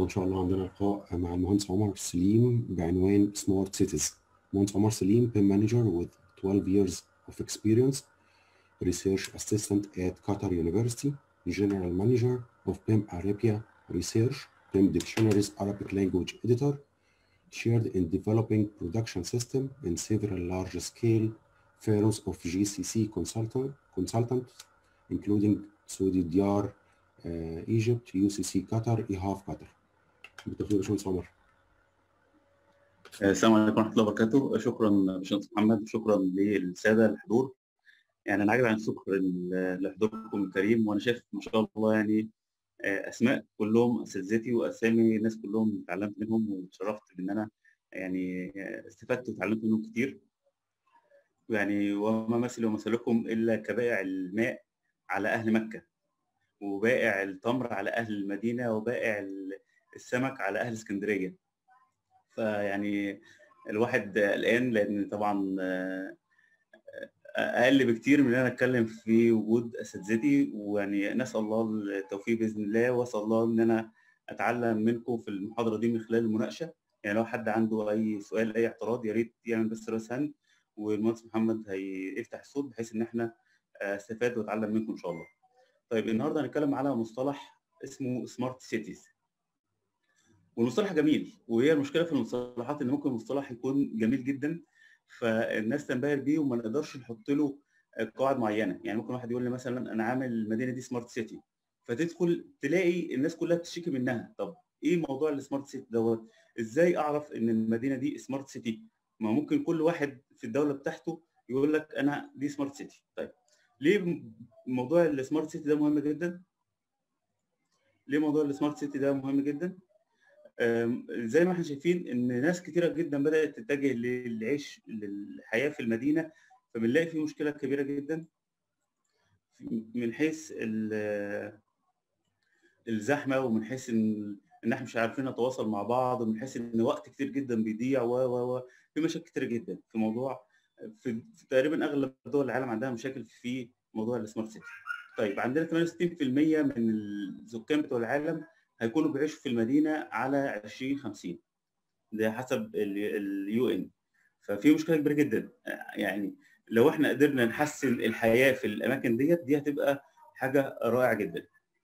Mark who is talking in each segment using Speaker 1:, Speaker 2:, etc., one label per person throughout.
Speaker 1: ان شاء الله عندنا لقاء مع المهندس عمر سليم بعنوان سمارت سيتيز مهندس عمر سليم BIM manager with 12 years of experience research assistant at Qatar University general manager of BIM Arabia research BIM dictionaries Arabic language editor shared in developing production system in several large scale firms of GCC consultant consultants including Saudi Diyar uh, Egypt, UCC Qatar, IHAF Qatar. بالتوفيق يا باشمهندس عمر.
Speaker 2: السلام عليكم ورحمه الله وبركاته شكرا باشمهندس محمد شكرا للساده الحضور يعني انا عاجب عن الشكر لحضوركم الكريم وانا شايف ما شاء الله يعني اسماء كلهم اساتذتي واسامي ناس كلهم اتعلمت منهم واتشرفت بان انا يعني استفدت وتعلمت منهم كتير يعني وما مثلي ومثلكم الا كبائع الماء على اهل مكه وبائع التمر على اهل المدينه وبائع السمك على اهل اسكندريه فيعني الواحد قلقان لان طبعا اقل بكتير من ان انا اتكلم في وجود اساتذتي ويعني نسال الله التوفيق باذن الله واسال الله ان انا اتعلم منكم في المحاضره دي من خلال المناقشه يعني لو حد عنده اي سؤال اي اعتراض يا ريت يعمل بس راس هاند والمهندس محمد هيفتح الصوت بحيث ان احنا استفاد واتعلم منكم ان شاء الله. طيب النهارده هنتكلم على مصطلح اسمه سمارت سيتيز. والمصطلح جميل وهي المشكله في المصطلحات ان ممكن المصطلح يكون جميل جدا فالناس تنبهر بيه وما نقدرش نحط له قواعد معينه يعني ممكن واحد يقول لي مثلا انا عامل المدينه دي سمارت سيتي فتدخل تلاقي الناس كلها بتشتكي منها طب ايه موضوع السمارت سيتي دوت ازاي اعرف ان المدينه دي سمارت سيتي ما ممكن كل واحد في الدوله بتاعته يقول لك انا دي سمارت سيتي طيب ليه موضوع السمارت سيتي ده مهم جدا ليه موضوع السمارت سيتي ده مهم جدا زي ما احنا شايفين ان ناس كتيره جدا بدات تتجه للعيش للحياه في المدينه فبنلاقي في مشكله كبيره جدا من حيث الزحمه ومن حيث ان ان احنا مش عارفين نتواصل مع بعض ومن حيث ان وقت كتير جدا بيضيع و و و في مشاكل كتير جدا في موضوع في, في تقريبا اغلب دول العالم عندها مشاكل في موضوع السمارت سيتي طيب عندنا 68% من السكان بتوع العالم هيكونوا بيعيشوا في المدينه على 2050 ده حسب اليو ان ففي مشكله كبيره جدا يعني لو احنا قدرنا نحسن الحياه في الاماكن ديت دي هتبقى حاجه رائعه جدا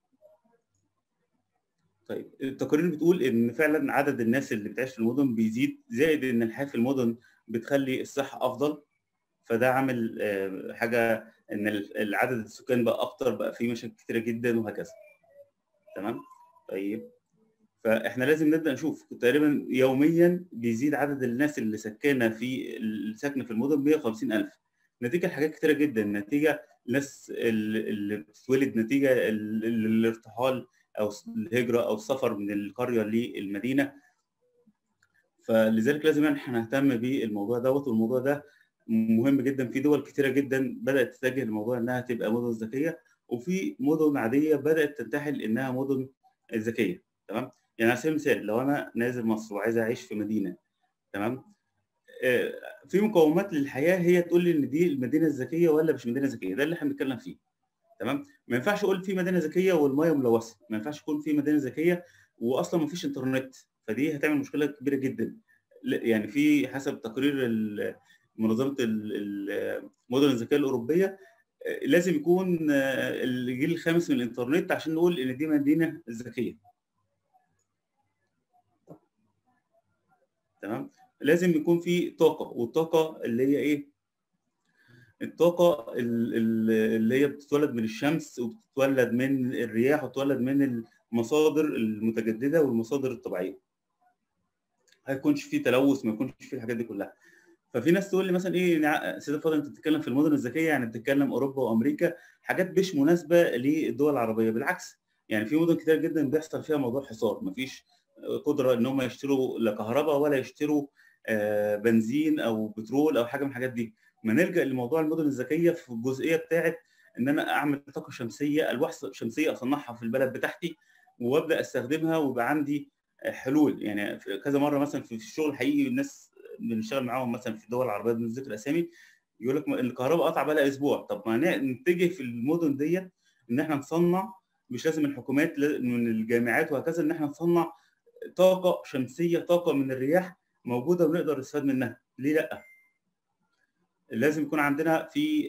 Speaker 2: طيب التقارير بتقول ان فعلا عدد الناس اللي بتعيش في المدن بيزيد زائد ان الحياه في المدن بتخلي الصحه افضل فده عامل حاجه ان العدد السكان بقى اكتر بقى في مشاكل كتيره جدا وهكذا تمام طيب فاحنا لازم نبدا نشوف تقريبا يوميا بيزيد عدد الناس اللي سكانه في الساكنه في المدن 150000 نتيجه لحاجات كتيره جدا نتيجه ناس اللي بتتولد نتيجه الارتحال او الهجره او السفر من القريه للمدينه فلذلك لازم احنا نهتم بالموضوع دوت والموضوع ده مهم جدا في دول كتيره جدا بدات تتجه لموضوع انها تبقى مدن ذكيه وفي مدن عاديه بدات تنتحل انها مدن ذكيه تمام يعني على سبيل المثال لو انا نازل مصر وعايز اعيش في مدينه تمام آه في مقومات للحياه هي تقول لي ان دي المدينه الذكيه ولا مش مدينه ذكيه ده اللي احنا بنتكلم فيه تمام ما ينفعش اقول في مدينه ذكيه والميه ملوثه ما ينفعش يكون في مدينه ذكيه واصلا ما فيش انترنت فدي هتعمل مشكله كبيره جدا يعني في حسب تقرير منظمه المدن الذكيه الاوروبيه لازم يكون الجيل الخامس من الانترنت عشان نقول ان دي مدينه ذكيه تمام لازم يكون في طاقه والطاقه اللي هي ايه الطاقه اللي هي بتتولد من الشمس وبتتولد من الرياح وبتتولد من المصادر المتجدده والمصادر الطبيعيه ما يكونش في تلوث ما يكونش في الحاجات دي كلها ففي ناس تقول لي مثلا ايه سيدي الفاضل انت بتتكلم في المدن الذكيه يعني بتتكلم اوروبا وامريكا حاجات مش مناسبه للدول العربيه بالعكس يعني في مدن كتير جدا بيحصل فيها موضوع حصار مفيش قدره ان هم يشتروا لا كهرباء ولا يشتروا بنزين او بترول او حاجه من الحاجات دي ما نلجا لموضوع المدن الذكيه في الجزئيه بتاعه ان انا اعمل طاقه شمسيه الواح شمسيه اصنعها في البلد بتاعتي وابدا استخدمها ويبقى عندي حلول يعني كذا مره مثلا في الشغل الحقيقي الناس بنشتغل معاهم مثلا في الدول العربيه بدون ذكر اسامي يقول لك الكهرباء قطع بقى لها اسبوع طب ما نتجه في المدن ديت ان احنا نصنع مش لازم الحكومات من الجامعات وهكذا ان احنا نصنع طاقه شمسيه طاقه من الرياح موجوده ونقدر نستفاد منها ليه لا لازم يكون عندنا في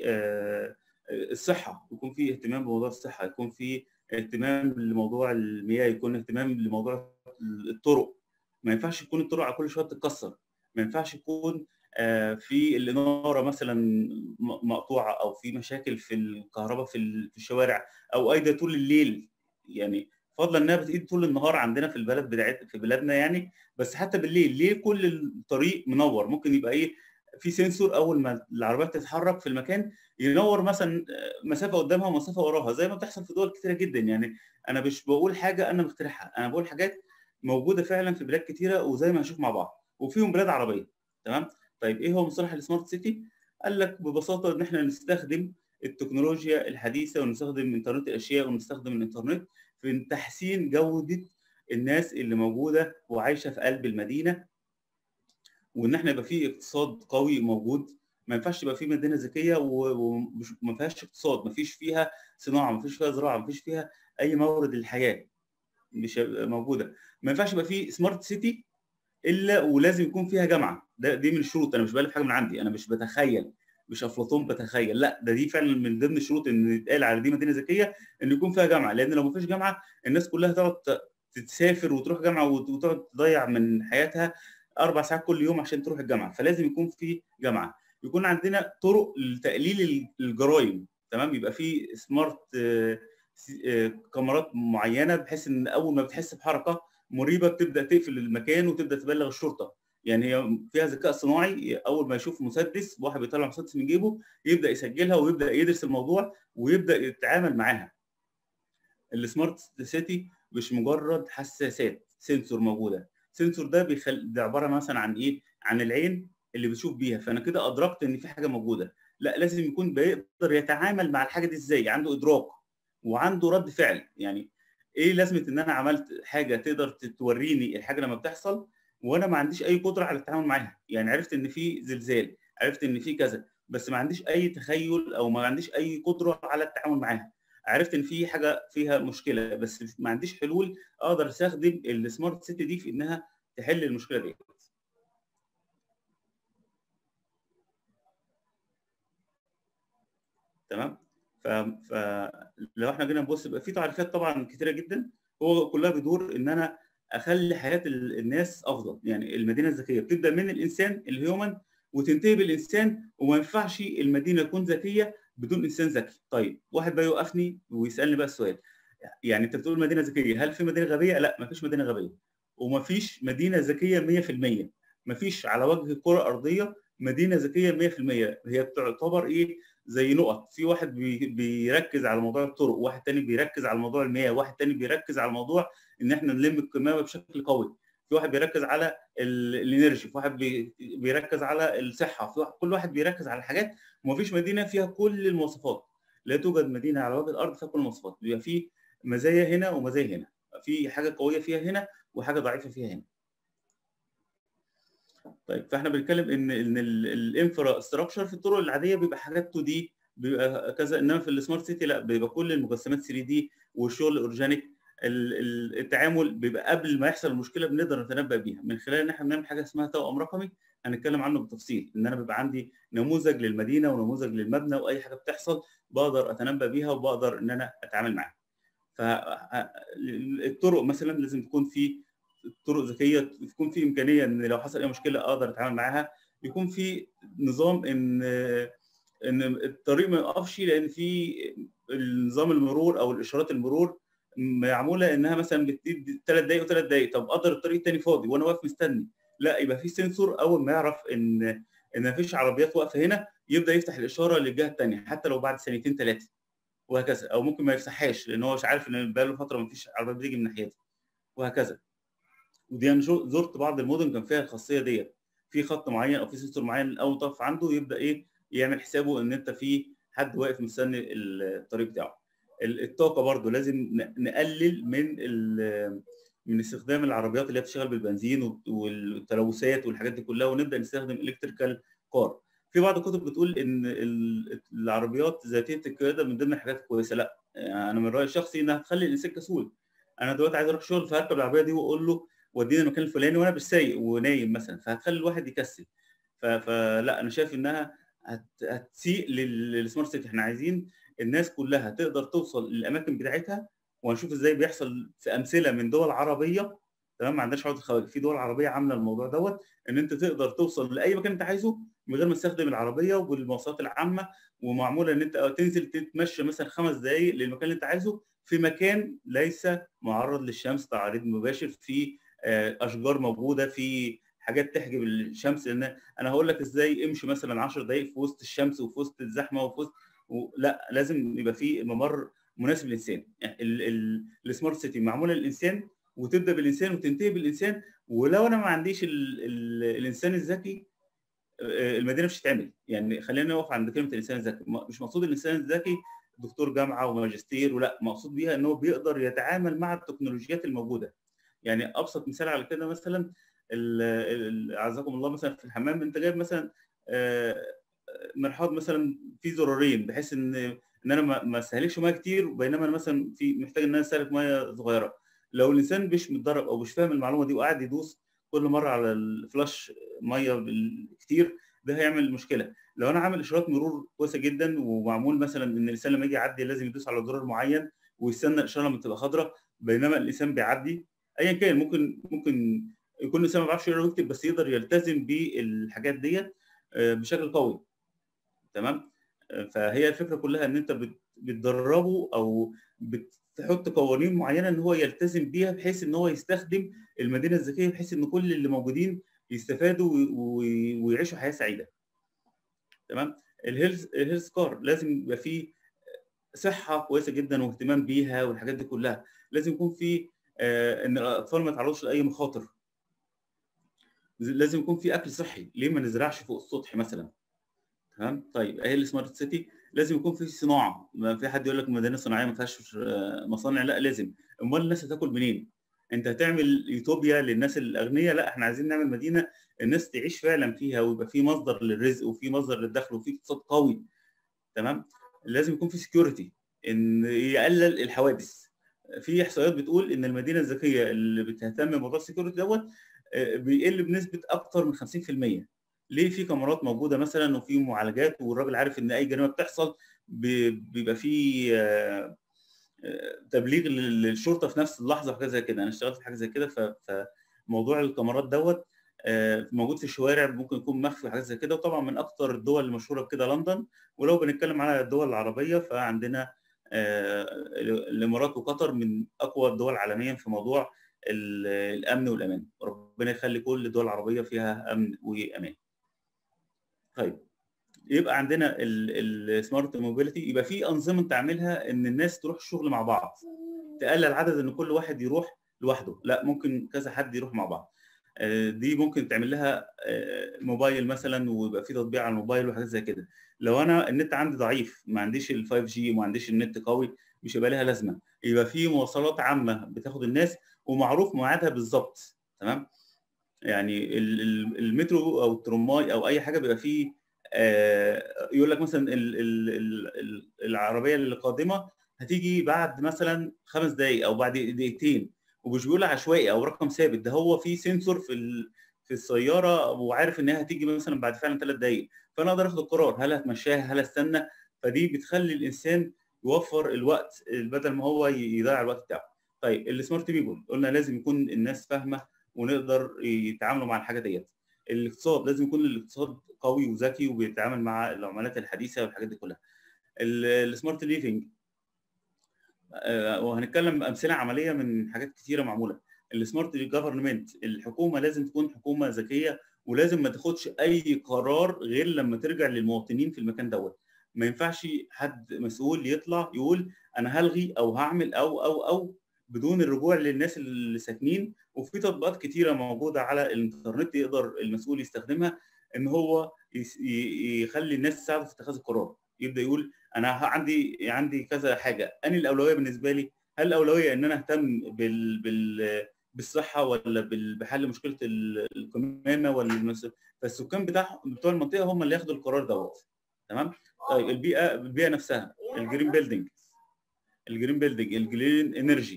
Speaker 2: الصحه يكون في اهتمام بموضوع الصحه يكون في اهتمام لموضوع المياه يكون اهتمام لموضوع الطرق ما ينفعش يكون الطرق على كل شويه تتكسر ما ينفعش يكون في الاناره مثلا مقطوعه او في مشاكل في الكهرباء في الشوارع او ايضا طول الليل يعني فضلا انها بتقيد طول النهار عندنا في البلد بتاعت في بلادنا يعني بس حتى بالليل ليه كل الطريق منور ممكن يبقى ايه في سنسور اول ما العربيات تتحرك في المكان ينور مثلا مسافه قدامها ومسافه وراها زي ما بتحصل في دول كتيره جدا يعني انا مش بقول حاجه انا مخترعها انا بقول حاجات موجوده فعلا في بلاد كتيره وزي ما هنشوف مع بعض وفيهم بلاد عربيه تمام طيب ايه هو مصطلح السمارت سيتي قال لك ببساطه ان احنا نستخدم التكنولوجيا الحديثه ونستخدم انترنت الاشياء ونستخدم الانترنت في تحسين جوده الناس اللي موجوده وعايشه في قلب المدينه وان احنا يبقى في اقتصاد قوي موجود ما ينفعش يبقى في مدينه ذكيه وما فيهاش اقتصاد ما فيش فيها صناعه ما فيش فيها زراعه ما فيش فيها اي مورد للحياه مش موجوده ما ينفعش يبقى في سمارت سيتي الا ولازم يكون فيها جامعه ده دي من الشروط انا مش بالف حاجه من عندي انا مش بتخيل مش افلاطون بتخيل لا ده دي فعلا من ضمن الشروط ان يتقال على دي مدينه ذكيه ان يكون فيها جامعه لان لو ما فيش جامعه الناس كلها تقعد تسافر وتروح جامعه وتقعد تضيع من حياتها اربع ساعات كل يوم عشان تروح الجامعه فلازم يكون في جامعه يكون عندنا طرق لتقليل الجرائم تمام يبقى في سمارت كاميرات معينه بحيث ان اول ما بتحس بحركه مريبه بتبدا تقفل المكان وتبدا تبلغ الشرطه يعني هي فيها ذكاء صناعي اول ما يشوف مسدس واحد بيطلع مسدس من جيبه يبدا يسجلها ويبدا يدرس الموضوع ويبدا يتعامل معاها السمارت سيتي مش مجرد حساسات سنسور موجوده سنسور ده بيخل... ده عباره مثلا عن ايه عن العين اللي بتشوف بيها فانا كده ادركت ان في حاجه موجوده لا لازم يكون بيقدر يتعامل مع الحاجه دي ازاي عنده ادراك وعنده رد فعل يعني ايه لازمه ان انا عملت حاجه تقدر توريني الحاجه لما بتحصل وانا ما عنديش اي قدره على التعامل معاها يعني عرفت ان في زلزال عرفت ان في كذا بس ما عنديش اي تخيل او ما عنديش اي قدره على التعامل معاها عرفت ان في حاجه فيها مشكله بس ما عنديش حلول اقدر استخدم السمارت سيتي دي في انها تحل المشكله دي تمام فلو احنا جينا نبص يبقى في تعريفات طبعا كتيره جدا هو كلها بيدور ان انا اخلي حياه الناس افضل يعني المدينه الذكيه بتبدا من الانسان الهيومن وتنتهي بالانسان وما ينفعش المدينه تكون ذكيه بدون انسان ذكي طيب واحد بقى يوقفني ويسالني بقى السؤال يعني انت بتقول مدينه ذكيه هل في مدينه غبيه لا ما فيش مدينه غبيه وما فيش مدينه ذكيه 100% ما فيش على وجه الكره الارضيه مدينه ذكيه 100% هي تعتبر ايه زي نقط في واحد بي بيركز على موضوع الطرق واحد تاني بيركز على موضوع المياه واحد تاني بيركز على موضوع ان احنا نلم الكمامه بشكل قوي في واحد بيركز على الانرجي في واحد بي بيركز على الصحه في واحد كل واحد بيركز على حاجات ومفيش مدينه فيها كل المواصفات لا توجد مدينه على وجه الارض فيها كل المواصفات بيبقى في مزايا هنا ومزايا هنا في حاجه قويه فيها هنا وحاجه ضعيفه فيها هنا طيب فاحنا بنتكلم ان ان الانفرا ستراكشر في الطرق العاديه بيبقى حاجات 2 دي بيبقى كذا انما في السمارت سيتي لا بيبقى كل المجسمات 3 دي والشغل اورجانيك التعامل بيبقى قبل ما يحصل المشكله بنقدر نتنبأ بيها من خلال ان احنا بنعمل حاجه اسمها توأم رقمي هنتكلم عنه بالتفصيل ان انا بيبقى عندي نموذج للمدينه ونموذج للمبنى واي حاجه بتحصل بقدر اتنبأ بيها وبقدر ان انا اتعامل معاها فالطرق مثلا لازم تكون في طرق ذكيه يكون في امكانيه ان لو حصل اي مشكله اقدر اتعامل معاها يكون في نظام ان ان الطريق ما يقفش لان في نظام المرور او الاشارات المرور معموله انها مثلا بتدي ثلاث دقائق وثلاث دقائق طب قدر الطريق الثاني فاضي وانا واقف مستني لا يبقى في سنسور اول ما يعرف ان ان مفيش عربيات واقفه هنا يبدا يفتح الاشاره للجهه الثانيه حتى لو بعد ثانيتين ثلاثه وهكذا او ممكن ما يفتحهاش لان هو مش عارف ان بقى له فتره مفيش عربيات بتيجي من ناحيته وهكذا ودي انا زرت بعض المدن كان فيها الخاصيه ديت في خط معين او في سنسور معين اول طرف عنده يبدا ايه يعمل حسابه ان انت في حد واقف مستني الطريق بتاعه الطاقه برضو لازم نقلل من من استخدام العربيات اللي هي بتشتغل بالبنزين والتلوثات والحاجات دي كلها ونبدا نستخدم الكتريكال كار في بعض الكتب بتقول ان العربيات ذاتيه القياده من ضمن الحاجات الكويسه لا انا من رايي الشخصي انها تخلي الانسان كسول انا دلوقتي عايز اروح شغل فهركب العربيه دي واقول له وديني المكان الفلاني وانا مش سايق ونايم مثلا فهتخلي الواحد يكسل فلا انا شايف انها هتسيء للسمارت سيتي احنا عايزين الناس كلها تقدر توصل للاماكن بتاعتها وهنشوف ازاي بيحصل في امثله من دول عربيه تمام ما عندناش عقده خواجه في دول عربيه عامله الموضوع دوت ان انت تقدر توصل لاي مكان انت عايزه من غير ما تستخدم العربيه وبالمواصلات العامه ومعموله ان انت تنزل تتمشى مثلا خمس دقائق للمكان اللي انت عايزه في مكان ليس معرض للشمس تعريض مباشر في اشجار موجوده في حاجات تحجب الشمس لان انا هقول لك ازاي امشي مثلا 10 دقائق في وسط الشمس وفي وسط الزحمه وفي وسط و... لا لازم يبقى في ممر مناسب للانسان يعني السمارت سيتي معموله للانسان وتبدا بالانسان وتنتهي بالانسان ولو انا ما عنديش ال... ال... الانسان الذكي المدينه مش هتتعمل يعني خلينا نقف عند كلمه الانسان الذكي مش مقصود الانسان الذكي دكتور جامعه وماجستير ولا مقصود بيها ان هو بيقدر يتعامل مع التكنولوجيات الموجوده يعني ابسط مثال على كده مثلا اعزكم الله مثلا في الحمام انت جايب مثلا مرحاض مثلا فيه زرارين بحيث ان ان انا ما استهلكش ميه كتير بينما انا مثلا في محتاج ان انا استهلك ميه صغيره لو الانسان مش متدرب او مش فاهم المعلومه دي وقاعد يدوس كل مره على الفلاش ميه كتير ده هيعمل مشكله لو انا عامل اشارات مرور كويسه جدا ومعمول مثلا ان الانسان لما يجي يعدي لازم يدوس على زرار معين ويستنى الاشاره لما تبقى خضراء بينما الانسان بيعدي ايا كان ممكن ممكن يكون الانسان ما بيعرفش يقرا ويكتب بس يقدر يلتزم بالحاجات ديت بشكل قوي تمام فهي الفكره كلها ان انت بتدربه او بتحط قوانين معينه ان هو يلتزم بيها بحيث ان هو يستخدم المدينه الذكيه بحيث ان كل اللي موجودين يستفادوا ويعيشوا حياه سعيده تمام الهيلث الهيلث كار لازم يبقى فيه صحه كويسه جدا واهتمام بيها والحاجات دي كلها لازم يكون في آه ان الاطفال ما يتعرضوش لاي مخاطر لازم يكون في اكل صحي ليه ما نزرعش فوق السطح مثلا تمام طيب اهي السمارت سيتي لازم يكون في صناعه ما في حد يقول لك مدينه صناعيه ما فيهاش مصانع لا لازم امال الناس هتاكل منين انت هتعمل يوتوبيا للناس الاغنياء لا احنا عايزين نعمل مدينه الناس تعيش فعلا فيها ويبقى في مصدر للرزق وفي مصدر للدخل وفي اقتصاد قوي تمام لازم يكون في سكيورتي ان يقلل الحوادث في احصائيات بتقول ان المدينه الذكيه اللي بتهتم بموضوع السكيورتي دوت بيقل بنسبه اكثر من 50% ليه في كاميرات موجوده مثلا وفي معالجات والراجل عارف ان اي جريمه بتحصل بيبقى في تبليغ للشرطه في نفس اللحظه وحاجه زي كده انا اشتغلت في حاجه زي كده فموضوع الكاميرات دوت موجود في الشوارع ممكن يكون مخفي وحاجات زي كده وطبعا من اكثر الدول المشهوره بكده لندن ولو بنتكلم على الدول العربيه فعندنا الامارات وقطر من اقوى الدول عالميا في موضوع الامن والامان ربنا يخلي كل الدول العربيه فيها امن وامان طيب يبقى عندنا السمارت موبيليتي يبقى في انظمه تعملها ان الناس تروح الشغل مع بعض تقلل عدد ان كل واحد يروح لوحده لا ممكن كذا حد يروح مع بعض دي ممكن تعمل لها موبايل مثلا ويبقى في تطبيق على الموبايل وحاجات زي كده لو انا النت عندي ضعيف ما عنديش ال 5 جي وما عنديش النت قوي مش هيبقى لها لازمه يبقى في مواصلات عامه بتاخد الناس ومعروف ميعادها بالظبط تمام يعني المترو او الترماي او اي حاجه بيبقى فيه آه يقول لك مثلا ال ال ال العربيه القادمه هتيجي بعد مثلا خمس دقائق او بعد دقيقتين ومش بيقول عشوائي او رقم ثابت ده هو في سنسور في في السياره وعارف ان هي هتيجي مثلا بعد فعلا ثلاث دقائق فانا اقدر اخد القرار هل هتمشاها هل استنى فدي بتخلي الانسان يوفر الوقت بدل ما هو يضيع الوقت بتاعه طيب السمارت بيبول قلنا لازم يكون الناس فاهمه ونقدر يتعاملوا مع الحاجه ديت الاقتصاد لازم يكون الاقتصاد قوي وذكي وبيتعامل مع العملات الحديثه والحاجات دي كلها السمارت ليفنج وهنتكلم امثله عمليه من حاجات كثيره معموله السمارت جفرمنت الحكومه لازم تكون حكومه ذكيه ولازم ما تاخدش اي قرار غير لما ترجع للمواطنين في المكان دوت ما ينفعش حد مسؤول يطلع يقول انا هلغي او هعمل او او او بدون الرجوع للناس اللي ساكنين وفي تطبيقات كتيره موجوده على الانترنت يقدر المسؤول يستخدمها ان هو يخلي الناس تساعده في اتخاذ القرار يبدا يقول انا عندي عندي كذا حاجه اني الاولويه بالنسبه لي هل الاولويه ان انا اهتم بال, بال بالصحه ولا بحل مشكله القمامه ولا المس... فالسكان بتاع بتوع المنطقه هم اللي ياخدوا القرار دوت تمام طيب البيئه البيئه نفسها الجرين بيلدينج الجرين بيلدينج الجرين انرجي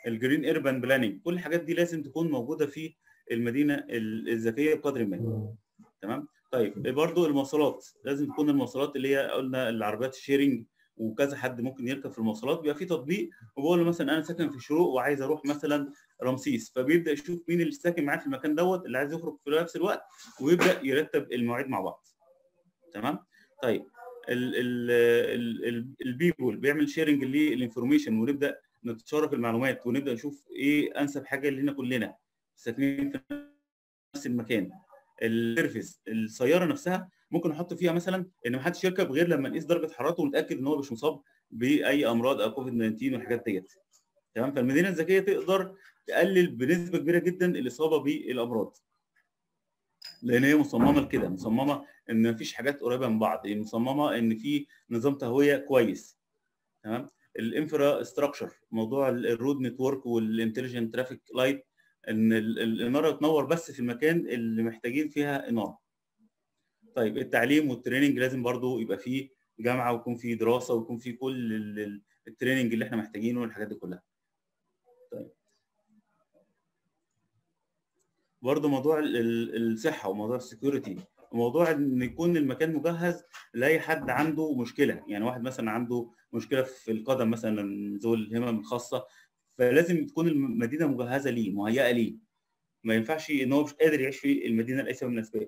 Speaker 2: الجرين ايربان بلاننج كل الحاجات دي لازم تكون موجوده في المدينه ال- الذكيه بقدر ما تمام طيب برضو المواصلات لازم تكون المواصلات اللي هي قلنا العربيات الشيرنج وكذا حد ممكن يركب في المواصلات بيبقى في تطبيق وبقول له مثلا انا ساكن في الشروق وعايز اروح مثلا رمسيس فبيبدا يشوف مين اللي ساكن معاه في المكان دوت اللي عايز يخرج في نفس الوقت ويبدا يرتب المواعيد مع بعض تمام طيب ال ال ال ال البيبول بيعمل شيرنج للانفورميشن ونبدا نتشارك المعلومات ونبدا نشوف ايه انسب حاجه لينا كلنا ساكنين في نفس المكان السيرفيس السياره نفسها ممكن نحط فيها مثلا ان ما حدش يركب غير لما نقيس درجه حرارته ونتاكد ان هو مش مصاب باي امراض او كوفيد 19 والحاجات ديت تمام فالمدينه الذكيه تقدر تقلل بنسبه كبيره جدا الاصابه بالامراض لان هي مصممه لكده مصممه ان مفيش حاجات قريبه من بعض هي مصممه ان في نظام تهويه كويس تمام الانفرا ستراكشر موضوع الرود نتورك والانتليجنت ترافيك لايت ان ال- الاناره تنور بس في المكان اللي محتاجين فيها اناره طيب التعليم والتريننج لازم برضو يبقى فيه جامعه ويكون فيه دراسه ويكون فيه كل ال- ال- التريننج اللي احنا محتاجينه والحاجات دي كلها طيب برضه موضوع ال- ال- الصحه وموضوع السكيورتي وموضوع ان يكون المكان مجهز لاي حد عنده مشكله يعني واحد مثلا عنده مشكله في القدم مثلا ذوي الهمم الخاصه فلازم تكون المدينه مجهزه ليه مهيئه ليه ما ينفعش ان هو مش قادر يعيش في المدينه لاي سبب من الاسباب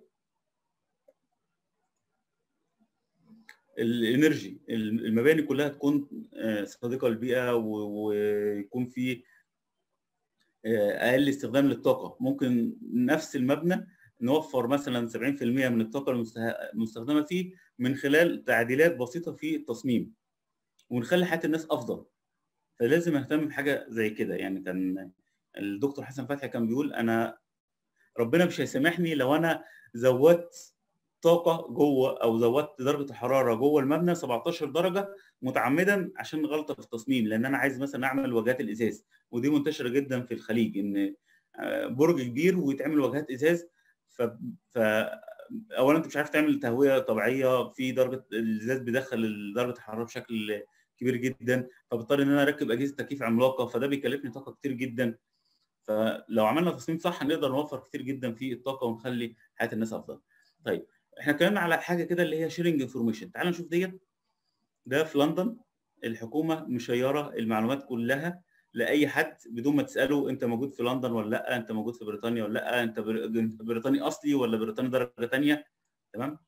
Speaker 2: الانرجي المباني كلها تكون آه، صديقه للبيئه و- ويكون في آه، اقل استخدام للطاقه ممكن نفس المبنى نوفر مثلا 70% من الطاقه المسته- المستخدمه فيه من خلال تعديلات بسيطه في التصميم ونخلي حياه الناس افضل فلازم اهتم بحاجه زي كده يعني كان الدكتور حسن فتحي كان بيقول انا ربنا مش هيسامحني لو انا زودت طاقه جوه او زودت درجه الحراره جوه المبنى 17 درجه متعمدا عشان غلطه في التصميم لان انا عايز مثلا اعمل واجهات الازاز ودي منتشره جدا في الخليج ان آه، برج كبير ويتعمل واجهات ازاز ف, ف... اولا انت مش عارف تعمل تهويه طبيعيه في درجه الازاز بيدخل درجه الحراره بشكل كبير جدا فبضطر ان انا اركب اجهزه تكييف عملاقه فده بيكلفني طاقه كتير جدا فلو عملنا تصميم صح هنقدر نوفر كتير جدا في الطاقه ونخلي حياه الناس افضل. طيب احنا اتكلمنا على حاجه كده اللي هي شيرنج انفورميشن تعال نشوف ديت ده في لندن الحكومه مشيره المعلومات كلها لاي حد بدون ما تساله انت موجود في لندن ولا لا انت موجود في بريطانيا ولا لا انت بر- بريطاني اصلي ولا بريطاني درجه ثانيه تمام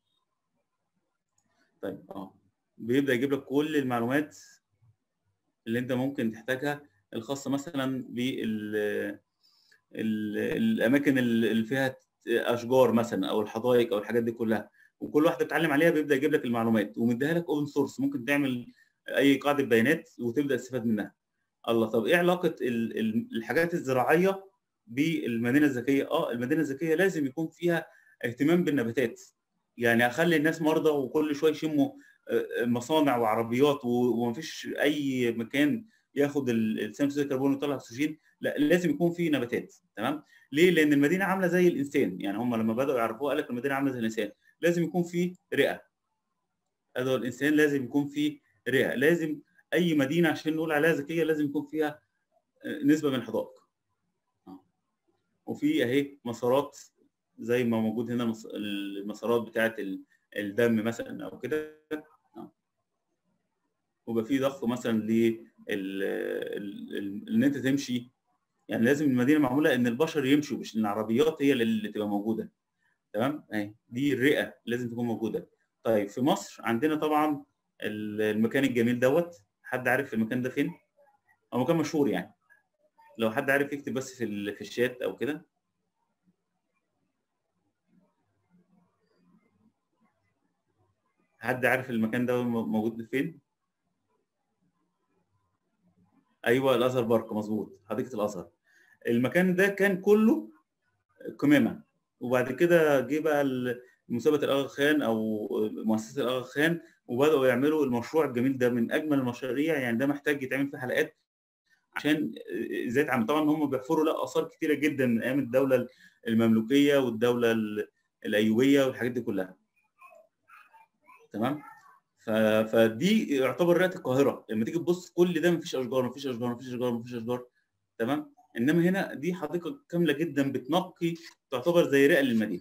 Speaker 2: طيب اه بيبدا يجيب لك كل المعلومات اللي انت ممكن تحتاجها الخاصه مثلا بال ال- الاماكن اللي فيها اشجار مثلا او الحدائق او الحاجات دي كلها وكل واحده بتتعلم عليها بيبدا يجيب لك المعلومات ومديها لك اوبن سورس ممكن تعمل اي قاعده بيانات وتبدا تستفاد منها الله طب ايه علاقه ال- ال- الحاجات الزراعيه بالمدينه الذكيه اه المدينه الذكيه لازم يكون فيها اهتمام بالنباتات يعني اخلي الناس مرضى وكل شويه يشموا آه، مصانع وعربيات و- ومفيش اي مكان ياخد ال- ال- ثاني اكسيد الكربون ويطلع اكسجين لا لازم يكون في نباتات تمام ليه لان المدينه عامله زي الانسان يعني هم لما بداوا يعرفوها قال لك المدينه عامله زي الانسان لازم يكون في رئه هذا هو الانسان لازم يكون في رئه لازم اي مدينه عشان نقول عليها ذكيه لازم يكون فيها آه، نسبه من الحدائق آه. وفي اهي مسارات زي ما موجود هنا المس- المسارات بتاعه ال- الدم مثلا او كده آه. ويبقى في ضخ مثلا ل ان انت تمشي يعني لازم المدينه معموله ان البشر يمشوا مش ان العربيات هي اللي- اللي تبقى موجوده تمام اهي دي الرئه لازم تكون موجوده طيب في مصر عندنا طبعا ال- المكان الجميل دوت حد عارف المكان ده فين هو مكان مشهور يعني لو حد عارف يكتب بس في ال- في الشات او كده حد عارف المكان ده م- موجود فين ايوه الازهر بارك مظبوط حديقه الازهر المكان ده كان كله قمامه وبعد كده جه بقى ال- مسابقه الاغا خان او مؤسسه الاغا خان وبداوا يعملوا المشروع الجميل ده من اجمل المشاريع يعني ده محتاج يتعمل فيه حلقات عشان ازاي يتعمل طبعا هم بيحفروا لا اثار كتيره جدا من ايام الدوله المملوكيه والدوله ال- الايوبيه والحاجات دي كلها تمام ف... فدي يعتبر رئه القاهره لما تيجي تبص كل ده مفيش اشجار مفيش اشجار مفيش اشجار مفيش اشجار تمام انما هنا دي حديقه كامله جدا بتنقي تعتبر زي رئه للمدينه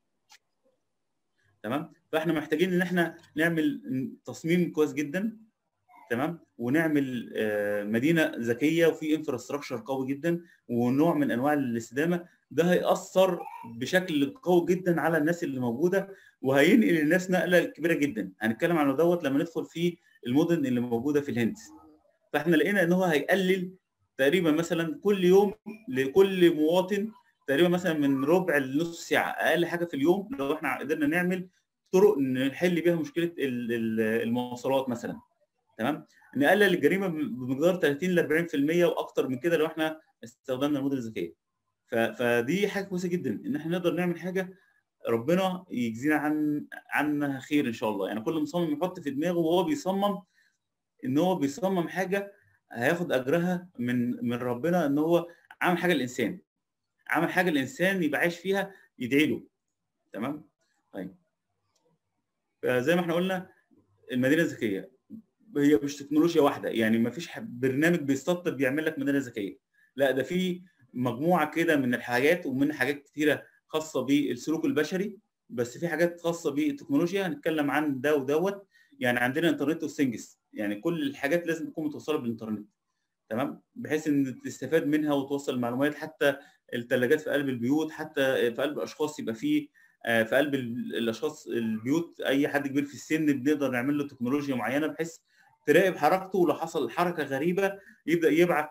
Speaker 2: تمام فاحنا محتاجين ان احنا نعمل تصميم كويس جدا تمام ونعمل مدينه ذكيه وفي انفراستراكشر قوي جدا ونوع من انواع الاستدامه ده هيأثر بشكل قوي جدا على الناس اللي موجوده وهينقل الناس نقله كبيره جدا هنتكلم عن دوت لما ندخل في المدن اللي موجوده في الهند فاحنا لقينا ان هو هيقلل تقريبا مثلا كل يوم لكل مواطن تقريبا مثلا من ربع لنص ساعه اقل حاجه في اليوم لو احنا قدرنا نعمل طرق نحل بيها مشكله المواصلات مثلا تمام نقلل الجريمه بمقدار 30 ل 40% واكثر من كده لو احنا استخدمنا المدن الذكيه فدي حاجه كويسه جدا ان احنا نقدر نعمل حاجه ربنا يجزينا عن عنها خير ان شاء الله يعني كل مصمم يحط في دماغه وهو بيصمم ان هو بيصمم حاجه هياخد اجرها من من ربنا ان هو عمل حاجه الانسان عمل حاجه الانسان يبقى عايش فيها يدعي له تمام طيب فزي ما احنا قلنا المدينه الذكيه هي مش تكنولوجيا واحده يعني ما فيش برنامج بيستطب بيعمل لك مدينه ذكيه لا ده في مجموعه كده من الحاجات ومن حاجات كتيره خاصه بالسلوك البشري بس في حاجات خاصه بالتكنولوجيا هنتكلم عن ده ودوت يعني عندنا انترنت اوف ثينجز يعني كل الحاجات لازم تكون متوصله بالانترنت تمام بحيث ان تستفاد منها وتوصل المعلومات حتى الثلاجات في قلب البيوت حتى في قلب الاشخاص يبقى في في قلب الاشخاص البيوت اي حد كبير في السن بنقدر نعمل له تكنولوجيا معينه بحيث تراقب حركته ولو حصل حركه غريبه يبدا يبعت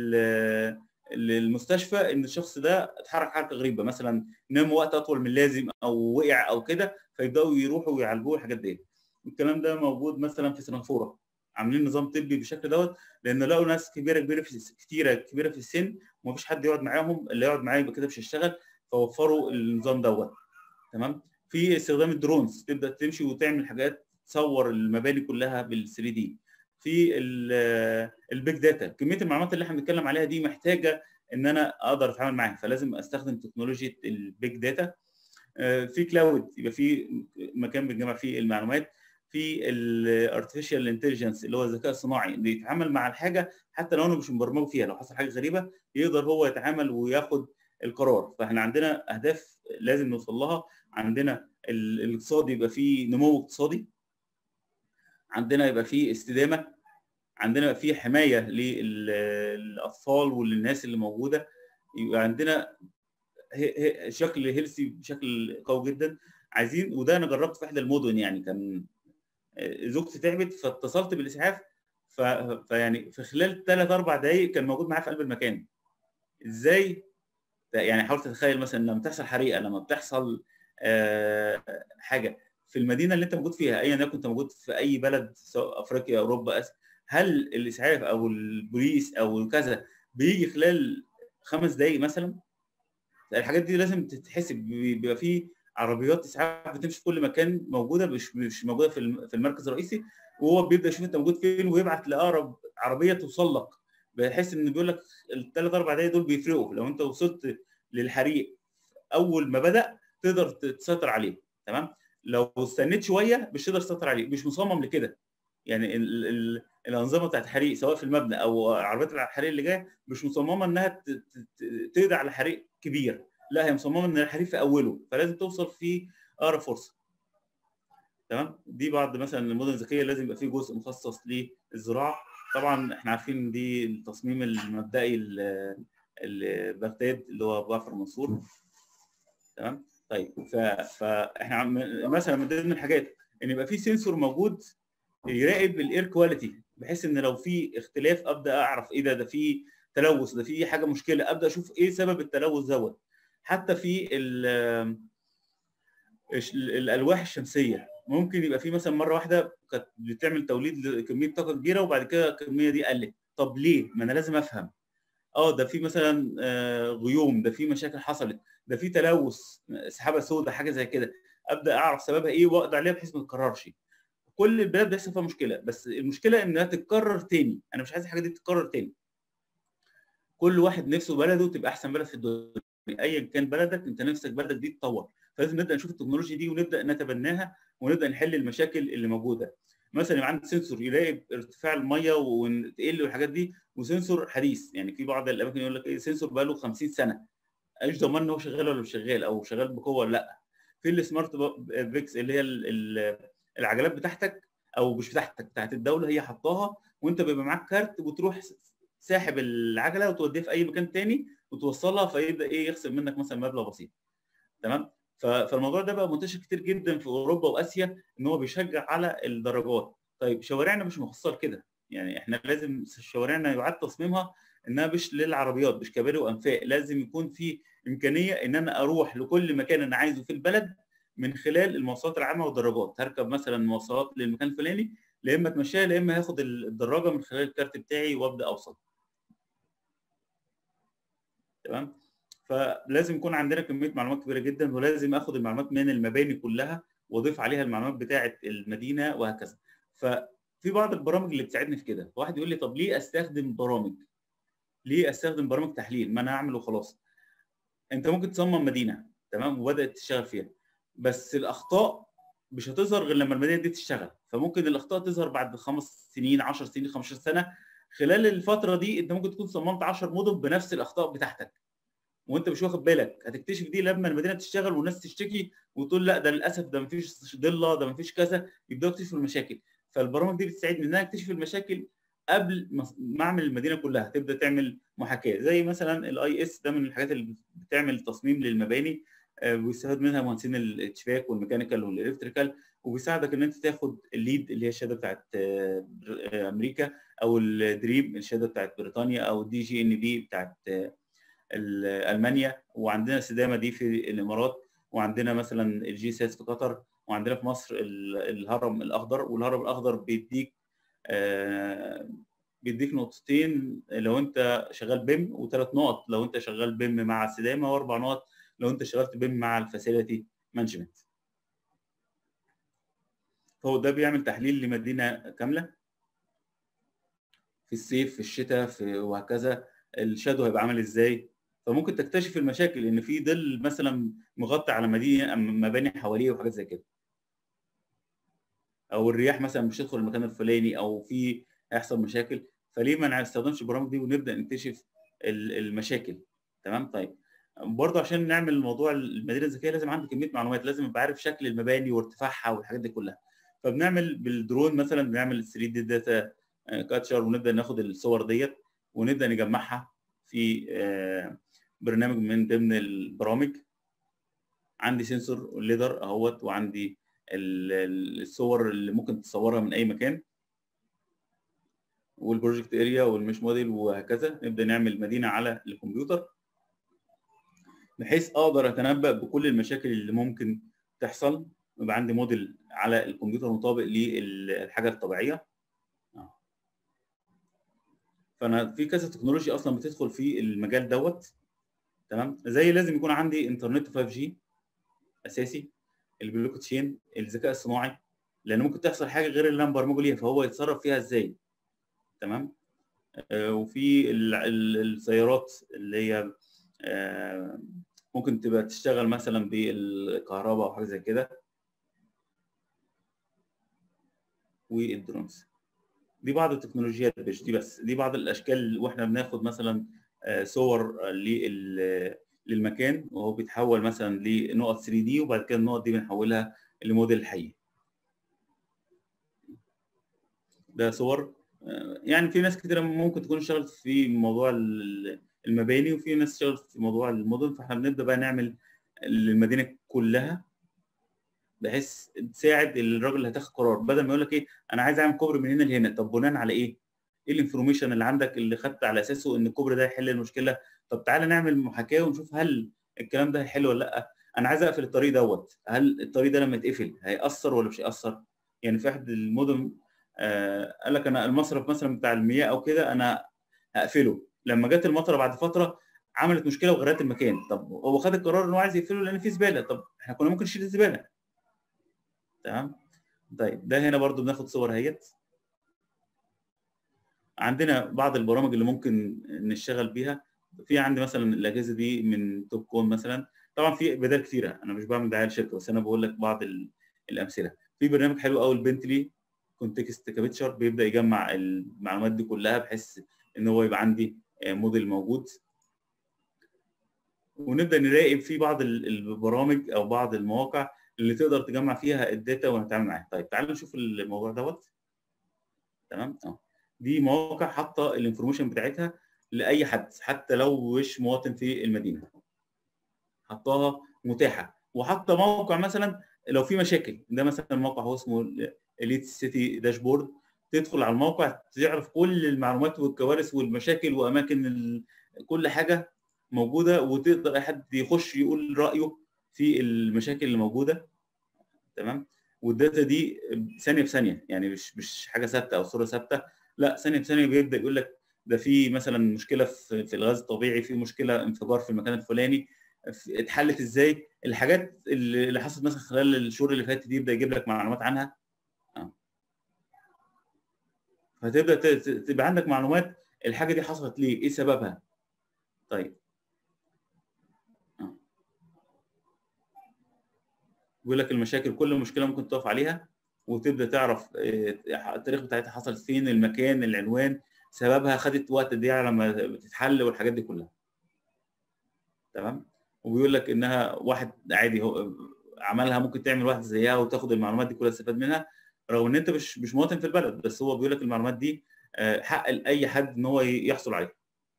Speaker 2: للمستشفى ان الشخص ده اتحرك حركه غريبه مثلا نام وقت اطول من اللازم او وقع او كده فيبداوا يروحوا ويعالجوه الحاجات دي الكلام ده موجود مثلا في سنغافوره عاملين نظام طبي بالشكل دوت لان لقوا ناس كبيره كبيره في كتيره كبيره في السن ومفيش حد يقعد معاهم اللي يقعد معاه يبقى كده مش هيشتغل فوفروا النظام دوت تمام في استخدام الدرونز تبدا تمشي وتعمل حاجات تصور المباني كلها بال 3 دي في البيج داتا كميه المعلومات اللي احنا بنتكلم عليها دي محتاجه ان انا اقدر اتعامل معاها فلازم استخدم تكنولوجيا البيج داتا في كلاود يبقى في مكان بنجمع فيه المعلومات في الارتفيشال انتليجنس اللي هو الذكاء الصناعي اللي يتعامل مع الحاجه حتى لو انا مش مبرمجه فيها لو حصل حاجه غريبه يقدر هو يتعامل وياخد القرار فاحنا عندنا اهداف لازم نوصل لها عندنا الاقتصاد يبقى فيه نمو اقتصادي عندنا يبقى فيه استدامه عندنا يبقى فيه حمايه للاطفال وللناس اللي موجوده يبقى عندنا شكل هيلثي بشكل قوي جدا عايزين وده انا جربت في احدى المدن يعني كان زوجتي تعبت فاتصلت بالاسعاف ف... فيعني في خلال ثلاث اربع دقائق كان موجود معايا في قلب المكان ازاي يعني حاولت تتخيل مثلا لما بتحصل حريقه لما بتحصل آه حاجه في المدينه اللي انت موجود فيها ايا يكن انت موجود في اي بلد سواء افريقيا اوروبا أس... هل الاسعاف او البوليس او كذا بيجي خلال خمس دقائق مثلا الحاجات دي لازم تتحسب بيبقى في عربيات اسعاف بتمشي في كل مكان موجوده مش مش موجوده في المركز الرئيسي وهو بيبدا يشوف انت موجود فين ويبعت لاقرب عربيه توصل لك بحيث ان بيقول لك الثلاث اربع دقايق دول بيفرقوا لو انت وصلت للحريق اول ما بدا تقدر تسيطر عليه تمام لو استنيت شويه مش تقدر تسيطر عليه مش مصمم لكده يعني ال ال الانظمه بتاعت الحريق سواء في المبنى او عربيات الحريق اللي جايه مش مصممه انها تقضي على حريق كبير لا هي مصممه ان الحريق في اوله فلازم توصل في اقرب فرصه تمام دي بعض مثلا المدن الذكيه لازم يبقى فيه جزء مخصص للزراعه طبعا احنا عارفين دي التصميم المبدئي لبغداد اللي هو جعفر منصور تمام طيب فاحنا مثلا من ضمن الحاجات ان يبقى في سنسور موجود يراقب الاير كواليتي بحيث ان لو في اختلاف ابدا اعرف ايه ده ده في تلوث ده في حاجه مشكله ابدا اشوف ايه سبب التلوث دوت حتى في الالواح الشمسيه ممكن يبقى في مثلا مره واحده كانت بتعمل توليد لكميه طاقه كبيره وبعد كده الكميه دي قلت طب ليه ما انا لازم افهم اه ده في مثلا غيوم ده في مشاكل حصلت ده في تلوث سحابه سوداء حاجه زي كده ابدا اعرف سببها ايه واقضي عليها بحيث ما تتكررش كل البلاد بيحصل فيها مشكله بس المشكله انها تتكرر تاني انا مش عايز الحاجه دي تتكرر تاني كل واحد نفسه بلده تبقى احسن بلد في الدنيا ايا كان بلدك انت نفسك بلدك دي تتطور فلازم نبدا نشوف التكنولوجيا دي ونبدا نتبناها ونبدا نحل المشاكل اللي موجوده مثلا يبقى عندي سنسور يلاقي ارتفاع الميه وتقل والحاجات دي وسنسور حديث يعني في بعض الاماكن يقول لك ايه سنسور بقى له 50 سنه ايش ضمان ان هو شغال ولا مش شغال او شغال بقوه ولا لا في السمارت بيكس اللي هي العجلات بتاعتك او مش بتاعتك بتاعت الدوله هي حطاها وانت بيبقى معاك كارت وتروح ساحب العجله وتوديها في اي مكان تاني وتوصلها فيبدا ايه يخصم منك مثلا مبلغ بسيط تمام فالموضوع ده بقى منتشر كتير جدا في اوروبا واسيا ان هو بيشجع على الدراجات طيب شوارعنا مش مخصصه لكده يعني احنا لازم شوارعنا يعاد تصميمها انها مش للعربيات مش كباري وانفاق لازم يكون في امكانيه ان انا اروح لكل مكان انا عايزه في البلد من خلال المواصلات العامه والدراجات هركب مثلا مواصلات للمكان الفلاني لا اما اتمشاها لا اما هاخد الدراجه من خلال الكارت بتاعي وابدا اوصل تمام فلازم يكون عندنا كميه معلومات كبيره جدا ولازم اخد المعلومات من المباني كلها واضيف عليها المعلومات بتاعه المدينه وهكذا ففي بعض البرامج اللي بتساعدني في كده واحد يقول لي طب ليه استخدم برامج ليه استخدم برامج تحليل ما انا اعمل وخلاص انت ممكن تصمم مدينه تمام وبدات تشتغل فيها بس الاخطاء مش هتظهر غير لما المدينه دي تشتغل فممكن الاخطاء تظهر بعد خمس سنين 10 سنين 15 سنه خلال الفتره دي انت ممكن تكون صممت 10 مدن بنفس الاخطاء بتاعتك وانت مش واخد بالك هتكتشف دي لما المدينه تشتغل والناس تشتكي وتقول لا ده للاسف ده مفيش ضله ده مفيش كذا يبداوا يكتشفوا المشاكل فالبرامج دي بتساعدني ان انا اكتشف المشاكل قبل ما اعمل المدينه كلها تبدا تعمل محاكاه زي مثلا الاي اس ده من الحاجات اللي بتعمل تصميم للمباني بيستفاد منها مهندسين الاشباك والميكانيكال والالكتريكال وبيساعدك ان انت تاخد الليد اللي هي الشهاده بتاعت امريكا او الدريم الشهاده بتاعت بريطانيا او الدي جي ان بي بتاعت المانيا وعندنا السدامه دي في الامارات وعندنا مثلا الجي سيس في قطر وعندنا في مصر الهرم الاخضر والهرم الاخضر بيديك بيديك نقطتين لو انت شغال بيم وثلاث نقط لو انت شغال بيم مع السدامه واربع نقط لو انت اشتغلت بيم مع الفاسيلتي مانجمنت فهو ده بيعمل تحليل لمدينه كامله في الصيف في الشتاء في وهكذا الشادو هيبقى عامل ازاي فممكن تكتشف المشاكل ان في ظل مثلا مغطي على مدينه مباني حواليه وحاجات زي كده او الرياح مثلا مش تدخل المكان الفلاني او في هيحصل مشاكل فليه ما نستخدمش البرامج دي ونبدا نكتشف المشاكل تمام طيب برضه عشان نعمل موضوع المدينه الذكيه لازم عندي كميه معلومات لازم ابقى عارف شكل المباني وارتفاعها والحاجات دي كلها فبنعمل بالدرون مثلا بنعمل 3 دي داتا كاتشر ونبدا ناخد الصور ديت ونبدا نجمعها في برنامج من ضمن البرامج عندي سنسور ليدر اهوت وعندي الصور اللي ممكن تصورها من اي مكان والبروجكت اريا والمش موديل وهكذا نبدا نعمل مدينه على الكمبيوتر بحيث اقدر اتنبا بكل المشاكل اللي ممكن تحصل يبقى عندي موديل على الكمبيوتر مطابق للحاجه الطبيعيه فانا في كذا تكنولوجيا اصلا بتدخل في المجال دوت تمام زي لازم يكون عندي انترنت 5 جي اساسي البلوك تشين الذكاء الصناعي لان ممكن تحصل حاجه غير اللي انا مبرمجه ليها فهو يتصرف فيها ازاي تمام آه وفي السيارات اللي هي آه ممكن تبقى تشتغل مثلا بالكهرباء او حاجه زي كده والدرونز دي بعض التكنولوجيات مش دي بس دي بعض الاشكال واحنا بناخد مثلا صور للمكان وهو بيتحول مثلا لنقط 3 دي وبعد كده النقط دي بنحولها لموديل حي ده صور يعني في ناس كتير ممكن تكون اشتغلت في موضوع المباني وفي ناس اشتغلت في موضوع المدن فاحنا بنبدا بقى نعمل المدينه كلها بحيث تساعد الراجل اللي هتاخد قرار بدل ما يقول لك ايه انا عايز اعمل كوبري من هنا لهنا طب بناء على ايه؟ ايه الانفورميشن اللي عندك اللي خدت على اساسه ان الكوبري ده يحل المشكله طب تعالى نعمل محاكاه ونشوف هل الكلام ده هيحل ولا لا انا عايز اقفل الطريق دوت هل الطريق ده لما يتقفل هيأثر ولا مش هيأثر؟ يعني في احد المدن آه قال لك انا المصرف مثلا بتاع المياه او كده انا هقفله لما جت المطره بعد فتره عملت مشكله وغرقت المكان طب هو خد القرار ان هو عايز يقفله لان في زباله طب احنا كنا ممكن نشيل الزباله تمام طيب ده هنا برضو بناخد صور اهيت عندنا بعض البرامج اللي ممكن نشتغل بيها في عندي مثلا الاجهزه دي من توب كون مثلا طبعا في بدائل كثيره انا مش بعمل دعايه لشركه بس انا بقول لك بعض الامثله في برنامج حلو قوي البنتلي كونتكست كابتشر بيبدا يجمع المعلومات دي كلها بحيث ان هو يبقى عندي موديل موجود ونبدا نراقب في بعض البرامج او بعض المواقع اللي تقدر تجمع فيها الداتا ونتعامل معاها طيب تعالوا نشوف الموضوع دوت تمام اه دي مواقع حاطه الانفورميشن بتاعتها لاي حد حتى لو مش مواطن في المدينه حطاها متاحه وحاطه موقع مثلا لو في مشاكل ده مثلا موقع هو اسمه اليت سيتي داشبورد تدخل على الموقع تعرف كل المعلومات والكوارث والمشاكل واماكن ال... كل حاجه موجوده وتقدر اي حد يخش يقول رايه في المشاكل اللي موجوده تمام والداتا دي ثانيه بثانيه يعني مش مش حاجه ثابته او صوره ثابته لا ثانيه بثانيه بيبدا يقول لك ده في مثلا مشكله في, في الغاز الطبيعي في مشكله انفجار في المكان الفلاني اتحلت ازاي الحاجات اللي حصلت مثلا خلال الشهور اللي فاتت دي يبدا يجيب لك معلومات عنها فتبدا تبقى عندك معلومات الحاجه دي حصلت ليه ايه سببها طيب بيقول لك المشاكل كل مشكله ممكن تقف عليها وتبدا تعرف التاريخ بتاعتها حصلت فين المكان العنوان سببها خدت وقت قد ايه لما بتتحل والحاجات دي كلها تمام وبيقول لك انها واحد عادي هو عملها ممكن تعمل واحد زيها وتاخد المعلومات دي كلها تستفاد منها رغم ان انت مش مش مواطن في البلد بس هو بيقول لك المعلومات دي حق لاي حد ان هو يحصل عليها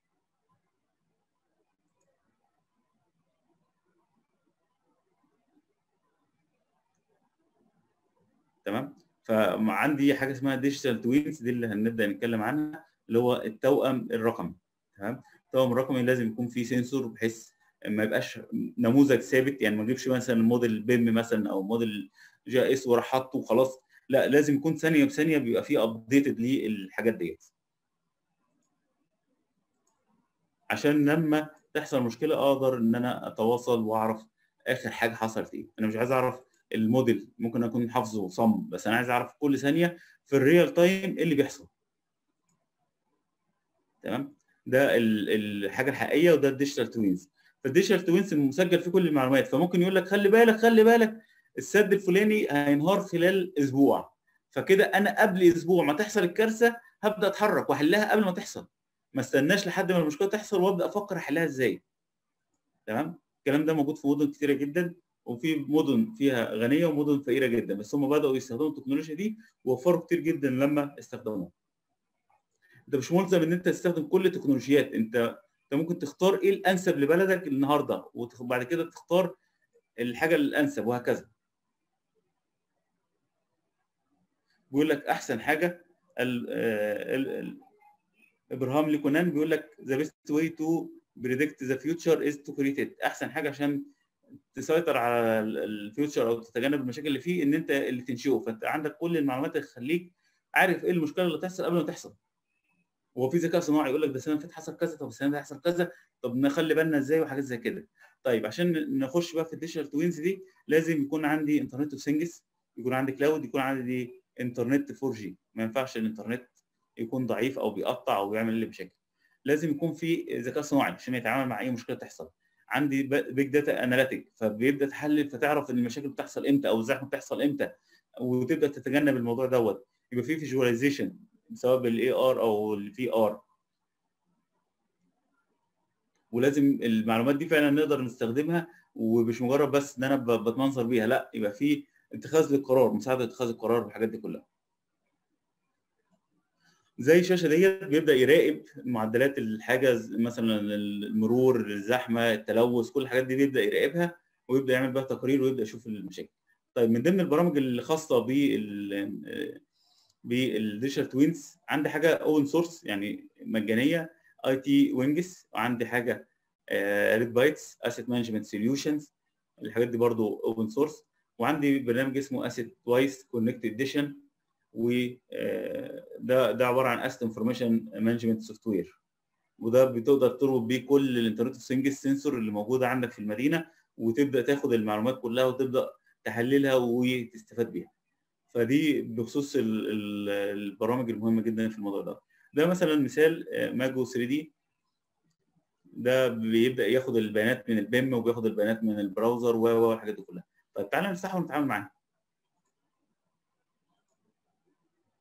Speaker 2: تمام فعندي حاجه اسمها ديجيتال توينز دي اللي هنبدا نتكلم عنها اللي هو التوأم الرقمي تمام التوأم الرقمي لازم يكون فيه سنسور بحيث ما يبقاش نموذج ثابت يعني ما اجيبش مثلا موديل بيم مثلا او موديل جي اس واروح حاطه وخلاص لا لازم يكون ثانيه بثانيه بيبقى فيه ابديتد للحاجات ديت عشان لما تحصل مشكله اقدر ان انا اتواصل واعرف اخر حاجه حصلت ايه انا مش عايز اعرف الموديل ممكن اكون حافظه صم بس انا عايز اعرف كل ثانيه في الريال تايم ايه اللي بيحصل تمام ده الحاجه الحقيقيه وده الديجيتال توينز فالديجيتال توينز مسجل فيه كل المعلومات فممكن يقول لك خلي بالك خلي بالك السد الفلاني هينهار خلال اسبوع فكده انا قبل اسبوع ما تحصل الكارثه هبدا اتحرك واحلها قبل ما تحصل ما استناش لحد ما المشكله تحصل وابدا افكر احلها ازاي تمام الكلام ده موجود في مدن كتيره جدا وفي مدن فيها غنيه ومدن فقيره جدا بس هم بداوا يستخدموا التكنولوجيا دي ووفروا كتير جدا لما استخدموها انت مش ملزم ان انت تستخدم كل التكنولوجيات انت انت ممكن تختار ايه الانسب لبلدك النهارده وبعد كده تختار الحاجه الانسب وهكذا بيقول لك احسن حاجه ال ال ال ابراهام ليكونان بيقول لك ذا بيست واي تو بريدكت ذا فيوتشر از تو كريت احسن حاجه عشان تسيطر على الفيوتشر او تتجنب المشاكل اللي فيه ان انت اللي تنشئه فانت عندك كل المعلومات اللي تخليك عارف ايه المشكله اللي تحصل قبل ما تحصل هو في ذكاء صناعي يقول لك ده السنه اللي فاتت حصل كذا طب السنه دي هيحصل كذا طب نخلي بالنا ازاي وحاجات زي كده طيب عشان نخش بقى في الديجيتال توينز دي لازم يكون عندي انترنت اوف ثينجز يكون عندي كلاود يكون عندي انترنت 4 جي ما ينفعش الانترنت يكون ضعيف او بيقطع او بيعمل لي مشاكل لازم يكون في ذكاء صناعي عشان يتعامل مع اي مشكله تحصل عندي بيج داتا اناليتيك فبيبدا تحلل فتعرف ان المشاكل بتحصل امتى او الزحمه بتحصل امتى وتبدا تتجنب الموضوع دوت يبقى في فيجواليزيشن سواء بالاي ار او الفي ار ولازم المعلومات دي فعلا نقدر نستخدمها ومش مجرد بس ان انا بتمنظر بيها لا يبقى في اتخاذ للقرار مساعده اتخاذ القرار والحاجات دي كلها زي الشاشه ديت بيبدا يراقب معدلات الحاجه مثلا المرور الزحمه التلوث كل الحاجات دي بيبدا يراقبها ويبدا يعمل بقى تقرير ويبدا يشوف المشاكل طيب من ضمن البرامج اللي خاصه بال بالديجيتال توينز عندي حاجه اوبن سورس يعني مجانيه اي تي وينجز وعندي حاجه ريد بايتس اسيت مانجمنت سوليوشنز الحاجات دي برضو اوبن سورس وعندي برنامج اسمه اسيت وايز كونكت اديشن وده ده عباره عن اسيت انفورميشن مانجمنت سوفت وير وده بتقدر تربط بيه كل الانترنت اوف ثينجز سنسور اللي موجوده عندك في المدينه وتبدا تاخد المعلومات كلها وتبدا تحللها وتستفاد بيها فدي بخصوص البرامج المهمه جدا في الموضوع ده ده مثلا مثال ماجو 3 دي ده بيبدا ياخد البيانات من البيم وبياخد البيانات من البراوزر والحاجات دي كلها طيب تعالى نفتحه ونتعامل معاه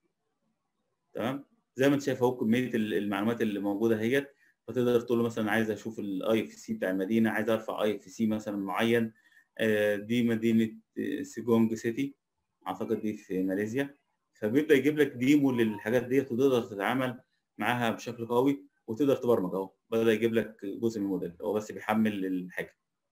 Speaker 2: تمام زي ما انت شايف اهو كميه المعلومات اللي موجوده اهيت فتقدر تقول له مثلا عايز اشوف الاي اف سي بتاع المدينه عايز ارفع اي اف سي مثلا معين دي مدينه سيجونج سيتي اعتقد دي في ماليزيا فبيبدا يجيب لك ديمو للحاجات ديت وتقدر تتعامل معاها بشكل قوي وتقدر تبرمج اهو بدا يجيب لك جزء من الموديل هو بس بيحمل الحاجه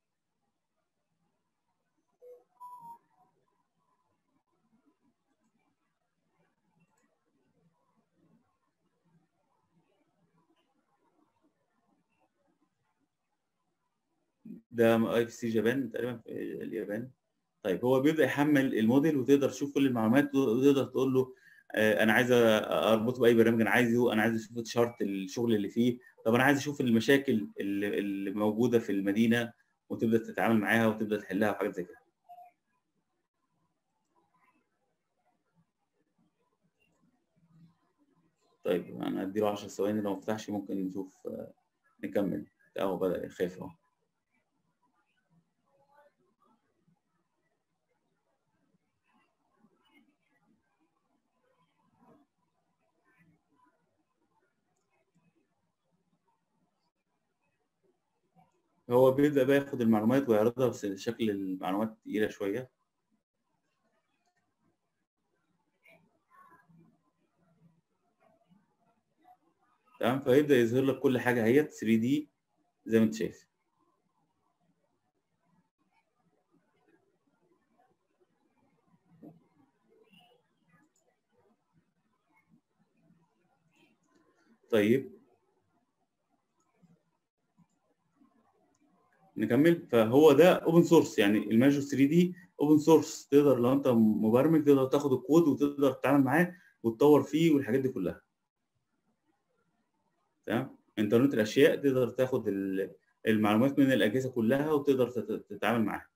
Speaker 2: ده اي في سي جابان تقريبا في اليابان طيب هو بيبدا يحمل الموديل وتقدر تشوف كل المعلومات وتقدر تقول له آه انا عايز اربطه باي برنامج انا عايزه انا عايز اشوف شارت الشغل اللي فيه طب انا عايز اشوف المشاكل اللي, اللي موجوده في المدينه وتبدا تتعامل معاها وتبدا تحلها وحاجات زي كده طيب انا اديله 10 ثواني لو ما فتحش ممكن نشوف آه نكمل اهو بدا يخاف اهو هو بيبدا بقى ياخد المعلومات ويعرضها بس شكل المعلومات تقيله شويه تمام فيبدا يظهر لك كل حاجه اهيت 3 دي زي ما انت شايف طيب نكمل فهو ده اوبن سورس يعني الماجور 3 دي اوبن سورس تقدر لو انت مبرمج تقدر تاخد الكود وتقدر تتعامل معاه وتطور فيه والحاجات دي كلها تمام انترنت الاشياء تقدر تاخد المعلومات من الاجهزه كلها وتقدر تتعامل معاها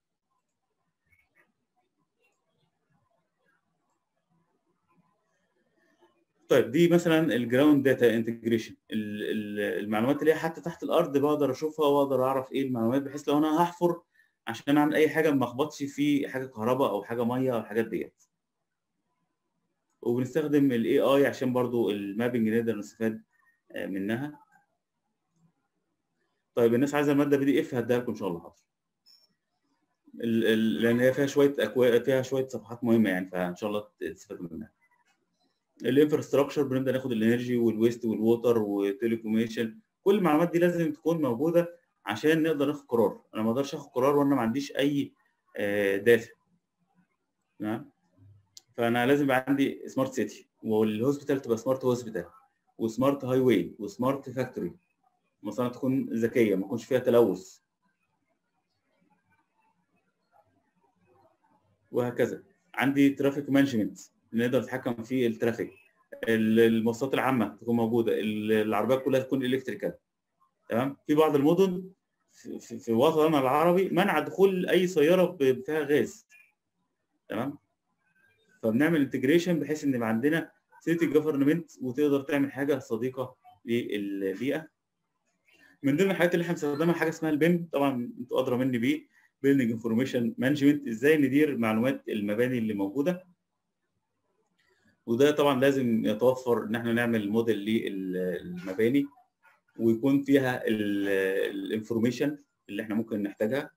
Speaker 2: طيب دي مثلا الجراوند داتا انتجريشن المعلومات اللي هي حتى تحت الارض بقدر اشوفها واقدر اعرف ايه المعلومات بحيث لو انا هحفر عشان اعمل اي حاجه ما اخبطش في حاجه كهرباء او حاجه ميه او الحاجات ديت وبنستخدم الاي اي عشان برضو المابنج نقدر نستفاد منها طيب الناس عايزه الماده بي دي اف هديها لكم ان شاء الله حاضر لان هي فيها شويه اكواد فيها شويه صفحات مهمه يعني فان شاء الله تستفادوا منها الانفراستراكشر بنبدا ناخد الانرجي والويست والووتر والتليكوميشن كل المعلومات دي لازم تكون موجوده عشان نقدر ناخد قرار انا ما اقدرش اخد قرار وانا ما عنديش اي داتا تمام فانا لازم يبقى عندي سمارت سيتي والهوسبيتال تبقى سمارت هوسبيتال وسمارت هاي واي وسمارت فاكتوري مصانع تكون ذكيه ما يكونش فيها تلوث وهكذا عندي ترافيك مانجمنت نقدر نتحكم في الترافيك المواصلات العامه تكون موجوده العربيات كلها تكون الكتريكال تمام في بعض المدن في, في وطننا العربي منع دخول اي سياره فيها غاز تمام فبنعمل انتجريشن بحيث ان يبقى عندنا سيتي جفرمنت وتقدر تعمل حاجه صديقه للبيئه من ضمن الحاجات اللي احنا بنستخدمها حاجه اسمها البيم طبعا انتوا ادرى مني بيه بيلدنج انفورميشن مانجمنت ازاي ندير معلومات المباني اللي موجوده وده طبعا لازم يتوفر ان احنا نعمل موديل للمباني ويكون فيها الانفورميشن اللي احنا ممكن نحتاجها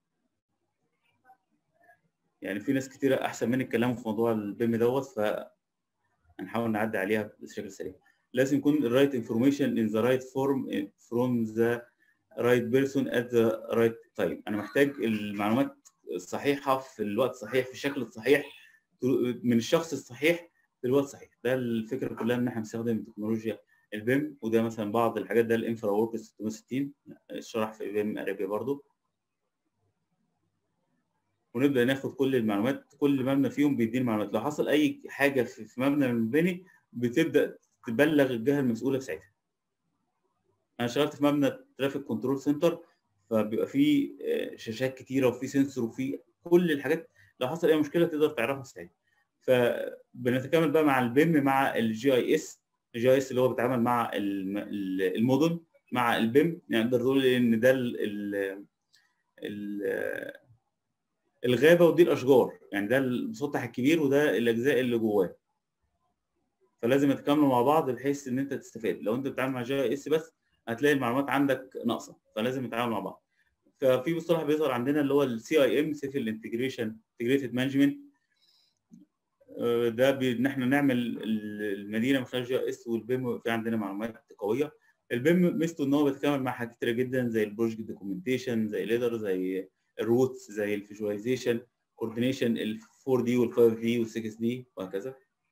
Speaker 2: يعني في ناس كتيرة احسن مني اتكلموا في موضوع البيم دوت فهنحاول نعدي عليها بشكل سريع لازم يكون الرايت انفورميشن ان ذا رايت فورم فروم ذا رايت بيرسون ات ذا رايت تايم انا محتاج المعلومات الصحيحه في الوقت الصحيح في الشكل الصحيح من الشخص الصحيح في الوقت الصحيح ده الفكره كلها ان احنا بنستخدم تكنولوجيا البيم وده مثلا بعض الحاجات ده الانفرا ورك 660 شرح في بيم ارابيا برضو ونبدا ناخد كل المعلومات كل مبنى فيهم بيديني معلومات لو حصل اي حاجه في مبنى من المباني بتبدا تبلغ الجهه المسؤوله في ساعتها انا اشتغلت في مبنى ترافيك كنترول سنتر فبيبقى فيه شاشات كتيره وفي سنسور وفي كل الحاجات لو حصل اي مشكله تقدر تعرفها في ساعتها فبنتكامل بقى مع البيم مع الجي اي اس الجي اي اس اللي هو بيتعامل مع المدن مع البيم يعني نقدر نقول ان ده ال ال الغابه ودي الاشجار يعني ده المسطح الكبير وده الاجزاء اللي جواه فلازم يتكاملوا مع بعض بحيث ان انت تستفاد لو انت بتتعامل مع جي اس بس هتلاقي المعلومات عندك ناقصه فلازم يتعاملوا مع بعض ففي مصطلح بيظهر عندنا اللي هو السي اي ام سيفل انتجريشن انتجريتد مانجمنت ده ان احنا نعمل المدينه من خلال جي اس والبيم في عندنا معلومات قويه البيم ميزته ان هو بيتكامل مع حاجات كتيره جدا زي البروجكت دوكيومنتيشن زي ليدر زي الروتس زي الفيجواليزيشن كوردينيشن ال 4 دي وال 5 دي وال 6 دي وهكذا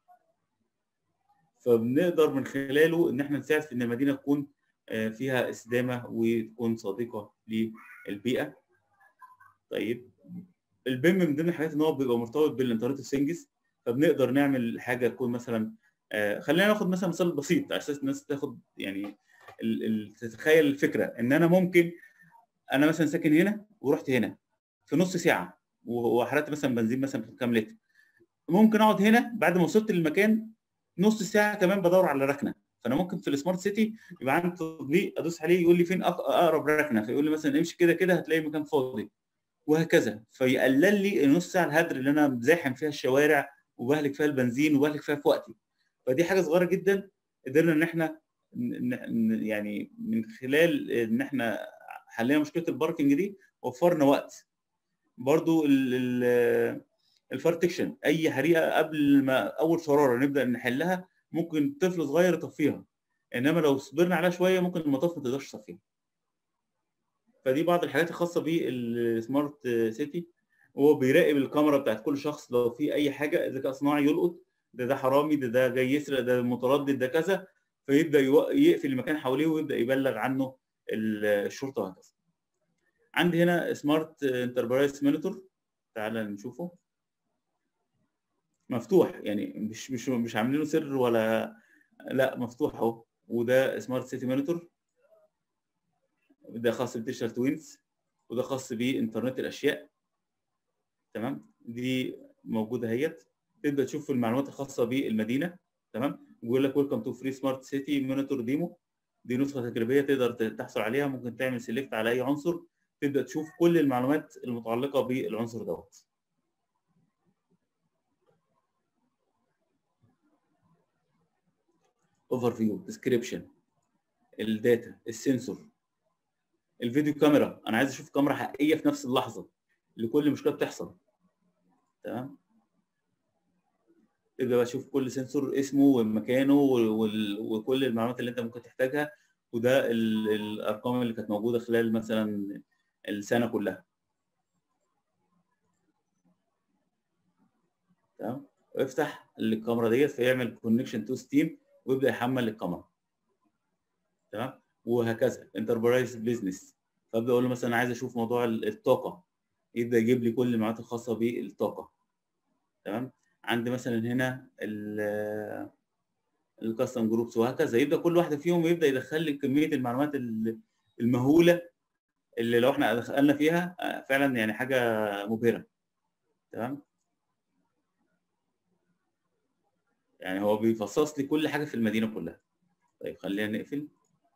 Speaker 2: فبنقدر من خلاله ان احنا نساعد في ان المدينه تكون فيها استدامه وتكون صديقه للبيئه طيب البيم من ضمن الحاجات ان هو بيبقى مرتبط بالانترنت اوف ثينجز فبنقدر نعمل حاجه تكون مثلا آه خلينا ناخد مثلا مثال بسيط على اساس الناس تاخد يعني ال ال تتخيل الفكره ان انا ممكن انا مثلا ساكن هنا ورحت هنا في نص ساعه وحرقت مثلا بنزين مثلا كام لتر ممكن اقعد هنا بعد ما وصلت للمكان نص ساعه كمان بدور على ركنه فانا ممكن في السمارت سيتي يبقى عندي تطبيق ادوس عليه يقول لي فين اقرب ركنه فيقول لي مثلا امشي كده كده هتلاقي مكان فاضي وهكذا فيقلل لي النص ساعه الهدر اللي انا مزاحم فيها الشوارع وبهلك فيها البنزين وبهلك فيها في وقتي فدي حاجه صغيره جدا قدرنا ان احنا يعني من خلال ان احنا حلينا مشكله الباركنج دي وفرنا وقت برضو الفارتكشن اي حريقه قبل ما اول شراره نبدا نحلها ممكن طفل صغير يطفيها انما لو صبرنا عليها شويه ممكن المطاف ما تقدرش تصفيها فدي بعض الحاجات الخاصه بالسمارت سيتي وهو بيراقب الكاميرا بتاعت كل شخص لو في اي حاجه ذكاء صناعي يلقط ده ده حرامي ده ده جاي يسرق ده متردد ده كذا فيبدا يقفل المكان حواليه ويبدا يبلغ عنه الشرطه وهكذا. عندي هنا سمارت انتربرايز مونيتور تعال نشوفه مفتوح يعني مش مش مش عاملينه سر ولا لا مفتوح اهو وده سمارت سيتي مونيتور ده خاص بديجيتال توينز وده خاص بانترنت الاشياء تمام دي موجوده اهيت تبدا تشوف المعلومات الخاصه بالمدينه تمام بيقول لك ويلكم تو فري سمارت سيتي مونيتور ديمو دي نسخه تجريبيه تقدر تحصل عليها ممكن تعمل سيلكت على اي عنصر تبدا تشوف كل المعلومات المتعلقه بالعنصر دوت اوفر فيو ديسكريبشن الداتا السنسور الفيديو كاميرا انا عايز اشوف كاميرا حقيقيه في نفس اللحظه لكل مشكله بتحصل تمام تبدا بقى اشوف كل سنسور اسمه ومكانه وكل المعلومات اللي انت ممكن تحتاجها وده الارقام اللي كانت موجوده خلال مثلا السنه كلها تمام وافتح الكاميرا ديت فيعمل كونكشن تو ستيم ويبدا يحمل الكاميرا تمام وهكذا انتربرايز بزنس فابدا اقول له مثلا عايز اشوف موضوع الطاقه يبدا يجيب لي كل المعلومات الخاصه بالطاقه تمام عندي مثلا هنا الكاستم جروبس وهكذا يبدا كل واحده فيهم يبدا يدخل لي كميه المعلومات المهوله اللي لو احنا دخلنا فيها فعلا يعني حاجه مبهره تمام يعني هو بيفصص لي كل حاجه في المدينه كلها طيب خلينا نقفل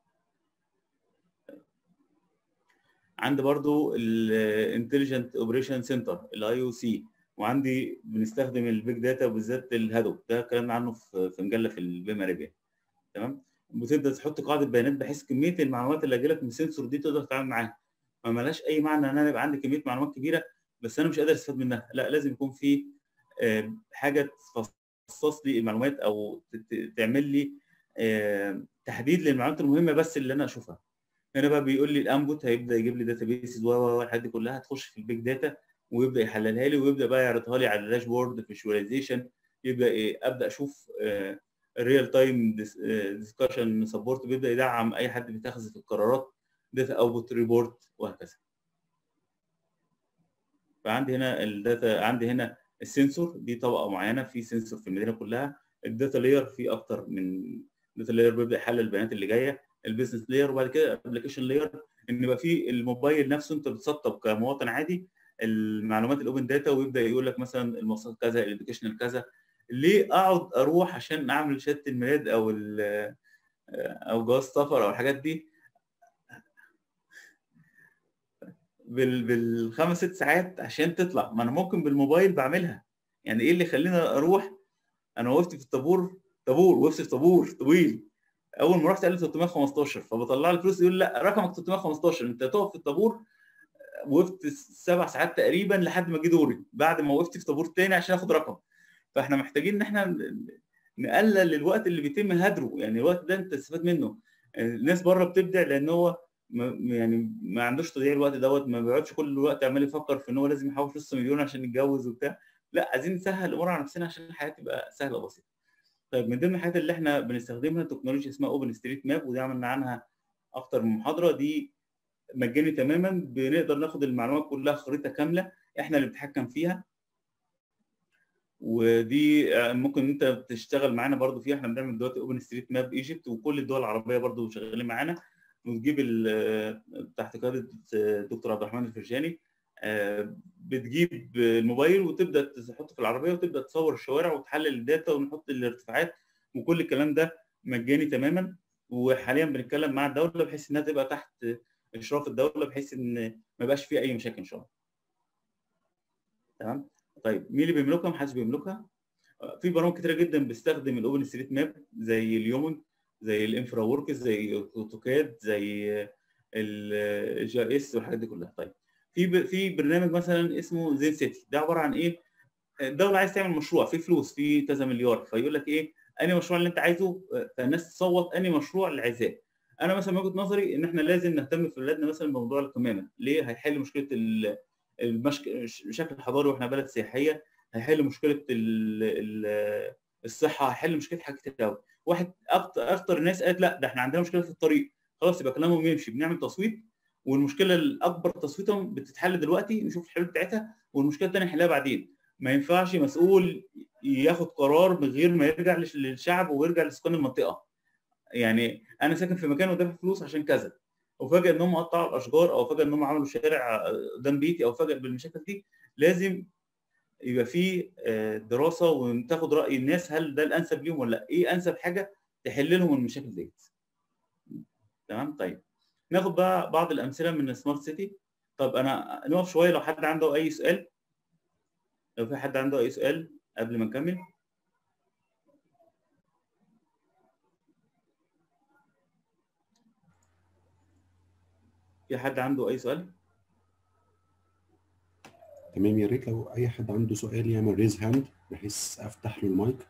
Speaker 2: عندي برضو الانتليجنت اوبريشن سنتر الاي او سي وعندي بنستخدم البيج داتا وبالذات الهادو ده اتكلمنا عنه في في مجله في البيم اريبيا تمام بتبدا تحط قاعده بيانات بحيث كميه المعلومات اللي هتجيلك من السنسور دي تقدر تتعامل معاها ما ملهاش اي معنى ان انا يبقى عندي كميه معلومات كبيره بس انا مش قادر استفاد منها لا لازم يكون في حاجه تخصص لي المعلومات او تعمل لي تحديد للمعلومات المهمه بس اللي انا اشوفها هنا بقى بيقول لي الانبوت هيبدا يجيب لي داتا بيسز و الحاجات دي كلها تخش في البيج داتا ويبدا يحللها لي ويبدا بقى يعرضها لي على الداشبورد فيجواليزيشن يبدا إيه ابدا اشوف الريال تايم ديسكشن سبورت بيبدا يدعم اي حد بيتخذ في القرارات داتا اوتبوت ريبورت وهكذا فعندي هنا الداتا عندي هنا السنسور دي طبقه معينه في سنسور في المدينه كلها الداتا لاير في اكتر من داتا لاير بيبدا يحلل البيانات اللي جايه البيزنس لاير وبعد كده الابلكيشن لاير ان يبقى في الموبايل نفسه انت بتسطب كمواطن عادي المعلومات الاوبن داتا ويبدا يقول لك مثلا المواصلات كذا الاديوكيشنال كذا ليه اقعد اروح عشان اعمل شهاده الميلاد او او جواز سفر او الحاجات دي بال بالخمس ست ساعات عشان تطلع ما انا ممكن بالموبايل بعملها يعني ايه اللي يخليني اروح انا وقفت في الطابور طابور وقفت في طابور طويل اول ما رحت قال لي 315 فبطلع له فلوس يقول لا رقمك 315 انت تقف في الطابور وقفت سبع ساعات تقريبا لحد ما جه دوري بعد ما وقفت في طابور تاني عشان اخد رقم فاحنا محتاجين ان احنا نقلل الوقت اللي بيتم هدره يعني الوقت ده انت تستفاد منه الناس بره بتبدع لان هو ما يعني ما عندوش تضييع الوقت دوت ما بيقعدش كل الوقت عمال يفكر في ان هو لازم يحوش نص مليون عشان يتجوز وبتاع لا عايزين نسهل الامور على نفسنا عشان الحياه تبقى سهله وبسيطه طيب من ضمن الحاجات اللي احنا بنستخدمها تكنولوجيا اسمها اوبن ستريت ماب ودي عملنا عنها اكتر من محاضره دي مجاني تماما بنقدر ناخد المعلومات كلها خريطه كامله احنا اللي بنتحكم فيها ودي ممكن انت تشتغل معانا برضو فيها احنا بنعمل دلوقتي اوبن ستريت ماب ايجيبت وكل الدول العربيه برضو شغالين معانا وتجيب تحت قياده دكتور عبد الرحمن الفرجاني بتجيب الموبايل وتبدا تحطه في العربيه وتبدا تصور الشوارع وتحلل الداتا ونحط الارتفاعات وكل الكلام ده مجاني تماما وحاليا بنتكلم مع الدوله بحيث انها تبقى تحت اشراف الدوله بحيث ان ما يبقاش فيه اي مشاكل ان شاء الله. تمام؟ طيب مين اللي بيملكها؟ محدش بيملكها. في برامج كتيره جدا بتستخدم الاوبن ستريت ماب زي اليومن زي الانفرا وركس زي اوتوكاد زي الجي ار اس والحاجات دي كلها. طيب في في برنامج مثلا اسمه زين سيتي ده عباره عن ايه؟ الدوله عايز تعمل مشروع فيه فلوس فيه كذا مليار فيقول لك ايه؟ انهي مشروع اللي انت عايزه فالناس تصوت انهي مشروع اللي عايزاه. انا مثلا من وجهه نظري ان احنا لازم نهتم في بلادنا مثلا بموضوع القمامه ليه هيحل مشكله المشك... الشكل الحضاري واحنا بلد سياحيه هيحل مشكله ال... ال... الصحه هيحل مشكله حاجات كتير قوي واحد اكتر اكتر الناس قالت لا ده احنا عندنا مشكله في الطريق خلاص يبقى كلامهم يمشي بنعمل تصويت والمشكله الاكبر تصويتهم بتتحل دلوقتي نشوف الحلول بتاعتها والمشكله الثانيه نحلها بعدين ما ينفعش مسؤول ياخد قرار من غير ما يرجع للشعب ويرجع لسكان المنطقه يعني انا ساكن في مكان ودافع فلوس عشان كذا وفجاه ان هم قطعوا الاشجار او فجاه ان هم عملوا شارع قدام بيتي او فجاه بالمشاكل دي لازم يبقى في دراسه وتاخد راي الناس هل ده الانسب ليهم ولا ايه انسب حاجه تحل لهم المشاكل ديت تمام طيب ناخد بقى بعض الامثله من السمارت سيتي طب انا نقف شويه لو حد عنده اي سؤال لو في حد عنده اي سؤال قبل ما نكمل في حد عنده اي سؤال
Speaker 1: تمام يا ريت لو اي حد عنده سؤال يعمل ريز هاند بحيث افتح له المايك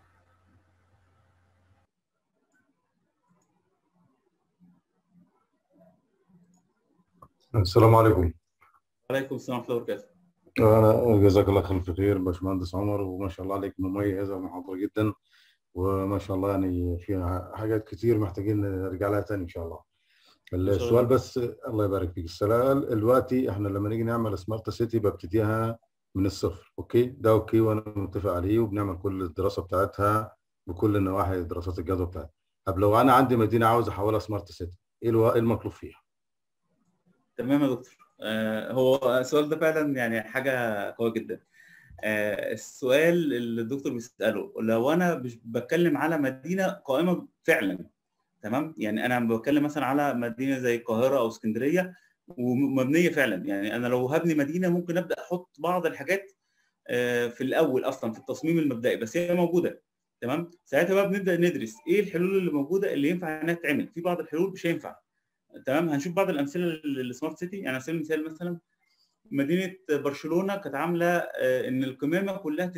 Speaker 3: السلام عليكم
Speaker 2: وعليكم السلام ورحمه الله وبركاته
Speaker 3: انا جزاك الله خير خير باشمهندس عمر وما شاء الله عليك مميزه محاضره جدا وما شاء الله يعني فيها حاجات كتير محتاجين نرجع لها تاني ان شاء الله السؤال بس الله يبارك فيك السؤال دلوقتي احنا لما نيجي نعمل سمارت سيتي ببتديها من الصفر اوكي ده اوكي وانا متفق عليه وبنعمل كل الدراسه بتاعتها بكل النواحي دراسات الجدوى بتاعتها طب لو انا عندي مدينه عاوز احولها سمارت سيتي ايه الو... ايه المطلوب فيها؟
Speaker 2: تمام يا دكتور آه هو السؤال ده فعلا يعني حاجه قويه جدا آه السؤال اللي الدكتور بيساله لو انا بتكلم على مدينه قائمه فعلا تمام يعني انا بتكلم مثلا على مدينه زي القاهره او اسكندريه ومبنيه فعلا يعني انا لو هبني مدينه ممكن ابدا احط بعض الحاجات في الاول اصلا في التصميم المبدئي بس هي موجوده تمام ساعتها بقى بنبدا ندرس ايه الحلول اللي موجوده اللي ينفع انها تتعمل في بعض الحلول مش هينفع تمام هنشوف بعض الامثله للسمارت سيتي يعني على سبيل المثال مثلا مدينه برشلونه كانت عامله ان القمامه كلها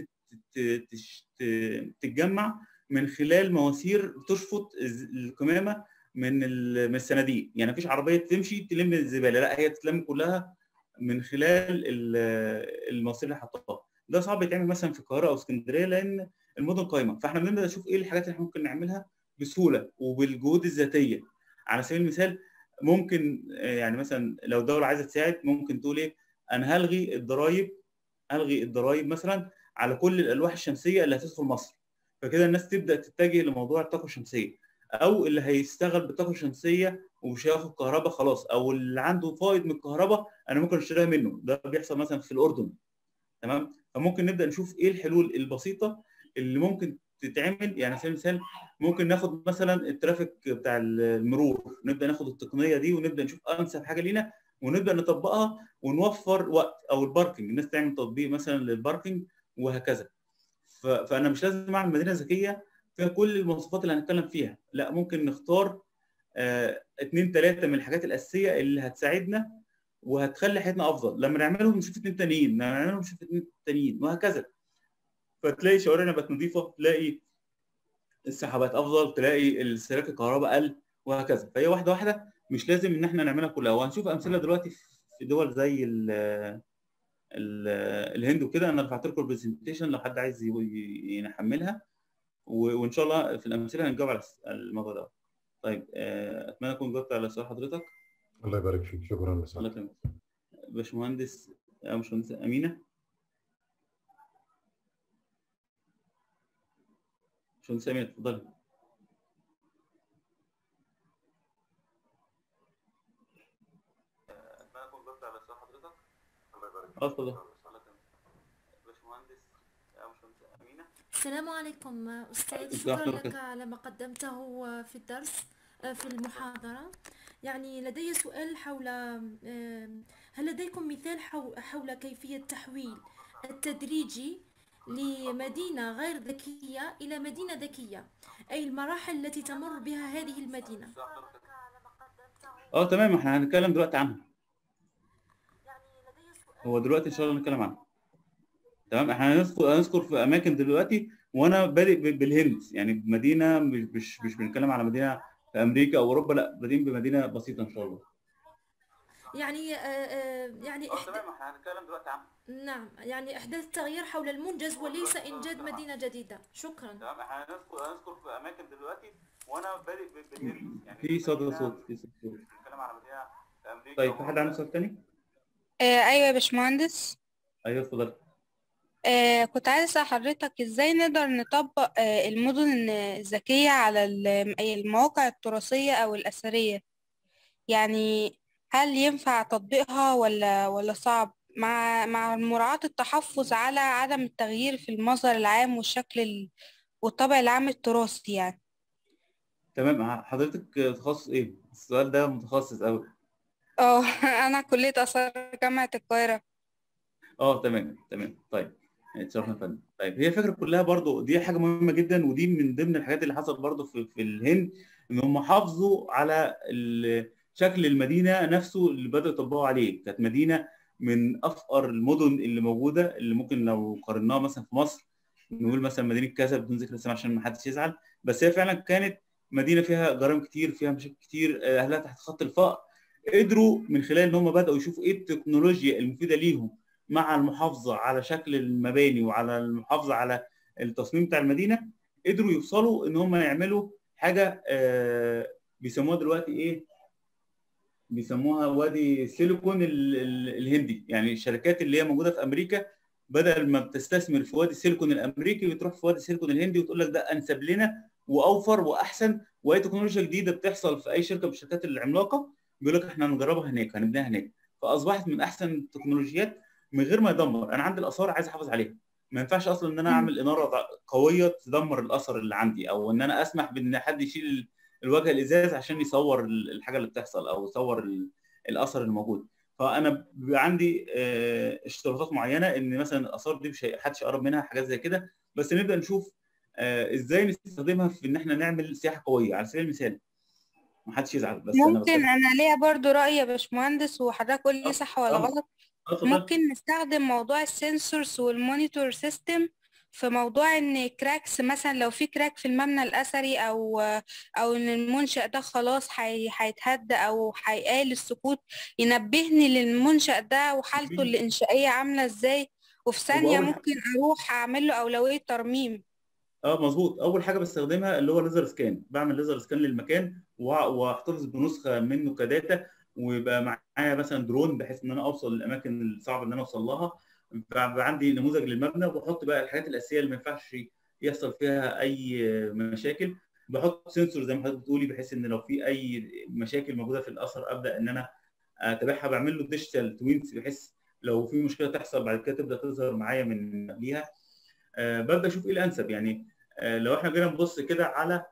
Speaker 2: تتجمع من خلال مواسير تشفط القمامه من من الصناديق يعني مفيش عربيه تمشي تلم الزباله لا هي تتلم كلها من خلال المواسير اللي حطها ده صعب يتعمل مثلا في القاهره او اسكندريه لان المدن قايمه فاحنا بنبدا نشوف ايه الحاجات اللي احنا ممكن نعملها بسهوله وبالجهود الذاتيه على سبيل المثال ممكن يعني مثلا لو الدوله عايزه تساعد ممكن تقول ايه انا هلغي الضرايب الغي الضرايب مثلا على كل الالواح الشمسيه اللي هتدخل مصر فكده الناس تبدا تتجه لموضوع الطاقه الشمسيه او اللي هيشتغل بالطاقه الشمسيه ومش هياخد كهرباء خلاص او اللي عنده فائض من الكهرباء انا ممكن اشتريها منه ده بيحصل مثلا في الاردن تمام فممكن نبدا نشوف ايه الحلول البسيطه اللي ممكن تتعمل يعني على سبيل المثال ممكن ناخد مثلا الترافيك بتاع المرور نبدا ناخد التقنيه دي ونبدا نشوف انسب حاجه لينا ونبدا نطبقها ونوفر وقت او الباركنج الناس تعمل تطبيق مثلا للباركنج وهكذا فانا مش لازم اعمل مدينه ذكيه فيها كل المواصفات اللي هنتكلم فيها لا ممكن نختار آه، اتنين تلاته من الحاجات الاساسيه اللي هتساعدنا وهتخلي حياتنا افضل لما نعملهم نشوف اتنين تانيين لما نعملهم نشوف اتنين تانيين وهكذا فتلاقي شوارعنا بقت نظيفه تلاقي الصحه بقت افضل تلاقي السلك الكهرباء قل وهكذا فهي واحده واحده مش لازم ان احنا نعملها كلها وهنشوف امثله دلوقتي في دول زي ال ال الهند وكده انا رفعت لكم البرزنتيشن لو حد عايز ي- يحملها و- وان شاء الله في الامثله هنجاوب على الس- على الموضوع ده طيب آه، اتمنى اكون جاوبت على سؤال حضرتك
Speaker 3: الله يبارك فيك شكرا
Speaker 2: الله
Speaker 3: لسعادتك
Speaker 2: يكرمك باشمهندس آه، باشمهندس امينه باشمهندس امينه اتفضلي اتمنى اكون جاوبت على سؤال حضرتك
Speaker 3: الله يبارك
Speaker 2: اه اتفضل باشمهندس آه، باشمهندس امينه
Speaker 4: السلام عليكم أستاذ
Speaker 2: عليكم
Speaker 4: شكرا
Speaker 2: السلام
Speaker 4: لك على ما قدمته في الدرس في المحاضرة يعني لدي سؤال حول آم، هل لديكم مثال حو- حول كيفية تحويل التدريجي لمدينة غير ذكية إلى مدينة ذكية أي المراحل التي تمر بها هذه المدينة
Speaker 2: اه تمام احنا هنتكلم دلوقتي عنها هو دلوقتي ان شاء الله هنتكلم عنها تمام احنا هنذكر هنذكر في اماكن دلوقتي وانا بادئ ب- بالهند يعني بمدينه مش مش مش بنتكلم على مدينه في امريكا او اوروبا لا بادئين بمدينه بسيطه ان شاء الله
Speaker 4: يعني آه، آه، يعني إحدى-
Speaker 2: احنا هنتكلم دلوقتي عنها
Speaker 4: نعم يعني إحداث تغيير حول المنجز وليس إنجاد مدينة جديدة شكرا
Speaker 2: تمام احنا هنذكر هنذكر في اماكن دلوقتي وانا بادئ بالهند يعني في صدى صوت في صوت صوت بنتكلم على مدينه في امريكا طيب في حد عنده سؤال تاني؟
Speaker 5: آه ايوه يا باشمهندس
Speaker 2: ايوه اتفضل
Speaker 5: آه كنت عايز اسال حضرتك ازاي نقدر نطبق آه المدن الذكيه على ال- المواقع التراثيه او الاثريه يعني هل ينفع تطبيقها ولا ولا صعب مع مع مراعاه التحفظ على عدم التغيير في المظهر العام والشكل ال- والطابع العام التراثي يعني
Speaker 2: تمام حضرتك تخصص ايه؟ السؤال ده متخصص قوي
Speaker 5: اه انا كليه اثار جامعه القاهره
Speaker 2: اه تمام تمام طيب اتشرفنا يا فندم طيب هي الفكره كلها برضو دي حاجه مهمه جدا ودي من ضمن الحاجات اللي حصلت برضو في, في الهند ان هم حافظوا على ال- شكل المدينه نفسه اللي بداوا يطبقوا عليه كانت مدينه من افقر المدن اللي موجوده اللي ممكن لو قارناها مثلا في مصر نقول مثلا مدينه كذا بدون ذكر اسمها عشان ما حدش يزعل بس هي فعلا كانت مدينه فيها جرائم كتير فيها مشاكل كتير اهلها تحت خط الفقر قدروا من خلال ان هم بداوا يشوفوا ايه التكنولوجيا المفيده ليهم مع المحافظه على شكل المباني وعلى المحافظه على التصميم بتاع المدينه قدروا يوصلوا ان هم يعملوا حاجه آه، بيسموها دلوقتي ايه بيسموها وادي سيليكون ال- ال- الهندي يعني الشركات اللي هي موجوده في امريكا بدل ما بتستثمر في وادي السيليكون الامريكي بتروح في وادي السيليكون الهندي وتقول لك ده انسب لنا واوفر واحسن واي تكنولوجيا جديده بتحصل في اي شركه من الشركات العملاقه بيقول لك احنا هنجربها هناك هنبنيها هناك فاصبحت من احسن التكنولوجيات من غير ما يدمر انا عندي الاثار عايز احافظ عليها ما ينفعش اصلا ان انا اعمل اناره ضع- قويه تدمر الاثر اللي عندي او ان انا اسمح بان حد يشيل ال- الواجهه الازاز عشان يصور ال- الحاجه اللي بتحصل او يصور ال- الاثر الموجود فانا بيبقى عندي آه، اشتراطات معينه ان مثلا الاثار دي مش هي- حدش يقرب منها حاجات زي كده بس نبدا نشوف آه، ازاي نستخدمها في ان احنا نعمل سياحه قويه على سبيل المثال ما حدش يزعل بس انا
Speaker 5: ممكن
Speaker 2: بتكلم
Speaker 5: انا ليا برضو رأي يا باشمهندس وحضرتك قول لي صح ولا
Speaker 2: آه.
Speaker 5: غلط
Speaker 2: آه، اتفضل.
Speaker 5: ممكن نستخدم موضوع السنسورز والمونيتور سيستم في موضوع ان كراكس مثلا لو في كراك في المبنى الاثري او او ان المنشأ ده خلاص هي- هيتهد او هيقال السقوط ينبهني للمنشأ ده وحالته
Speaker 2: أكيد.
Speaker 5: الانشائيه عامله ازاي وفي ثانيه
Speaker 2: أول حاجة-
Speaker 5: ممكن اروح اعمل له اولويه ترميم
Speaker 2: اه مظبوط اول حاجه بستخدمها اللي هو ليزر سكان بعمل ليزر سكان للمكان وأ- واحتفظ بنسخه منه كداتا ويبقى معايا مثلا درون بحيث ان انا اوصل للاماكن الصعبه ان انا اوصل لها بيبقى عندي نموذج للمبنى وبحط بقى الحاجات الاساسيه اللي ما ينفعش يحصل فيها اي مشاكل بحط سنسور زي ما حضرتك بتقولي بحيث ان لو في اي مشاكل موجوده في الاثر ابدا ان انا اتابعها بعمل له ديجيتال توينز بحيث لو في مشكله تحصل بعد كده تبدا تظهر معايا من قبليها آه، ببدا اشوف ايه الانسب يعني آه، لو احنا جينا نبص كده على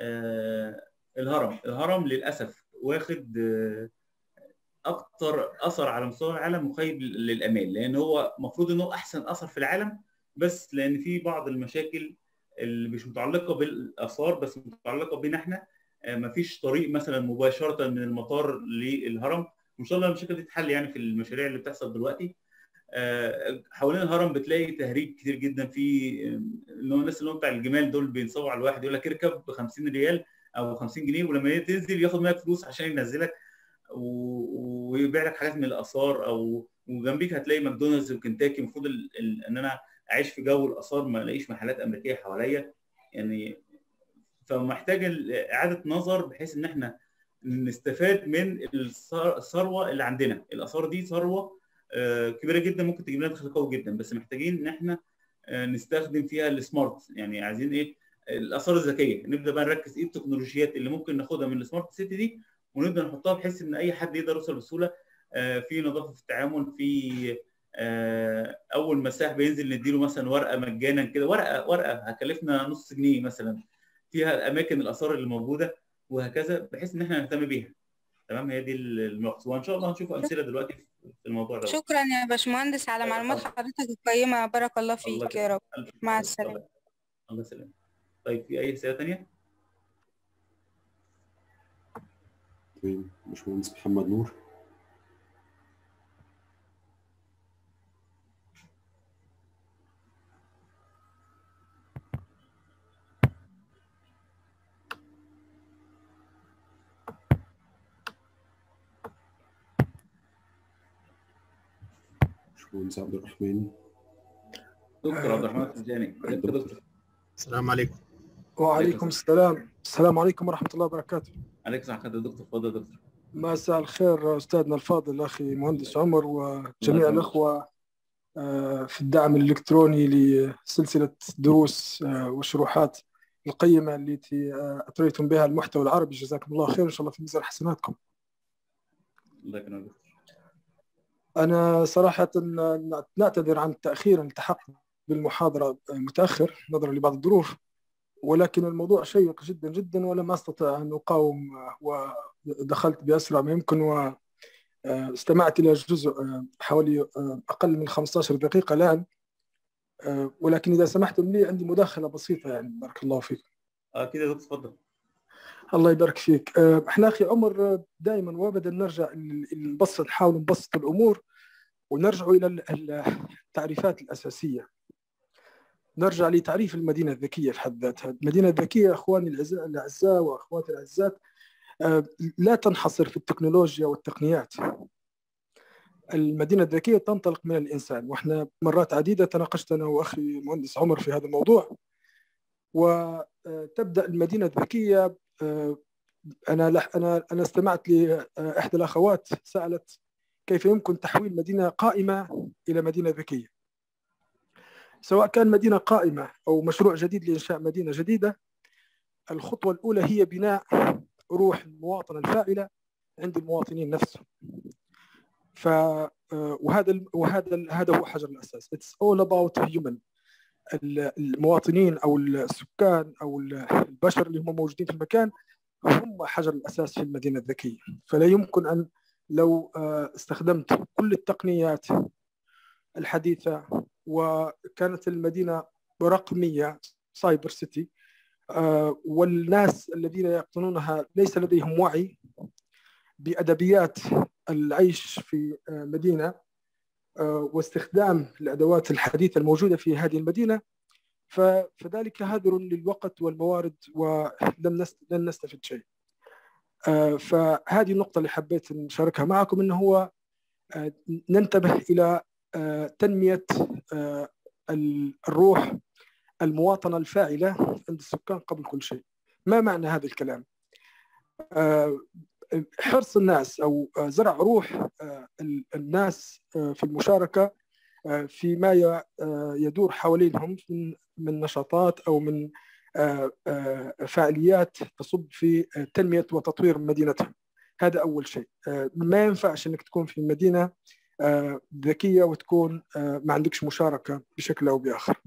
Speaker 2: آه، الهرم الهرم للاسف واخد آه، اكتر اثر على مستوى العالم مخيب للامال لان هو المفروض انه احسن اثر في العالم بس لان في بعض المشاكل اللي مش متعلقه بالاثار بس متعلقه بينا احنا آه، مفيش طريق مثلا مباشره من المطار للهرم وان شاء الله المشاكل دي تتحل يعني في المشاريع اللي بتحصل دلوقتي آه، حوالين الهرم بتلاقي تهريج كتير جدا في آه، اللي هو الناس اللي هم بتاع الجمال دول بينصبوا على الواحد يقول لك اركب ب 50 ريال او 50 جنيه ولما تنزل ياخد منك فلوس عشان ينزلك و- ويبيع لك حاجات من الاثار او وجنبيك هتلاقي ماكدونالدز وكنتاكي المفروض ال- ال- ان انا اعيش في جو الاثار ما الاقيش محلات امريكيه حواليا يعني فمحتاج ال- اعاده نظر بحيث ان احنا نستفاد من الثر- الثروه اللي عندنا الاثار دي ثروه آه، كبيره جدا ممكن تجيب لنا دخل قوي جدا بس محتاجين ان احنا آه، نستخدم فيها السمارت يعني عايزين ايه الاثار الذكيه نبدا بقى نركز ايه التكنولوجيات اللي ممكن ناخدها من السمارت سيتي دي ونبدا نحطها بحيث ان اي حد يقدر يوصل بسهوله آه، في نظافه في التعامل في آه، اول ما السائح بينزل نديله مثلا ورقه مجانا كده ورقه ورقه هكلفنا نص جنيه مثلا فيها اماكن الاثار اللي موجوده وهكذا بحيث ان احنا نهتم بيها تمام هي دي المقصود وان شاء الله هنشوف امثله دلوقتي في الموضوع ده
Speaker 5: شكرا يا باشمهندس على معلومات حضرتك القيمة بارك الله فيك يا رب
Speaker 2: ألف
Speaker 5: مع
Speaker 2: ألف
Speaker 5: السلامة.
Speaker 2: الله- الله يسلمك طيب في اي اسئله ثانيه؟
Speaker 1: تمام باشمهندس محمد نور باشمهندس عبد الرحمن
Speaker 2: دكتور عبد الرحمن الفرجاني ازيك يا دكتور
Speaker 6: السلام عليكم
Speaker 2: عليكم
Speaker 7: وعليكم السلام السلام عليكم ورحمة الله وبركاته
Speaker 2: عليك صحة يا دكتور اتفضل يا دكتور
Speaker 7: مساء الخير أستاذنا الفاضل أخي مهندس عمر وجميع
Speaker 2: يسلمك.
Speaker 7: الأخوة آه، في الدعم الإلكتروني لسلسلة دروس آه، وشروحات القيمة التي آه، أثريتم بها المحتوى العربي جزاكم الله خير إن شاء الله في ميزان حسناتكم
Speaker 2: الله يكرمك يا دكتور
Speaker 7: أنا صراحة ن- نعتذر عن التأخير التحق بالمحاضرة متأخر نظرا لبعض الظروف ولكن الموضوع شيق جدا جدا ولم أستطع أن أقاوم ودخلت بأسرع ما يمكن واستمعت إلى جزء حوالي أقل من 15 دقيقة الآن ولكن إذا سمحتم لي عندي مداخلة بسيطة يعني بارك الله فيك
Speaker 2: اه كده يا دكتور اتفضل
Speaker 7: الله يبارك فيك آه، احنا اخي عمر دائما وابدا نرجع ل- نبسط نحاول نبسط الامور ونرجع الى ال- ال- التعريفات الاساسيه نرجع لتعريف المدينه الذكيه في حد ذاتها المدينه الذكيه اخواني الاعزاء الاعزاء واخواتي الاعزاء آه، لا تنحصر في التكنولوجيا والتقنيات المدينه الذكيه تنطلق من الانسان واحنا مرات عديده تناقشت انا واخي المهندس عمر في هذا الموضوع وتبدا المدينه الذكيه آه، انا لح انا انا استمعت لاحدى الاخوات سالت كيف يمكن تحويل مدينه قائمه الى مدينه ذكيه سواء كان مدينه قائمه او مشروع جديد لانشاء مدينه جديده الخطوه الاولى هي بناء روح المواطنه الفاعله عند المواطنين نفسهم ف آه، وهذا ال- وهذا ال- هذا هو حجر الاساس اتس اول اباوت هيومن المواطنين او السكان او البشر اللي هم موجودين في المكان هم حجر الاساس في المدينه الذكيه فلا يمكن ان لو آه، استخدمت كل التقنيات الحديثه وكانت المدينه رقميه سايبر سيتي آه، والناس الذين يقطنونها ليس لديهم وعي بادبيات العيش في آه، مدينه آه، واستخدام الادوات الحديثه الموجوده في هذه المدينه ف- فذلك هدر للوقت والموارد ولم نست- لن نستفد شيء. آه، فهذه النقطة اللي حبيت نشاركها معكم انه هو آه، ننتبه الى آه، تنمية آه، ال- الروح المواطنة الفاعلة عند السكان قبل كل شيء. ما معنى هذا الكلام؟ آه، حرص الناس او آه، زرع روح آه، ال- الناس آه، في المشاركة آه، فيما ي- آه، يدور حوالينهم من من نشاطات او من آه، آه، فعاليات تصب في آه، تنميه وتطوير مدينتهم هذا اول شيء آه، ما ينفعش انك تكون في مدينه آه، ذكيه وتكون آه، ما عندكش مشاركه بشكل او باخر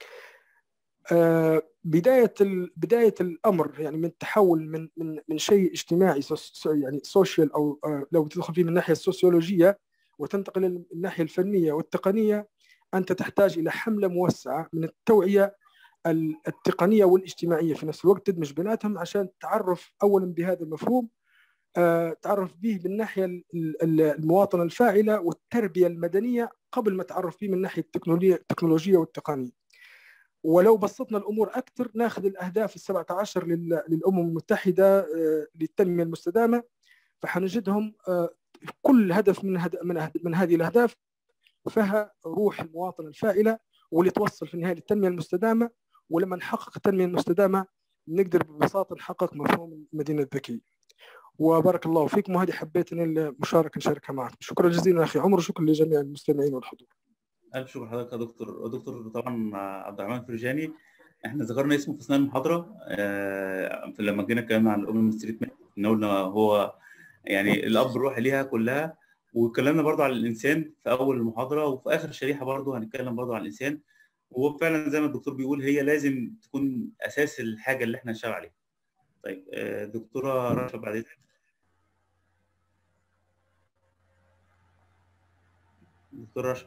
Speaker 7: آه، بدايه ال- بدايه الامر يعني من التحول من من من شيء اجتماعي سوس- يعني سوشيال او آه، لو تدخل فيه من الناحيه السوسيولوجيه وتنتقل للناحيه الفنيه والتقنيه انت تحتاج الى حمله موسعه من التوعيه التقنيه والاجتماعيه في نفس الوقت تدمج بيناتهم عشان تعرف اولا بهذا المفهوم تعرف به من ناحيه المواطنه الفاعله والتربيه المدنيه قبل ما تعرف به من ناحيه التكنولوجيا التكنولوجيه والتقنيه. ولو بسطنا الامور اكثر ناخذ الاهداف ال 17 للامم المتحده للتنميه المستدامه فحنجدهم كل هدف من هد... من, هد... من هذه الاهداف فيها روح المواطنه الفاعله واللي توصل في النهايه للتنميه المستدامه ولما نحقق التنميه المستدامه نقدر ببساطه نحقق مفهوم المدينه الذكيه. وبارك الله فيكم وهذه حبيت ان المشاركه نشاركها معكم شكرا جزيلا اخي عمر وشكرا لجميع المستمعين والحضور
Speaker 2: الف شكر لحضرتك يا دكتور دكتور طبعا عبد الرحمن فرجاني احنا ذكرنا اسمه في اثناء المحاضره آه لما جينا اتكلمنا عن الاوبن ستريت ماب قلنا هو يعني الاب الروحي ليها كلها واتكلمنا برضو عن الانسان في اول المحاضره وفي اخر الشريحه برضو هنتكلم برضو عن الانسان وهو فعلا زي ما الدكتور بيقول هي لازم تكون اساس الحاجه اللي احنا نشتغل عليها طيب آه دكتوره رشا بعد اذنك دكتور رشا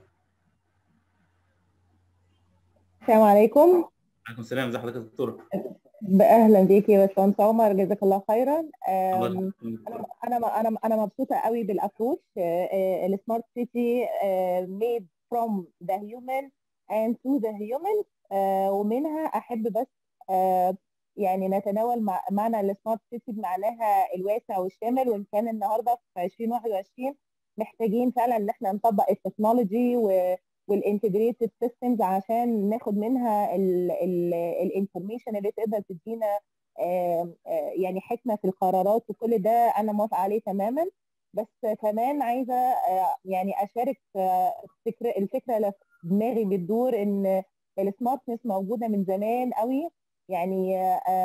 Speaker 6: السلام عليكم
Speaker 2: عليكم السلام ازي حضرتك يا دكتوره
Speaker 6: اهلا بيك يا باشمهندس عمر جزاك الله خيرا
Speaker 2: الله
Speaker 6: انا انا انا انا مبسوطه قوي بالابروش السمارت سيتي ميد فروم ذا هيومن اند تو ذا هيومن ومنها احب بس uh, يعني نتناول مع معنى السمارت سيتي بمعناها الواسع والشامل وان كان النهارده في 2021 محتاجين فعلا ان احنا نطبق التكنولوجي والانتجريتد سيستمز عشان ناخد منها الانفورميشن اللي تقدر تدينا يعني حكمه في القرارات وكل ده انا موافقه عليه تماما بس كمان عايزه يعني اشارك فكره الفكره اللي في دماغي بتدور ان السمارتنس موجوده من زمان قوي يعني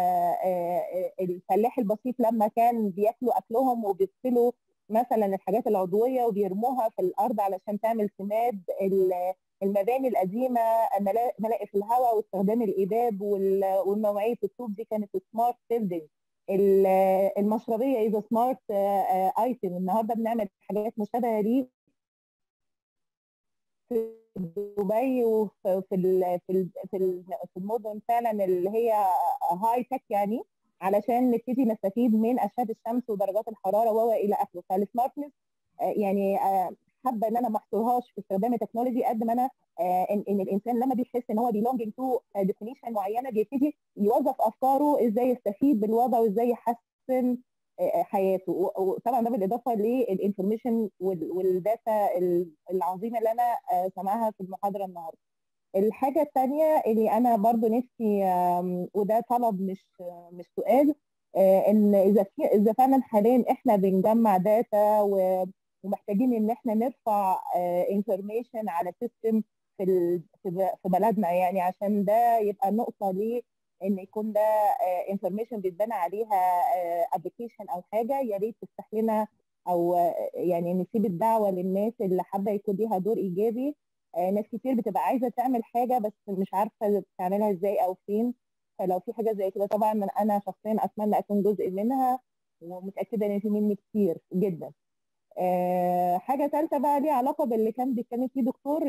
Speaker 6: الفلاح البسيط لما كان بياكلوا اكلهم وبيغسلوا مثلا الحاجات العضويه وبيرموها في الارض علشان تعمل سماد المباني القديمه ملاقي في الهواء واستخدام الاباب والنوعيه الطوب دي كانت سمارت بيلدينج المشربيه اذا سمارت ايتم النهارده بنعمل حاجات مشابهه ليه في دبي وفي في في في المدن فعلا اللي هي هاي تك يعني علشان نبتدي نستفيد من اشعه الشمس ودرجات الحراره و الى اخره فالسمارتنس يعني حابه ان انا ما احصرهاش في استخدام التكنولوجي قد ما انا ان, إن الانسان لما بيحس ان هو belonging تو ديفينيشن معينه بيبتدي يوظف افكاره ازاي يستفيد بالوضع وازاي يحسن حياته وطبعا ده بالاضافه للانفورميشن والداتا العظيمه اللي انا سامعاها في المحاضره النهارده الحاجة الثانية اللي أنا برضو نفسي وده طلب مش مش سؤال إن إذا في إذا فعلا حاليا إحنا بنجمع داتا ومحتاجين إن إحنا نرفع انفورميشن على سيستم في في بلدنا يعني عشان ده يبقى نقطة ليه إن يكون ده انفورميشن بيتبنى عليها ابلكيشن أو حاجة يا ريت تفتح لنا أو يعني نسيب الدعوة للناس اللي حابة يكون ليها دور إيجابي ناس كتير بتبقى عايزه تعمل حاجه بس مش عارفه تعملها ازاي او فين فلو في حاجه زي كده طبعا انا شخصيا اتمنى اكون جزء منها ومتاكده ان في مني كتير جدا حاجه ثالثه بقى ليها علاقه باللي كان بيتكلم فيه دكتور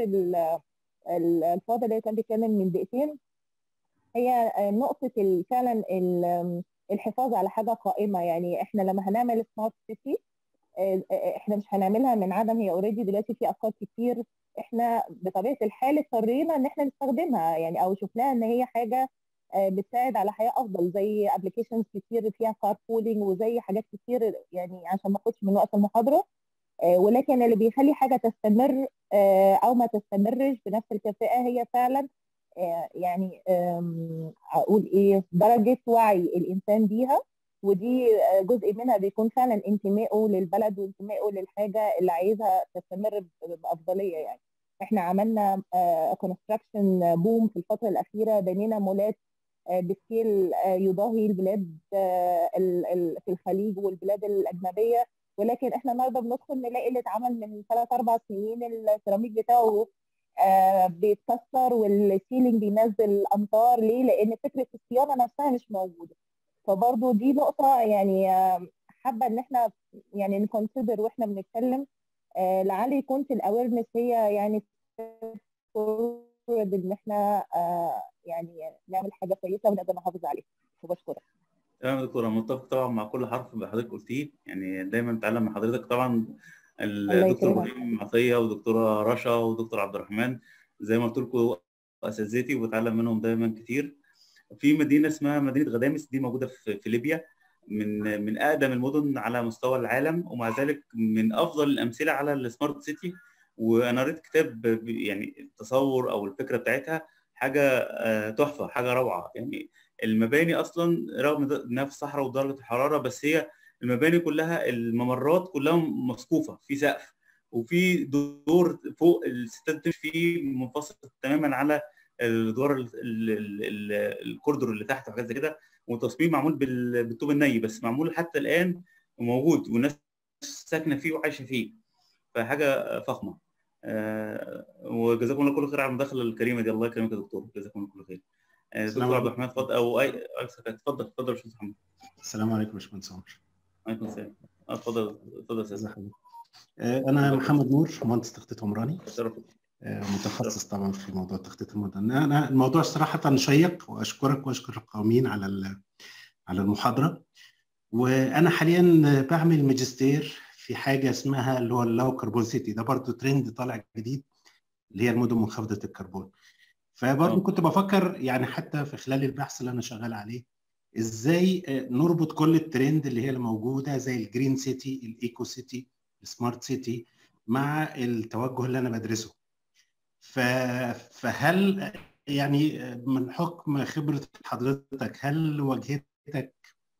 Speaker 6: الفاضل اللي كان بيتكلم من دقيقتين هي نقطه فعلا الحفاظ على حاجه قائمه يعني احنا لما هنعمل سمارت سيتي احنا مش هنعملها من عدم هي اوريدي دلوقتي في افكار كتير احنا بطبيعه الحال اضطرينا ان احنا نستخدمها يعني او شفناها ان هي حاجه بتساعد على حياه افضل زي ابلكيشنز كتير فيها كار بولينج وزي حاجات كتير يعني عشان ما اخدش من وقت المحاضره ولكن اللي بيخلي حاجه تستمر او ما تستمرش بنفس الكفاءه هي فعلا يعني اقول ايه درجه وعي الانسان بيها ودي جزء منها بيكون فعلا انتمائه للبلد وانتمائه للحاجه اللي عايزها تستمر بافضليه يعني احنا عملنا كونستراكشن بوم في الفتره الاخيره بنينا مولات بسكيل يضاهي البلاد في الخليج والبلاد الاجنبيه ولكن احنا النهارده بندخل نلاقي اللي اتعمل من ثلاث اربع سنين السيراميك بتاعه بيتكسر والسيلينج بينزل امطار ليه؟ لان فكره الصيانه نفسها مش موجوده فبرضه دي نقطة يعني حابة إن إحنا يعني نكونسيدر وإحنا بنتكلم لعل يكون في الأويرنس هي يعني انشور ان احنا آه، يعني نعمل حاجه كويسه ونقدر نحافظ عليها فبشكرك
Speaker 2: تمام يا دكتور انا متفق طبعا مع كل حرف اللي حضرتك قلتيه يعني دايما بتعلم من حضرتك طبعا الدكتور
Speaker 6: يكرمك.
Speaker 2: ابراهيم عطيه ودكتوره رشا ودكتور عبد الرحمن زي ما قلت لكم اساتذتي وبتعلم منهم دايما كتير في مدينه اسمها مدينه غدامس دي موجوده في, في ليبيا من من اقدم المدن على مستوى العالم ومع ذلك من افضل الامثله على السمارت سيتي وانا قريت كتاب ب- يعني التصور او الفكره بتاعتها حاجه آه، تحفه حاجه روعه يعني المباني اصلا رغم ده- انها في الصحراء ودرجه الحراره بس هي المباني كلها الممرات كلها مسقوفه في سقف وفي دور فوق الستات بتمشي فيه منفصل تماما على الادوار ال- ال- ال- ال- الكوردور اللي تحت وحاجات زي كده وتصميم معمول بال- بالطوب الني بس معمول حتى الان وموجود والناس ساكنه فيه وعايشه فيه فحاجه فخمه آه، وجزاكم الله كل خير على المداخله الكريمه دي الله يكرمك يا دكتور جزاكم الله كل خير آه،
Speaker 8: السلام
Speaker 2: دكتور عبد
Speaker 8: عليكم.
Speaker 2: الرحمن اتفضل او اي أكثر- اتفضل اتفضل يا باشمهندس محمد
Speaker 8: السلام عليكم يا باشمهندس عمر
Speaker 2: عليكم السلام آه، اتفضل اتفضل يا
Speaker 8: ازي
Speaker 2: استاذ
Speaker 8: حضرتك؟ آه، انا محمد نور مهندس تخطيط عمراني
Speaker 2: شرف
Speaker 8: آه، متخصص طبعا في موضوع تخطيط المدن انا الموضوع صراحه شيق واشكرك واشكر القائمين على ال- على المحاضره وانا حاليا بعمل ماجستير في حاجه اسمها اللي هو اللاو كربون سيتي ده برضه ترند طالع جديد اللي هي المدن منخفضه الكربون فبرضه
Speaker 2: آه.
Speaker 8: كنت بفكر يعني حتى في خلال البحث اللي انا شغال عليه ازاي آه، نربط كل الترند اللي هي الموجوده زي الجرين سيتي الايكو سيتي السمارت سيتي مع التوجه اللي انا بدرسه ف... فهل يعني من حكم خبرة حضرتك هل واجهتك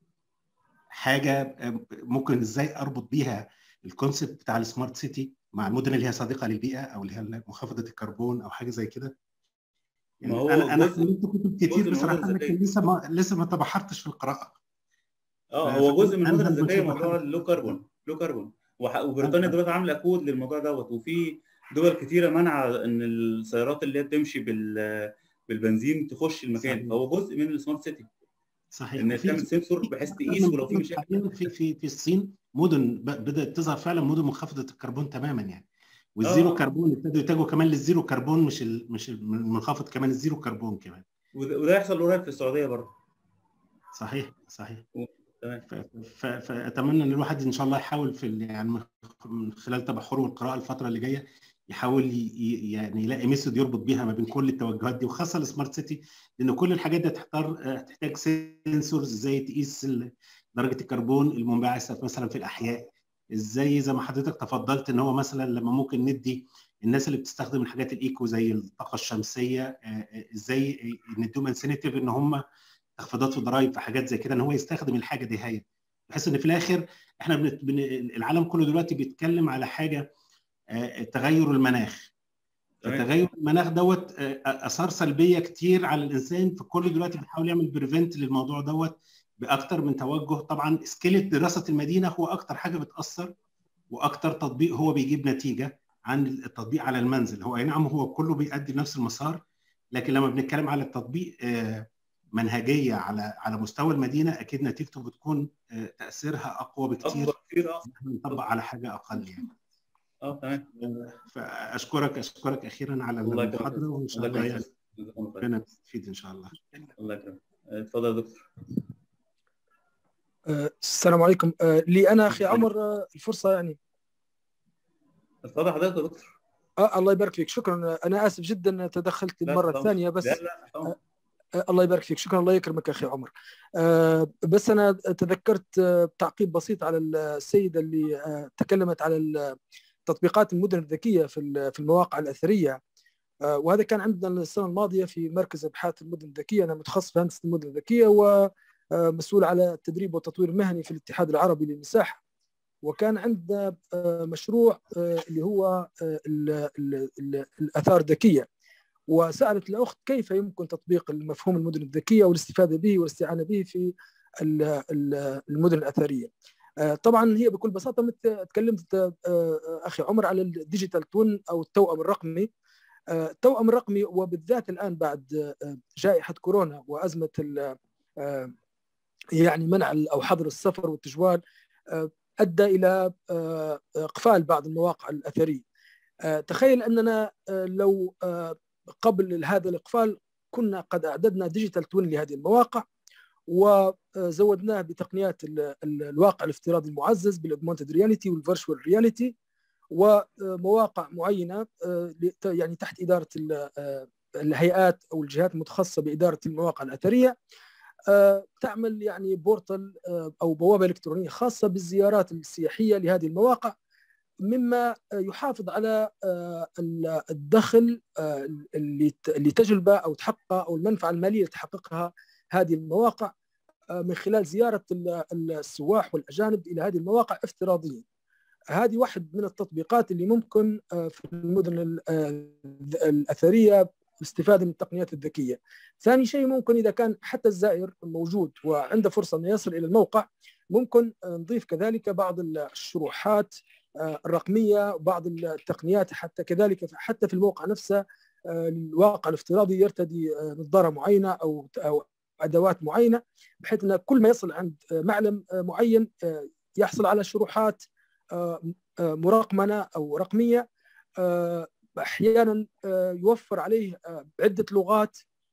Speaker 8: حاجة ممكن ازاي اربط بيها الكونسيبت بتاع السمارت سيتي مع المدن اللي هي صديقة للبيئة او اللي هي منخفضة الكربون او حاجة زي كده؟ يعني
Speaker 2: ما هو
Speaker 8: انا انا
Speaker 2: جزء-
Speaker 8: قريت كتب
Speaker 2: جزء
Speaker 8: كتير
Speaker 2: من
Speaker 8: بصراحة
Speaker 2: المدن
Speaker 8: لكن
Speaker 2: الذكية.
Speaker 8: لسه ما لسه ما تبحرتش في القراءة
Speaker 2: اه
Speaker 8: ف-
Speaker 2: هو جزء من المدن
Speaker 8: فهل
Speaker 2: الذكيه
Speaker 8: بنشوف
Speaker 2: موضوع
Speaker 8: حاجة؟
Speaker 2: اللو كربون لو كربون وح- وبريطانيا
Speaker 8: آه.
Speaker 2: دلوقتي عامله كود للموضوع دوت وفي دول كتيره منع ان السيارات اللي هي بتمشي بال بالبنزين تخش المكان
Speaker 8: صحيح.
Speaker 2: فهو جزء من السمارت سيتي
Speaker 8: صحيح
Speaker 2: ان
Speaker 8: وفي-
Speaker 2: تعمل سنسور
Speaker 8: في
Speaker 2: بحيث
Speaker 8: أكتر
Speaker 2: تقيس
Speaker 8: من
Speaker 2: ولو في
Speaker 8: مدن
Speaker 2: مشاكل
Speaker 8: حاليا في في في الصين مدن ب- بدات تظهر فعلا مدن منخفضه الكربون تماما يعني والزيرو
Speaker 2: آه.
Speaker 8: كربون ابتدوا يتجهوا كمان للزيرو كربون مش ال مش المنخفض كمان الزيرو كربون كمان
Speaker 2: وده وده يحصل قريب في السعوديه برضه
Speaker 8: صحيح صحيح
Speaker 2: تمام
Speaker 8: ف- ف- فاتمنى ان الواحد ان شاء الله يحاول في ال- يعني من- من خلال تبحره والقراءه الفتره اللي جايه يحاول ي- ي- يعني يلاقي ميثود يربط بيها ما بين كل التوجهات دي وخاصه السمارت سيتي لان كل الحاجات دي هتحتار هتحتاج سنسورز ازاي تقيس ال- درجه الكربون المنبعثه مثلا في الاحياء ازاي زي ما حضرتك تفضلت ان هو مثلا لما ممكن ندي الناس اللي بتستخدم الحاجات الايكو زي الطاقه الشمسيه آه، آه، ازاي نديهم انسينيتيف ان هم تخفيضات في الضرائب في حاجات زي كده ان هو يستخدم الحاجه دي هي بحيث ان في الاخر احنا بنت... بن... العالم كله دلوقتي بيتكلم على حاجه آه، تغير المناخ
Speaker 2: تمام.
Speaker 8: فتغير المناخ دوت آه، اثار سلبيه كتير على الانسان فكل دلوقتي بيحاول يعمل بريفنت للموضوع دوت باكتر من توجه طبعا سكيلة دراسه المدينه هو اكتر حاجه بتاثر واكتر تطبيق هو بيجيب نتيجه عن التطبيق على المنزل هو اي نعم هو كله بيؤدي نفس المسار لكن لما بنتكلم على التطبيق آه، منهجيه على على مستوى المدينه اكيد نتيجته بتكون آه، تاثيرها اقوى بكتير
Speaker 2: اكبر كتير اه
Speaker 8: إن احنا نطبق على حاجه اقل يعني
Speaker 2: اه تمام
Speaker 8: فاشكرك اشكرك اخيرا على
Speaker 2: الله يكرمك.
Speaker 8: المحاضره وان شاء
Speaker 2: الله
Speaker 8: الله
Speaker 2: يكرمك
Speaker 8: يعني
Speaker 2: جزاكم الله خير.
Speaker 8: ربنا يستفيد ان شاء الله
Speaker 2: الله يكرمك اتفضل يا دكتور
Speaker 7: آه، السلام عليكم آه، لي انا اخي عمر آه، الفرصه يعني
Speaker 2: اتفضل حضرتك يا دكتور
Speaker 7: آه الله يبارك فيك شكرا انا اسف جدا تدخلت
Speaker 2: لا،
Speaker 7: المره
Speaker 2: طبعاً.
Speaker 7: الثانيه بس
Speaker 2: لا لا طبعاً.
Speaker 7: آه، الله يبارك فيك شكرا الله يكرمك اخي عمر آه، بس انا تذكرت آه، تعقيب بسيط على السيده اللي آه، تكلمت على ال- تطبيقات المدن الذكيه في ال- في المواقع الاثريه آه، وهذا كان عندنا السنه الماضيه في مركز ابحاث المدن الذكيه انا متخصص في هندسه المدن الذكيه ومسؤول على التدريب والتطوير المهني في الاتحاد العربي للمساحه وكان عندنا آه، مشروع آه، اللي هو آه، ال- ال- ال- الاثار الذكيه وسالت الاخت كيف يمكن تطبيق المفهوم المدن الذكيه والاستفاده به والاستعانه به في ال- ال- المدن الاثريه. آه، طبعا هي بكل بساطه مثل تكلمت آه، آه، اخي عمر على الديجيتال تون او التوأم الرقمي. آه، التوأم الرقمي وبالذات الان بعد آه، جائحه كورونا وازمه ال- آه، يعني منع ال- او حظر السفر والتجوال آه، ادى الى آه، اقفال بعض المواقع الاثريه. آه، تخيل اننا آه، لو آه، قبل هذا الاقفال كنا قد اعددنا ديجيتال توين لهذه المواقع وزودناه بتقنيات الواقع الافتراضي المعزز بالاوجمانتد رياليتي والفيرتشوال رياليتي ومواقع معينه يعني تحت اداره الهيئات او الجهات المتخصصه باداره المواقع الاثريه تعمل يعني بورتال او بوابه الكترونيه خاصه بالزيارات السياحيه لهذه المواقع مما يحافظ على الدخل اللي تجلبه او تحققه او المنفعه الماليه اللي تحققها هذه المواقع من خلال زياره السواح والاجانب الى هذه المواقع افتراضيا. هذه واحد من التطبيقات اللي ممكن في المدن الاثريه الاستفاده من التقنيات الذكيه. ثاني شيء ممكن اذا كان حتى الزائر موجود وعنده فرصه انه يصل الى الموقع ممكن نضيف كذلك بعض الشروحات الرقميه وبعض التقنيات حتى كذلك حتى في الموقع نفسه الواقع الافتراضي يرتدي نظاره معينه او او ادوات معينه بحيث ان كل ما يصل عند معلم معين يحصل على شروحات مرقمنه او رقميه احيانا يوفر عليه عده لغات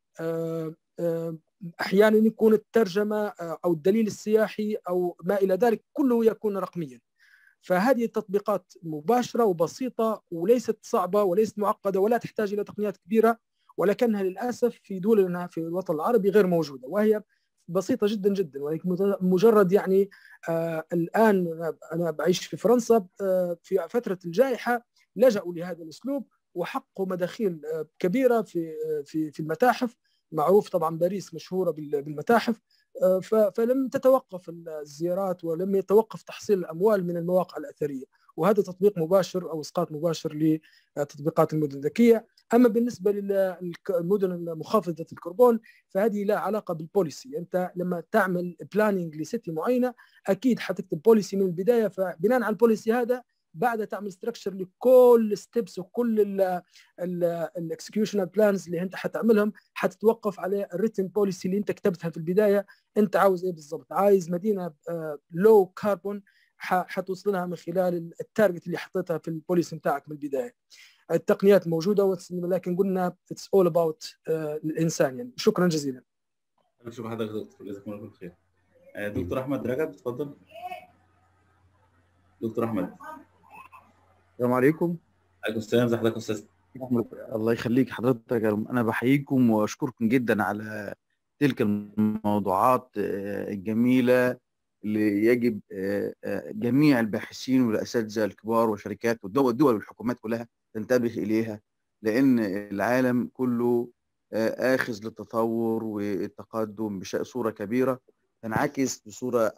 Speaker 7: احيانا يكون الترجمه او الدليل السياحي او ما الى ذلك كله يكون رقميا فهذه التطبيقات مباشره وبسيطه وليست صعبه وليست معقده ولا تحتاج الى تقنيات كبيره ولكنها للاسف في دولنا في الوطن العربي غير موجوده وهي بسيطه جدا جدا ولكن مجرد يعني آه الان انا بعيش في فرنسا آه في فتره الجائحه لجأوا لهذا الاسلوب وحققوا مداخيل آه كبيره في في في المتاحف معروف طبعا باريس مشهوره بالمتاحف فلم تتوقف الزيارات ولم يتوقف تحصيل الاموال من المواقع الاثريه وهذا تطبيق مباشر او اسقاط مباشر لتطبيقات المدن الذكيه اما بالنسبه للمدن مخافضه الكربون فهذه لا علاقه بالبوليسي انت لما تعمل بلاننج لسيتي معينه اكيد حتكتب بوليسي من البدايه فبناء على البوليسي هذا بعد تعمل ستراكشر لكل الستبس وكل الاكسكيوشنال بلانز اللي انت حتعملها حتتوقف على الريتن بوليسي اللي انت كتبتها في البدايه انت عاوز ايه بالضبط عايز مدينه لو كاربون حتوصل لها من خلال التارجت اللي حطيتها في البوليسي بتاعك من البدايه التقنيات موجوده لكن قلنا اتس اول اباوت الانسان يعني شكرا جزيلا
Speaker 2: شكرا حضرتك دكتور جزاكم الله خير دكتور احمد رجب اتفضل دكتور احمد
Speaker 9: السلام عليكم
Speaker 2: عليكم السلام ازي حضرتك يا استاذ
Speaker 9: الله يخليك حضرتك انا بحييكم واشكركم جدا على تلك الموضوعات الجميله اللي يجب جميع الباحثين والاساتذه الكبار والشركات والدول الدول والحكومات كلها تنتبه اليها لان العالم كله اخذ للتطور والتقدم بصوره كبيره تنعكس بصوره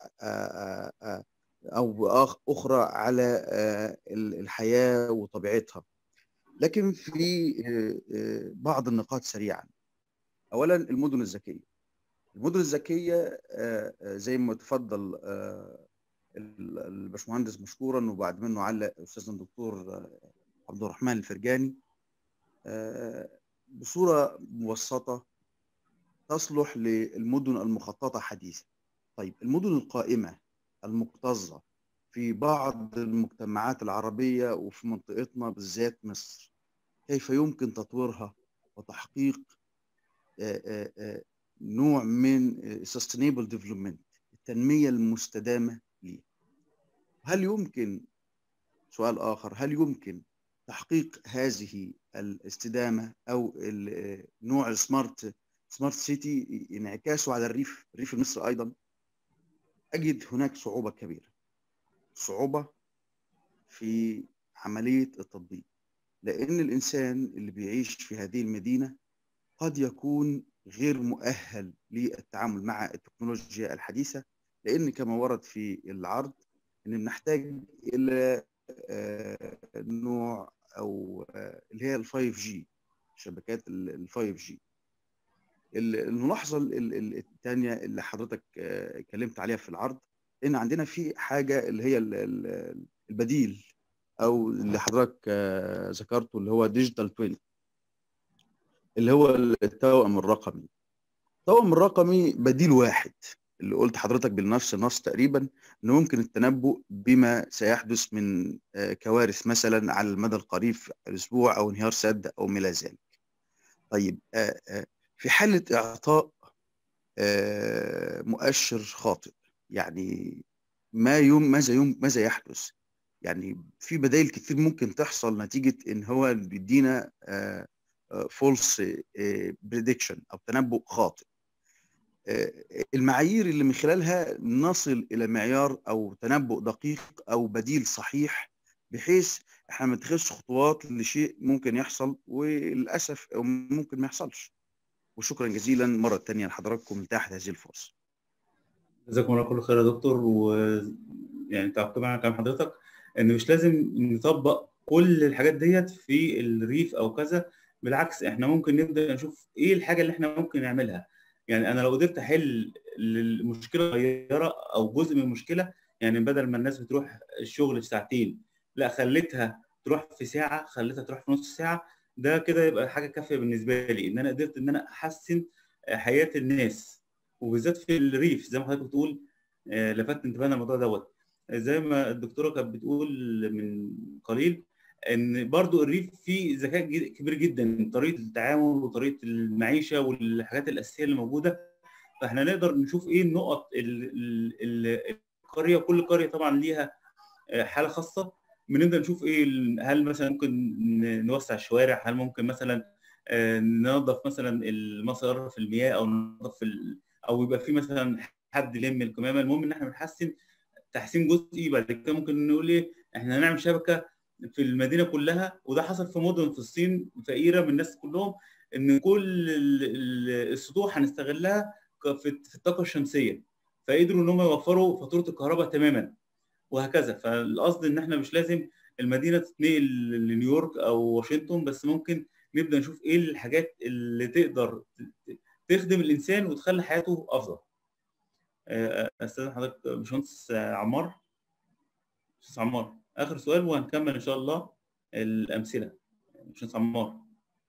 Speaker 9: او اخرى على الحياه وطبيعتها لكن في بعض النقاط سريعا اولا المدن الذكيه المدن الذكيه زي ما تفضل الباشمهندس مشكورا وبعد منه علق استاذنا الدكتور عبد الرحمن الفرجاني بصوره مبسطه تصلح للمدن المخططه حديثا طيب المدن القائمه المكتظه في بعض المجتمعات العربيه وفي منطقتنا بالذات مصر كيف يمكن تطويرها وتحقيق نوع من sustainable development التنميه المستدامه ليه هل يمكن سؤال اخر هل يمكن تحقيق هذه الاستدامه او نوع السمارت سمارت سيتي انعكاسه على الريف الريف المصري ايضا اجد هناك صعوبه كبيره صعوبه في عمليه التطبيق لان الانسان اللي بيعيش في هذه المدينه قد يكون غير مؤهل للتعامل مع التكنولوجيا الحديثه لان كما ورد في العرض ان بنحتاج الى نوع او اللي هي ال 5 جي شبكات ال 5 جي الملاحظه الثانيه اللي حضرتك اتكلمت عليها في العرض ان عندنا في حاجه اللي هي البديل او اللي حضرتك ذكرته اللي هو ديجيتال توين اللي هو التوأم الرقمي التوأم الرقمي بديل واحد اللي قلت حضرتك بنفس النص تقريبا انه ممكن التنبؤ بما سيحدث من كوارث مثلا على المدى القريب اسبوع او انهيار سد او ما الى ذلك طيب آه، آه، في حالة إعطاء آه، مؤشر خاطئ يعني ما يوم ماذا يوم ماذا يحدث يعني في بدائل كتير ممكن تحصل نتيجة إن هو بيدينا فولس بريدكشن أو تنبؤ خاطئ آه، المعايير اللي من خلالها نصل إلى معيار أو تنبؤ دقيق أو بديل صحيح بحيث احنا ما نتخذش خطوات لشيء ممكن يحصل وللأسف أو ممكن ما يحصلش وشكرا جزيلا مرة تانية لحضراتكم تحت هذه الفرصة
Speaker 2: جزاكم الله كل خير يا دكتور و يعني تعقيبا على كلام حضرتك ان مش لازم نطبق كل الحاجات ديت في الريف او كذا بالعكس احنا ممكن نبدا نشوف ايه الحاجه اللي احنا ممكن نعملها يعني انا لو قدرت احل المشكله صغيره او جزء من المشكله يعني بدل ما الناس بتروح الشغل في ساعتين لا خليتها تروح في ساعه خليتها تروح في نص ساعه ده كده يبقى حاجه كافيه بالنسبه لي ان انا قدرت ان انا احسن حياه الناس وبالذات في الريف زي ما حضرتك بتقول آه، لفت انتباهنا الموضوع دوت زي ما الدكتوره كانت بتقول من قليل ان برضو الريف فيه ذكاء جد- كبير جدا طريقه التعامل وطريقه المعيشه والحاجات الاساسيه اللي موجوده فاحنا نقدر نشوف ايه النقط ال- ال- ال- القريه كل قريه طبعا ليها آه، حاله خاصه بنبدا نشوف ايه ال- هل مثلا ممكن ن- نوسع الشوارع هل ممكن مثلا آه، ننظف مثلا المصارف في المياه او ننظف ال- او يبقى في مثلا حد يلم الكمامه المهم ان احنا بنحسن تحسين جزئي بعد كده ممكن نقول ايه احنا هنعمل شبكه في المدينه كلها وده حصل في مدن في الصين فقيره من الناس كلهم ان كل ال- ال- السطوح هنستغلها ك- في في الطاقه الشمسيه فقدروا ان هم يوفروا فاتوره الكهرباء تماما وهكذا فالقصد ان احنا مش لازم المدينه تتنقل لنيويورك او واشنطن بس ممكن نبدا نشوف ايه الحاجات اللي تقدر ت- تخدم الانسان وتخلي حياته افضل آه، استاذن حضرتك باشمهندس عمار باشمهندس عمار اخر سؤال وهنكمل ان شاء الله الامثله باشمهندس عمار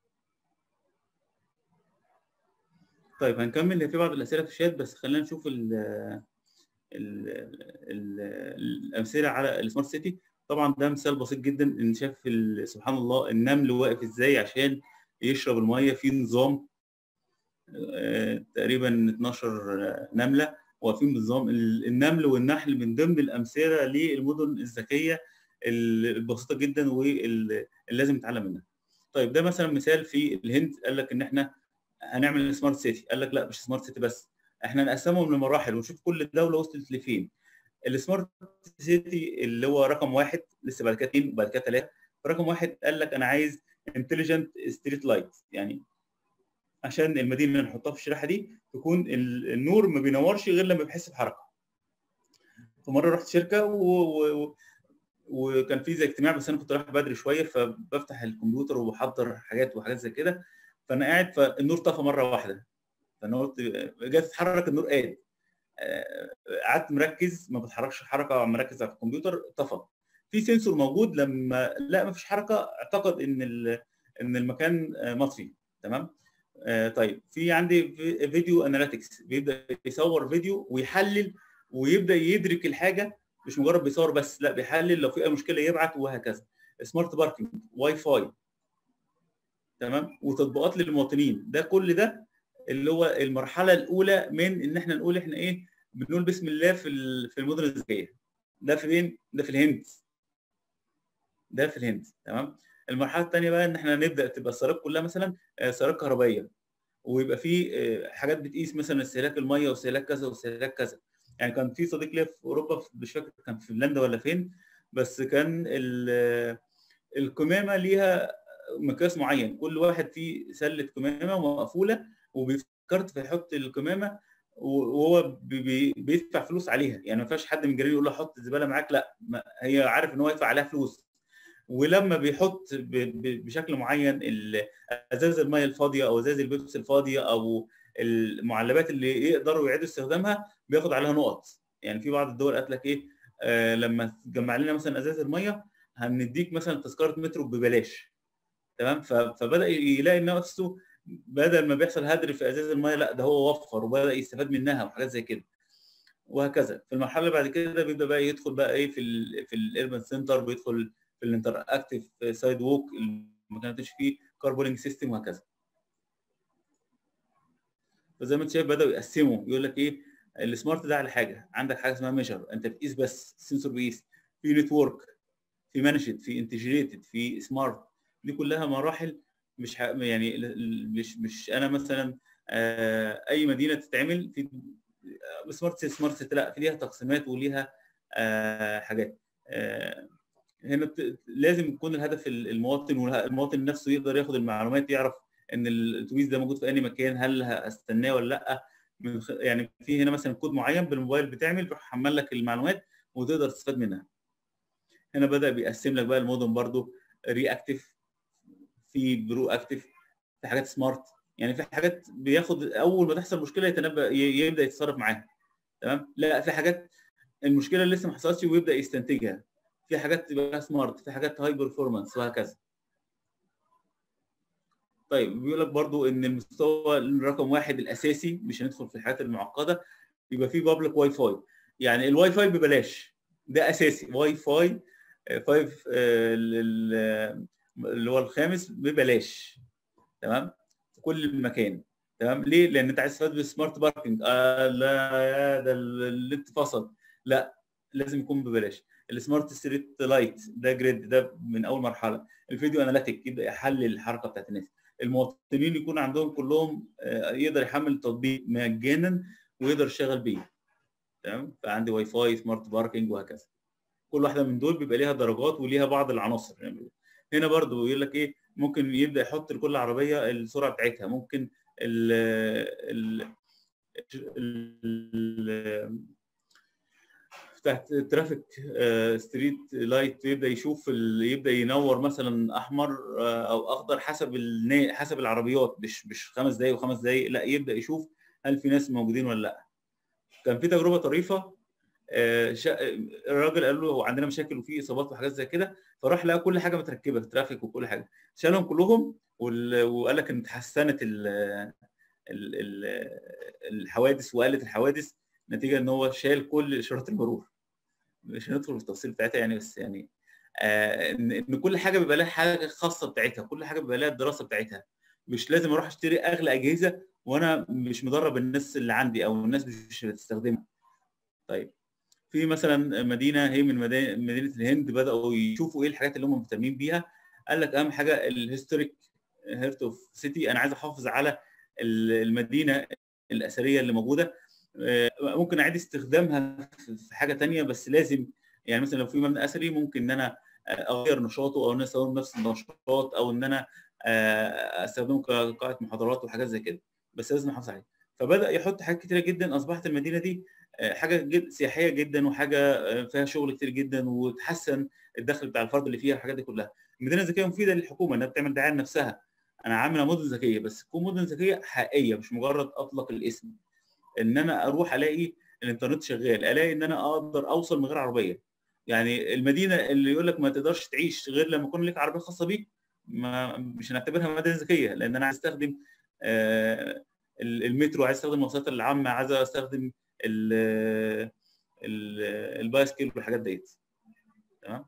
Speaker 2: طيب هنكمل هي في بعض الاسئله في الشات بس خلينا نشوف ال ال ال الامثله على السمارت سيتي طبعا ده مثال بسيط جدا ان شاف ال- سبحان الله النمل واقف ازاي عشان يشرب الميه في نظام آه، تقريبا 12 نمله واقفين بنظام ال- النمل والنحل من ضمن الامثله للمدن الذكيه ال- البسيطه جدا واللي لازم نتعلم منها. طيب ده مثلا مثال في الهند قال لك ان احنا هنعمل سمارت سيتي قال لك لا مش سمارت سيتي بس احنا نقسمهم لمراحل ونشوف كل دوله وصلت لفين. السمارت سيتي اللي هو رقم واحد لسه بعد كده اثنين وبعد كده ثلاثه رقم واحد قال لك انا عايز انتليجنت ستريت لايت يعني عشان المدينه اللي نحطها في الشريحه دي تكون ال- النور ما بينورش غير لما بيحس بحركه. فمره رحت شركه و... و... وكان في زي اجتماع بس انا كنت رايح بدري شويه فبفتح الكمبيوتر وبحضر حاجات وحاجات زي كده فانا قاعد فالنور طفى مره واحده فانا قلت جت تتحرك النور قاد آه، قعدت مركز ما بتحركش حركه مركز على الكمبيوتر طفى في سنسور موجود لما لا ما فيش حركه اعتقد ان ال- ان المكان آه، مطفي تمام آه، طيب في عندي في- فيديو اناليتكس بيبدا يصور فيديو ويحلل ويبدا يدرك الحاجه مش مجرد بيصور بس لا بيحلل لو في اي مشكله يبعت وهكذا سمارت باركينج واي فاي تمام وتطبيقات للمواطنين ده كل ده اللي هو المرحله الاولى من ان احنا نقول احنا ايه بنقول بسم الله في ال- في المدن الذكيه ده فين ده في الهند ده في الهند تمام المرحله الثانيه بقى ان احنا نبدا تبقى السيارات كلها مثلا آه، سيارات كهربائيه ويبقى في آه، حاجات بتقيس مثلا استهلاك الميه واستهلاك كذا واستهلاك كذا يعني كان في صديق ليا في اوروبا في- مش فاكر كان في فنلندا ولا فين بس كان ال- الكمامه ليها مقياس معين كل واحد فيه سله كمامه مقفوله وبيفكرت فيحط الكمامه وهو بي- بي- بيدفع فلوس عليها يعني ما فيهاش حد من الجيران يقول له حط الزباله معاك لا ما- هي عارف ان هو يدفع عليها فلوس ولما بيحط ب- ب- بشكل معين ال- ازاز الميه الفاضيه او ازاز البيبسي الفاضيه او المعلبات اللي يقدروا يعيدوا استخدامها بياخد عليها نقط يعني في بعض الدول قالت لك ايه آه لما تجمع لنا مثلا ازاز الميه هنديك مثلا تذكره مترو ببلاش تمام ف- فبدا يلاقي نفسه بدل ما بيحصل هدر في ازاز الميه لا ده هو وفر وبدا يستفاد منها وحاجات زي كده وهكذا في المرحله اللي بعد كده بيبدا بقى يدخل بقى ايه في ال في الاربن سنتر بيدخل في الانتر اكتف سايد ووك المكان اللي فيه كاربولينج سيستم وهكذا فزي ما انت شايف بداوا يقسموا يقول لك ايه السمارت ده على حاجه عندك حاجه اسمها ميجر انت بتقيس بس السنسور بيقيس في نتورك في مانجد في انتجريتد في سمارت دي كلها مراحل مش ح... يعني ال- ال- مش مش انا مثلا آه، اي مدينه تتعمل في سمارت سيتي سمارت سيتي لا في ليها تقسيمات وليها آه، حاجات آه، هنا بت- لازم يكون الهدف ال- المواطن والمواطن نفسه يقدر ياخد المعلومات يعرف ان الاتوبيس ده موجود في اي مكان هل هستناه ولا لا من خ- يعني في هنا مثلا كود معين بالموبايل بتعمل بيروح يحمل لك المعلومات وتقدر تستفاد منها هنا بدا بيقسم لك بقى المدن برضو رياكتيف في برو اكتيف في حاجات سمارت يعني في حاجات بياخد اول ما تحصل مشكله يتنبأ ي- يبدا يتصرف معاها تمام لا في حاجات المشكله اللي لسه ما حصلتش ويبدا يستنتجها في حاجات تبقى سمارت في حاجات هاي برفورمانس وهكذا طيب بيقول لك برضو ان المستوى رقم واحد الاساسي مش هندخل في الحاجات المعقده يبقى في بابليك واي فاي يعني الواي فاي ببلاش ده اساسي واي فاي 5 اللي هو الخامس ببلاش تمام في كل مكان تمام ليه؟ لان انت عايز تستفاد بالسمارت باركنج آه لا يا ده النت فصل لا لازم يكون ببلاش السمارت ستريت لايت ده جريد ده من اول مرحله الفيديو اناليتيك يبدا يحلل الحركه بتاعت الناس المواطنين يكون عندهم كلهم آه، يقدر يحمل التطبيق مجانا ويقدر يشتغل بيه تمام فعندي واي فاي سمارت باركنج وهكذا كل واحده من دول بيبقى ليها درجات وليها بعض العناصر يعني هنا برضو يقول لك ايه ممكن يبدا يحط لكل عربيه السرعه بتاعتها ممكن ال ال ال تحت ترافيك ستريت لايت يبدا يشوف ال- يبدا ينور مثلا احمر آه، او اخضر حسب النا- حسب العربيات مش مش خمس دقائق وخمس دقائق لا يبدا يشوف هل في ناس موجودين ولا لا كان في تجربه طريفه آه، شا- الراجل قال له هو عندنا مشاكل وفي اصابات وحاجات زي كده فراح لقى كل حاجه متركبه ترافيك وكل حاجه شالهم كلهم وال- وقال لك ان اتحسنت ال- ال- ال- الحوادث وقلت الحوادث نتيجه ان هو شال كل اشارات المرور مش هندخل في التفاصيل بتاعتها يعني بس يعني آه ان إن كل حاجه بيبقى لها حاجه خاصه بتاعتها كل حاجه بيبقى لها الدراسه بتاعتها مش لازم اروح اشتري اغلى اجهزه وانا مش مدرب الناس اللي عندي او الناس مش بتستخدمها طيب في مثلا مدينه هي من مدينه مدينه الهند بداوا يشوفوا ايه الحاجات اللي هم مهتمين بيها قال لك اهم حاجه الهيستوريك هيرت اوف سيتي انا عايز احافظ على ال- المدينه الاثريه اللي موجوده آه، ممكن اعيد استخدامها في في حاجه تانية بس لازم يعني مثلا لو في مبنى اثري ممكن ان انا اغير نشاطه او ان انا استخدم نفس النشاط او ان انا آه، استخدمه كقاعه محاضرات وحاجات زي كده بس لازم احافظ عليه فبدا يحط حاجات كتيره جدا اصبحت المدينه دي آه، حاجه جد سياحيه جدا وحاجه آه، فيها شغل كتير جدا وتحسن الدخل بتاع الفرد اللي فيها الحاجات دي كلها المدينه الذكيه مفيده للحكومه انها بتعمل دعايه لنفسها انا عامله مدن ذكيه بس تكون مدن ذكيه حقيقيه مش مجرد اطلق الاسم ان انا اروح الاقي الانترنت شغال الاقي ان انا اقدر اوصل من غير عربيه يعني المدينه اللي يقول لك ما تقدرش تعيش غير لما يكون لك عربيه خاصه بيك ما مش هنعتبرها مدينه ذكيه لان انا عايز استخدم آه، ال- المترو عايز استخدم المواصلات العامه عايز استخدم ال- ال- البايسكل والحاجات ديت تمام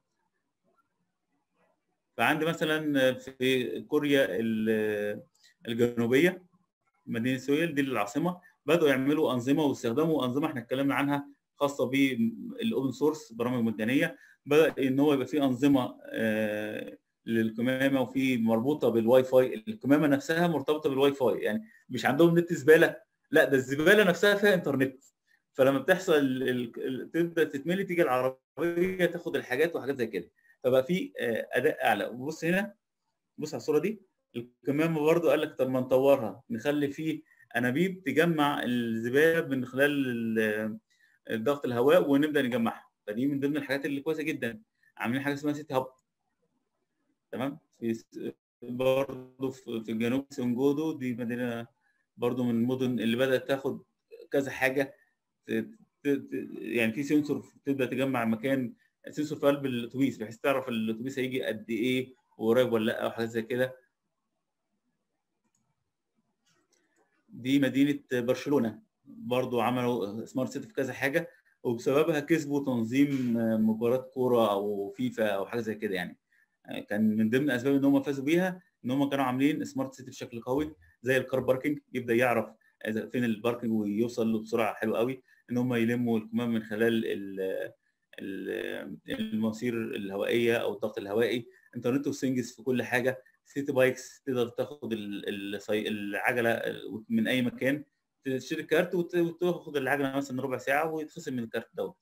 Speaker 2: فعندي مثلا في كوريا ال- الجنوبيه مدينه سويل دي العاصمه بداوا يعملوا انظمه واستخدموا انظمه احنا اتكلمنا عنها خاصه بالاوبن سورس برامج مجانيه بدا ان هو يبقى في انظمه آه، للقمامه وفي مربوطه بالواي فاي القمامه نفسها مرتبطه بالواي فاي يعني مش عندهم نت زباله لا ده الزباله نفسها فيها انترنت فلما بتحصل ال- ال- ال- تبدا تتملي تيجي العربيه تاخد الحاجات وحاجات زي كده فبقى في آه، اداء اعلى وبص هنا بص على الصوره دي القمامه برضو قال لك طب ما نطورها نخلي فيه انابيب تجمع الزباله من خلال ال- ضغط الهواء ونبدا نجمعها فدي من ضمن الحاجات اللي كويسه جدا عاملين حاجه اسمها سيتي هاب تمام في س- برضه في في الجنوب سنجودو دي مدينه برضه من المدن اللي بدات تاخد كذا حاجه ت- ت- ت- يعني في سنسور تبدا تجمع مكان سنسور في قلب الاتوبيس بحيث تعرف الاتوبيس هيجي قد ايه وقريب ولا لا او حاجات زي كده دي مدينه برشلونه برضو عملوا سمارت سيتي في كذا حاجه وبسببها كسبوا تنظيم مباراه كوره او فيفا او حاجه زي كده يعني كان من ضمن الاسباب ان هم فازوا بيها ان هم كانوا عاملين سمارت سيتي بشكل قوي زي الكار باركينج يبدا يعرف اذا فين الباركنج ويوصل له بسرعه حلوه قوي ان هم يلموا الكمام من خلال ال- ال- المواسير الهوائيه او الضغط الهوائي انترنت اوف ثينجز في كل حاجه سيتي بايكس تقدر تاخد ال- الصي- العجله من اي مكان تشتري كارت وت- وتاخد العجله مثلا ربع ساعه ويتخصم من الكارت دوت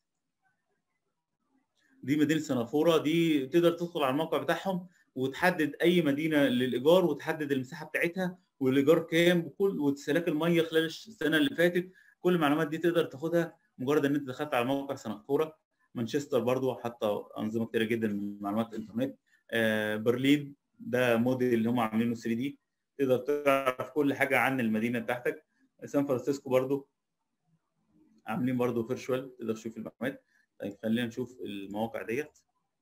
Speaker 2: دي مدينه سنغافوره دي تقدر تدخل على الموقع بتاعهم وتحدد اي مدينه للايجار وتحدد المساحه بتاعتها والايجار كام وكل واستهلاك الميه خلال السنه اللي فاتت كل المعلومات دي تقدر تاخدها مجرد ان انت دخلت على موقع سنغافوره مانشستر برضو حاطه انظمه كتيره جدا من معلومات الانترنت آه برلين ده موديل اللي هم عاملينه 3 دي تقدر تعرف كل حاجه عن المدينه بتاعتك سان فرانسيسكو برضو عاملين برضو فيرشوال تقدر تشوف المعلومات طيب خلينا نشوف المواقع ديت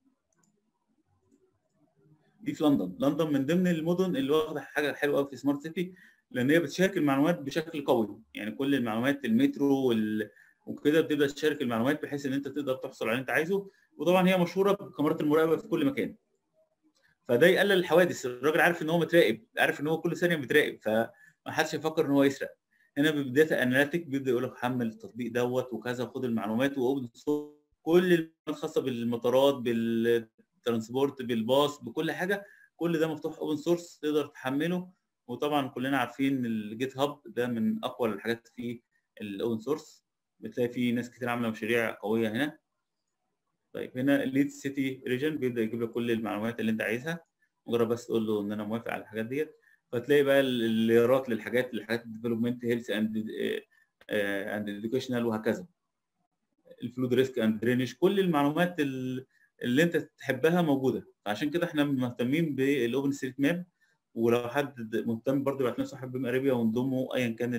Speaker 2: دي في لندن لندن من ضمن المدن اللي واخده حاجه حلوه قوي في سمارت سيتي لان هي بتشارك المعلومات بشكل قوي يعني كل المعلومات المترو وال... وكده بتبدا تشارك المعلومات بحيث ان انت تقدر تحصل على اللي انت عايزه وطبعا هي مشهوره بكاميرات المراقبه في كل مكان فده يقلل الحوادث الراجل عارف ان هو متراقب عارف ان هو كل ثانيه متراقب فما حدش يفكر ان هو يسرق هنا بداتا اناليتيك بيبدا يقول لك حمل التطبيق دوت وكذا وخد المعلومات واوبن كل المعلومات الخاصه بالمطارات بالترانسبورت بالباص بكل حاجه كل ده مفتوح اوبن سورس تقدر تحمله وطبعا كلنا عارفين الجيت هاب ده من اقوى الحاجات في الاوبن سورس بتلاقي فيه ناس كتير عامله مشاريع قويه هنا طيب هنا ليد سيتي ريجن بيبدا يجيب لك كل المعلومات اللي انت عايزها مجرد بس تقول له ان انا موافق على الحاجات ديت فتلاقي بقى الليرات للحاجات الحاجات الديفلوبمنت هيلث اند اند اديوكيشنال وهكذا الفلود ريسك اند درينج كل المعلومات اللي انت تحبها موجوده عشان كده احنا مهتمين بالاوبن ستريت ماب ولو حد مهتم برضه يبعت لنا صاحب بيم اريبيا ونضمه ايا كان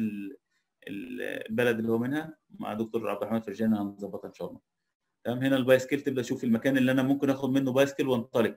Speaker 2: البلد اللي هو منها مع دكتور عبد الرحمن فرجاني هنظبطها ان شاء الله تمام هنا البايسكل تبدا تشوف المكان اللي انا ممكن اخد منه بايسكل وانطلق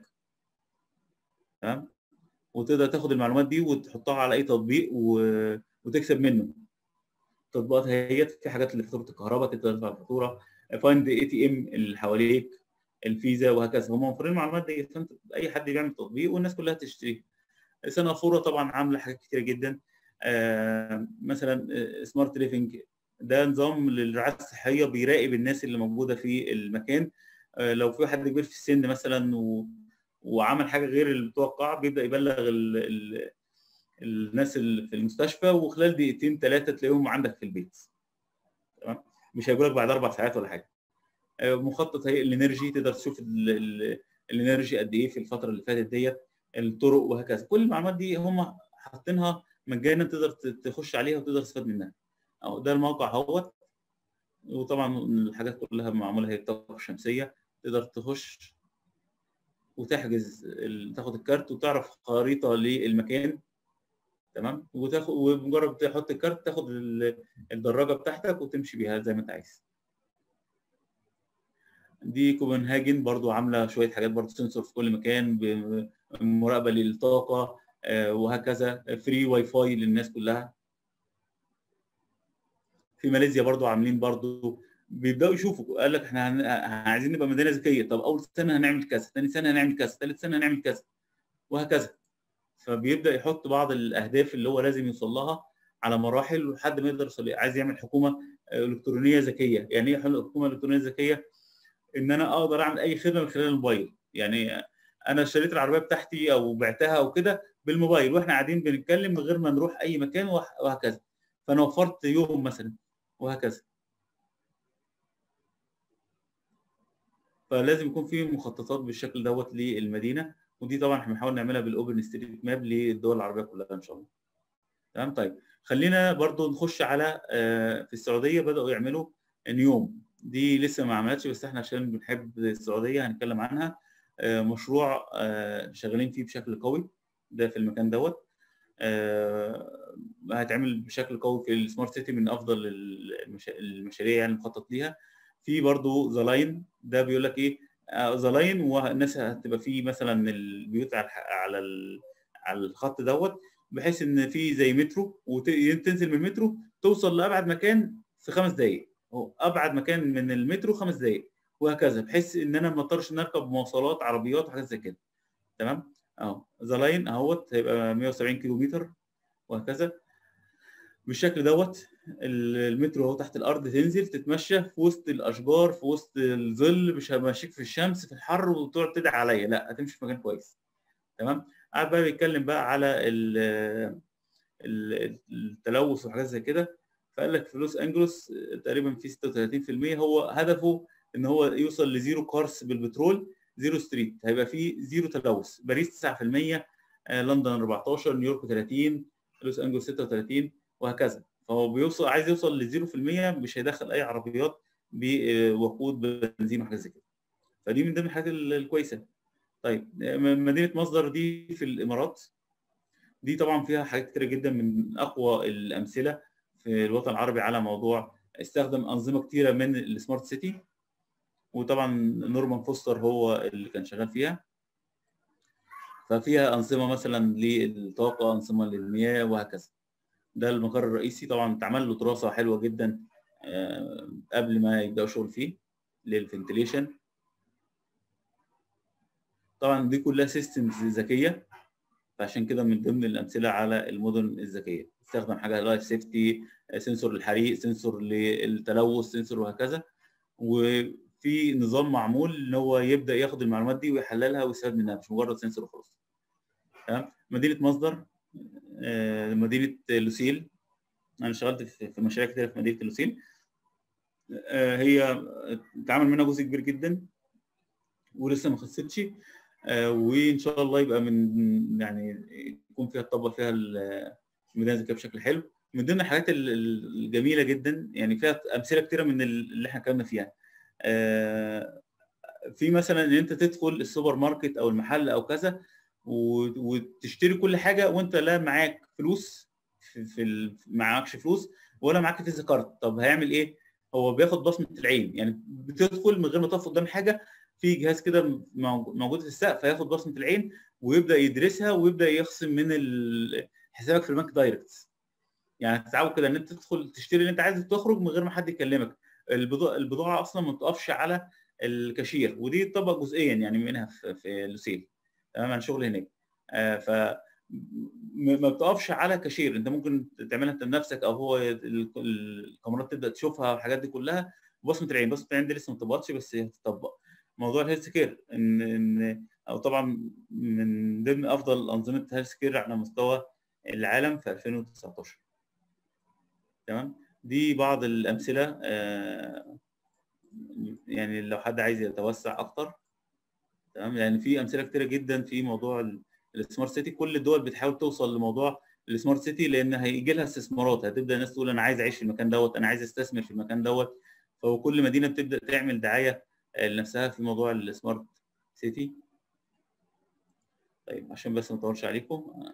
Speaker 2: تمام وتقدر تاخد المعلومات دي وتحطها على اي تطبيق و... وتكسب منه التطبيقات هي في حاجات اللي فاتوره الكهرباء تقدر تدفع الفاتوره فايند اي تي ام اللي حواليك الفيزا وهكذا هم موفرين المعلومات دي فانت اي حد بيعمل تطبيق والناس كلها تشتريه سنغافوره طبعا عامله حاجات كتيره جدا آه مثلا سمارت ليفنج ده نظام للرعايه الصحيه بيراقب الناس اللي موجوده في المكان آه لو في حد كبير في السن مثلا و... وعمل حاجه غير المتوقع بيبدا يبلغ ال... ال... الناس اللي في المستشفى وخلال دقيقتين ثلاثه تلاقيهم عندك في البيت تمام مش هيقول لك بعد اربع ساعات ولا حاجه آه مخطط هيئه الانرجي تقدر تشوف ال... ال... الانرجي قد ايه في الفتره اللي فاتت ديت الطرق وهكذا كل المعلومات دي هم حاطينها مجانا تقدر تخش عليها وتقدر تستفاد منها أو ده الموقع اهوت وطبعا الحاجات كلها معموله هي الطاقه الشمسيه تقدر تخش وتحجز تاخد الكارت وتعرف خريطه للمكان تمام وتاخد ومجرد تحط الكارت تاخد الدراجه بتاعتك وتمشي بيها زي ما انت عايز دي كوبنهاجن برضو عامله شويه حاجات برضو سنسور في كل مكان مراقبه للطاقه وهكذا فري واي فاي للناس كلها في ماليزيا برضو عاملين برضو بيبداوا يشوفوا قال لك احنا عايزين نبقى مدينه ذكيه طب اول سنه هنعمل كذا ثاني سنه هنعمل كذا ثالث سنه هنعمل كذا وهكذا فبيبدا يحط بعض الاهداف اللي هو لازم يوصل لها على مراحل لحد ما يقدر يوصل عايز يعمل حكومه الكترونيه ذكيه يعني ايه حكومه الكترونيه ذكيه ان انا اقدر اعمل اي خدمه من خلال الموبايل يعني انا اشتريت العربيه بتاعتي او بعتها او كده بالموبايل واحنا قاعدين بنتكلم من غير ما نروح اي مكان وهكذا فانا وفرت يوم مثلا وهكذا فلازم يكون في مخططات بالشكل دوت للمدينه ودي طبعا احنا بنحاول نعملها بالاوبن ستريت ماب للدول العربيه كلها ان شاء الله تمام طيب خلينا برضو نخش على في السعوديه بداوا يعملوا نيوم دي لسه ما عملتش بس احنا عشان بنحب السعوديه هنتكلم عنها مشروع شغالين فيه بشكل قوي ده في المكان دوت هتعمل بشكل قوي في السمارت سيتي من افضل المشاريع يعني المخطط ليها في برضو ذا لاين ده بيقول لك ايه ذا لاين والناس هتبقى فيه مثلا البيوت على على على الخط دوت بحيث ان في زي مترو وتنزل من المترو توصل لابعد مكان في خمس دقائق ابعد مكان من المترو خمس دقائق وهكذا بحيث ان انا ما اضطرش نركب مواصلات عربيات وحاجات زي كده تمام اهو ذا لاين اهوت هيبقى 170 كيلو متر وهكذا بالشكل دوت ال- المترو اهو تحت الارض تنزل تتمشى في وسط الاشجار في وسط الظل مش همشيك في الشمس في الحر وتقعد تدعي عليا لا هتمشي في مكان كويس تمام قعد بقى بيتكلم بقى على ال- ال- التلوث وحاجات زي كده فقال لك في لوس انجلوس تقريبا في 36% هو هدفه ان هو يوصل لزيرو كارس بالبترول زيرو ستريت هيبقى فيه زيرو تلوث باريس 9% آه، لندن 14 نيويورك 30 لوس انجلوس 36 وهكذا فهو بيوصل عايز يوصل ل 0% مش هيدخل اي عربيات بوقود بنزين وحاجات زي كده فدي من ضمن الحاجات ال- الكويسه طيب آه، م- مدينه مصدر دي في الامارات دي طبعا فيها حاجات كتيره جدا من اقوى الامثله في الوطن العربي على موضوع استخدم انظمه كتيره من السمارت سيتي وطبعا نورمان فوستر هو اللي كان شغال فيها ففيها انظمه مثلا للطاقه انظمه للمياه وهكذا ده المقر الرئيسي طبعا اتعمل له دراسه حلوه جدا آه، قبل ما يبداوا شغل فيه للفنتليشن طبعا دي كلها سيستمز ذكيه فعشان كده من ضمن الامثله على المدن الذكيه استخدم حاجه لايف سيفتي سنسور للحريق سنسور للتلوث سنسور وهكذا وفي نظام معمول ان هو يبدا ياخد المعلومات دي ويحللها ويستفاد منها مش مجرد سنسور وخلاص تمام مدينه مصدر آه، مدينه لوسيل انا اشتغلت في في مشاريع كتير في مدينه لوسيل آه، هي اتعمل منها جزء كبير جدا ولسه ما خلصتش آه، وان شاء الله يبقى من يعني يكون فيها تطبق فيها ال- الميدان الذكيه بشكل حلو من ضمن الحاجات ال- ال- الجميله جدا يعني فيها امثله كتيره من ال- اللي احنا اتكلمنا فيها آه، في مثلا ان انت تدخل السوبر ماركت او المحل او كذا و- وتشتري كل حاجه وانت لا معاك فلوس في, في ال... معكش فلوس ولا معاك فيزا كارت طب هيعمل ايه هو بياخد بصمه العين يعني بتدخل من غير ما تقف قدام حاجه في جهاز كده موج- موجود في السقف هياخد بصمه العين ويبدا يدرسها ويبدا يخصم من ال- حسابك في البنك دايركت يعني تتعود كده ان انت تدخل تشتري اللي انت عايز تخرج من غير ما حد يكلمك البضاعه البضاعه اصلا ما بتقفش على الكاشير ودي طبق جزئيا يعني منها في, في لوسيل تمام انا شغل هناك آه ف م- ما بتقفش على كاشير انت ممكن تعملها انت بنفسك او هو ال- الكاميرات تبدا تشوفها والحاجات دي كلها بصمه العين بصمه العين دي لسه ما طبقتش بس هي هتطبق موضوع الهيلث كير ان ان او طبعا من ضمن افضل انظمه هيلث كير على مستوى العالم في 2019 تمام دي بعض الامثله آه، يعني لو حد عايز يتوسع اكتر تمام يعني في امثله كتيره جدا في موضوع ال- السمارت سيتي كل الدول بتحاول توصل لموضوع السمارت سيتي لان هيجي لها استثمارات هتبدا الناس تقول انا عايز اعيش في المكان دوت انا عايز استثمر في المكان دوت فهو كل مدينه بتبدا تعمل دعايه آه، لنفسها في موضوع السمارت سيتي طيب عشان بس ما اطولش عليكم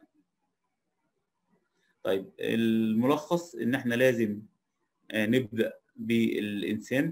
Speaker 2: طيب الملخص ان احنا لازم آه، نبدا بالانسان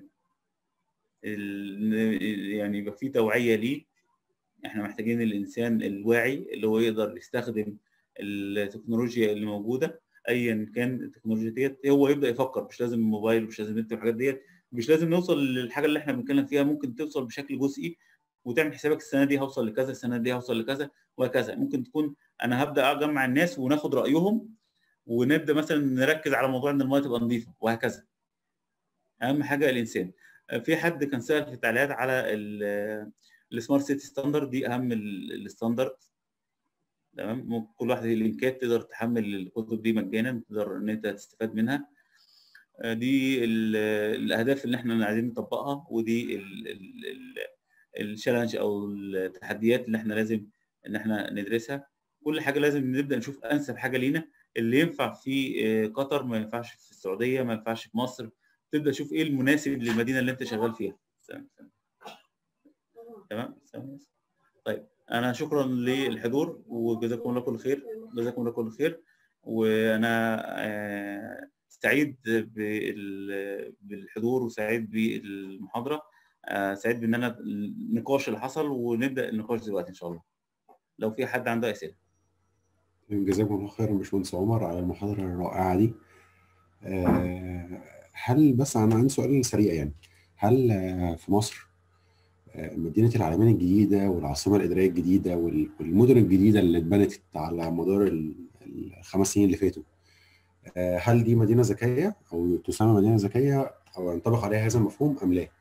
Speaker 2: ال- يعني يبقى في توعيه ليه احنا محتاجين الانسان الواعي اللي هو يقدر يستخدم التكنولوجيا اللي موجوده ايا كان التكنولوجيا ديت هو يبدا يفكر مش لازم موبايل مش لازم نت والحاجات ديت مش لازم نوصل للحاجه اللي احنا بنتكلم فيها ممكن توصل بشكل جزئي وتعمل حسابك السنه دي هوصل لكذا السنه دي هوصل لكذا وهكذا ممكن تكون انا هبدا اجمع الناس وناخد رايهم ونبدا مثلا نركز على موضوع ان الميه تبقى نظيفه وهكذا اهم حاجه الانسان في حد كان سال في التعليقات على ال- السمارت سيتي ستاندرد دي اهم ال- الستاندرد تمام ممكن كل واحد اللينكات تقدر تحمل الكتب دي مجانا تقدر ان انت تستفاد منها آه، دي ال- الاهداف اللي احنا عايزين نطبقها ودي الشالنج او التحديات اللي احنا لازم ان احنا ندرسها كل حاجه لازم نبدا نشوف انسب حاجه لينا اللي ينفع في آه، قطر ما ينفعش في السعوديه ما ينفعش في مصر تبدا تشوف ايه المناسب للمدينه اللي انت شغال فيها تمام تمام تمام طيب انا شكرا للحضور وجزاكم الله كل خير جزاكم الله كل خير وانا آه، سعيد بال- بالحضور وسعيد بالمحاضره آه، سعيد بان انا النقاش اللي حصل ونبدا النقاش دلوقتي ان شاء الله لو في حد عنده اسئله
Speaker 1: جزاكم الله خير يا باشمهندس عمر على المحاضرة الرائعة دي آه، هل بس أنا عندي سؤال سريع يعني هل آه، في مصر آه، مدينة العالمين الجديدة والعاصمة الإدارية الجديدة وال- والمدن الجديدة اللي اتبنت على مدار ال- الخمس سنين اللي فاتوا آه، هل دي مدينه ذكيه او تسمى مدينه ذكيه او ينطبق عليها هذا المفهوم ام لا؟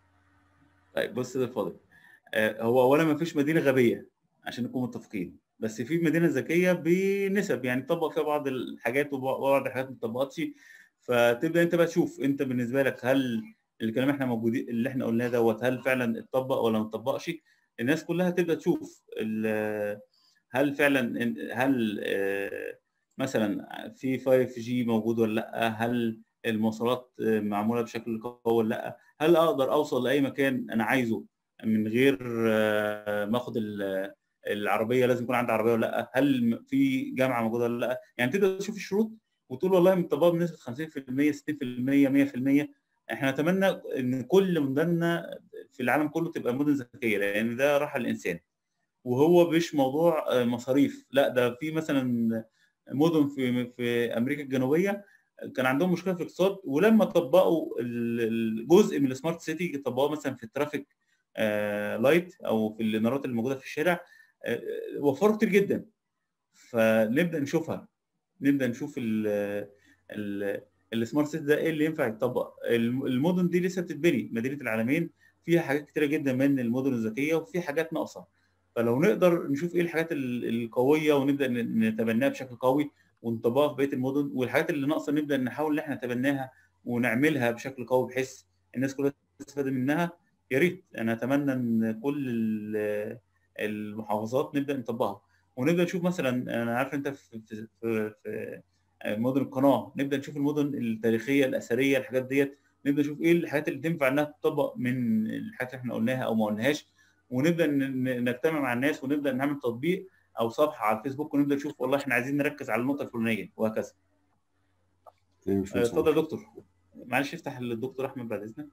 Speaker 2: طيب بص يا فاضل آه، هو اولا ما فيش مدينه غبيه عشان نكون متفقين بس في مدينه ذكيه بنسب يعني طبق فيها بعض الحاجات وبعض الحاجات ما تطبقتش فتبدا انت بقى تشوف انت بالنسبه لك هل الكلام احنا موجودين اللي احنا قلناه دوت هل فعلا اتطبق ولا ما اتطبقش الناس كلها تبدا تشوف ال- هل فعلا إن- هل آه، مثلا في 5 جي موجود ولا لا هل المواصلات آه، معموله بشكل قوي ولا لا هل اقدر اوصل لاي مكان انا عايزه من غير آه، ما اخد ال- العربيه لازم يكون عندي عربيه ولا لا هل في جامعه موجوده ولا لا يعني تبدا تشوف الشروط وتقول والله مطبقه بنسبه 50% 60% 100% احنا نتمنى ان كل مدننا في العالم كله تبقى مدن ذكيه لان ده راحه للانسان وهو مش موضوع آه، مصاريف لا ده في مثلا مدن في في امريكا الجنوبيه كان عندهم مشكله في الاقتصاد ولما طبقوا ال- الجزء من السمارت سيتي طبقوه مثلا في الترافيك آه، لايت او في الانارات اللي موجوده في الشارع آه، وفروا كتير جدا فنبدا نشوفها نبدا نشوف ال ال السمارت سيتي ده ايه اللي ينفع يتطبق الم- المدن دي لسه بتتبني مدينه العالمين فيها حاجات كتيره جدا من المدن الذكيه وفي حاجات ناقصه فلو نقدر نشوف ايه الحاجات ال- القويه ونبدا ن- نتبناها بشكل قوي ونطبقها في بقيه المدن والحاجات اللي ناقصه نبدا نحاول ان احنا نتبناها ونعملها بشكل قوي بحيث الناس كلها تستفاد منها يا ريت انا اتمنى ان كل ال- المحافظات نبدا نطبقها ونبدا نشوف مثلا انا عارف انت في في, في, في مدن القناه نبدا نشوف المدن التاريخيه الاثريه الحاجات ديت نبدا نشوف ايه الحاجات اللي تنفع انها تطبق من الحاجات اللي احنا قلناها او ما قلناهاش ونبدا ن- ن- نجتمع مع الناس ونبدا نعمل تطبيق او صفحه على الفيسبوك ونبدا نشوف والله احنا عايزين نركز على النقطه الفلانيه وهكذا
Speaker 1: تمام، مش
Speaker 2: آه،
Speaker 1: مصاب.
Speaker 2: اتفضل يا دكتور معلش افتح الدكتور احمد بعد اذنك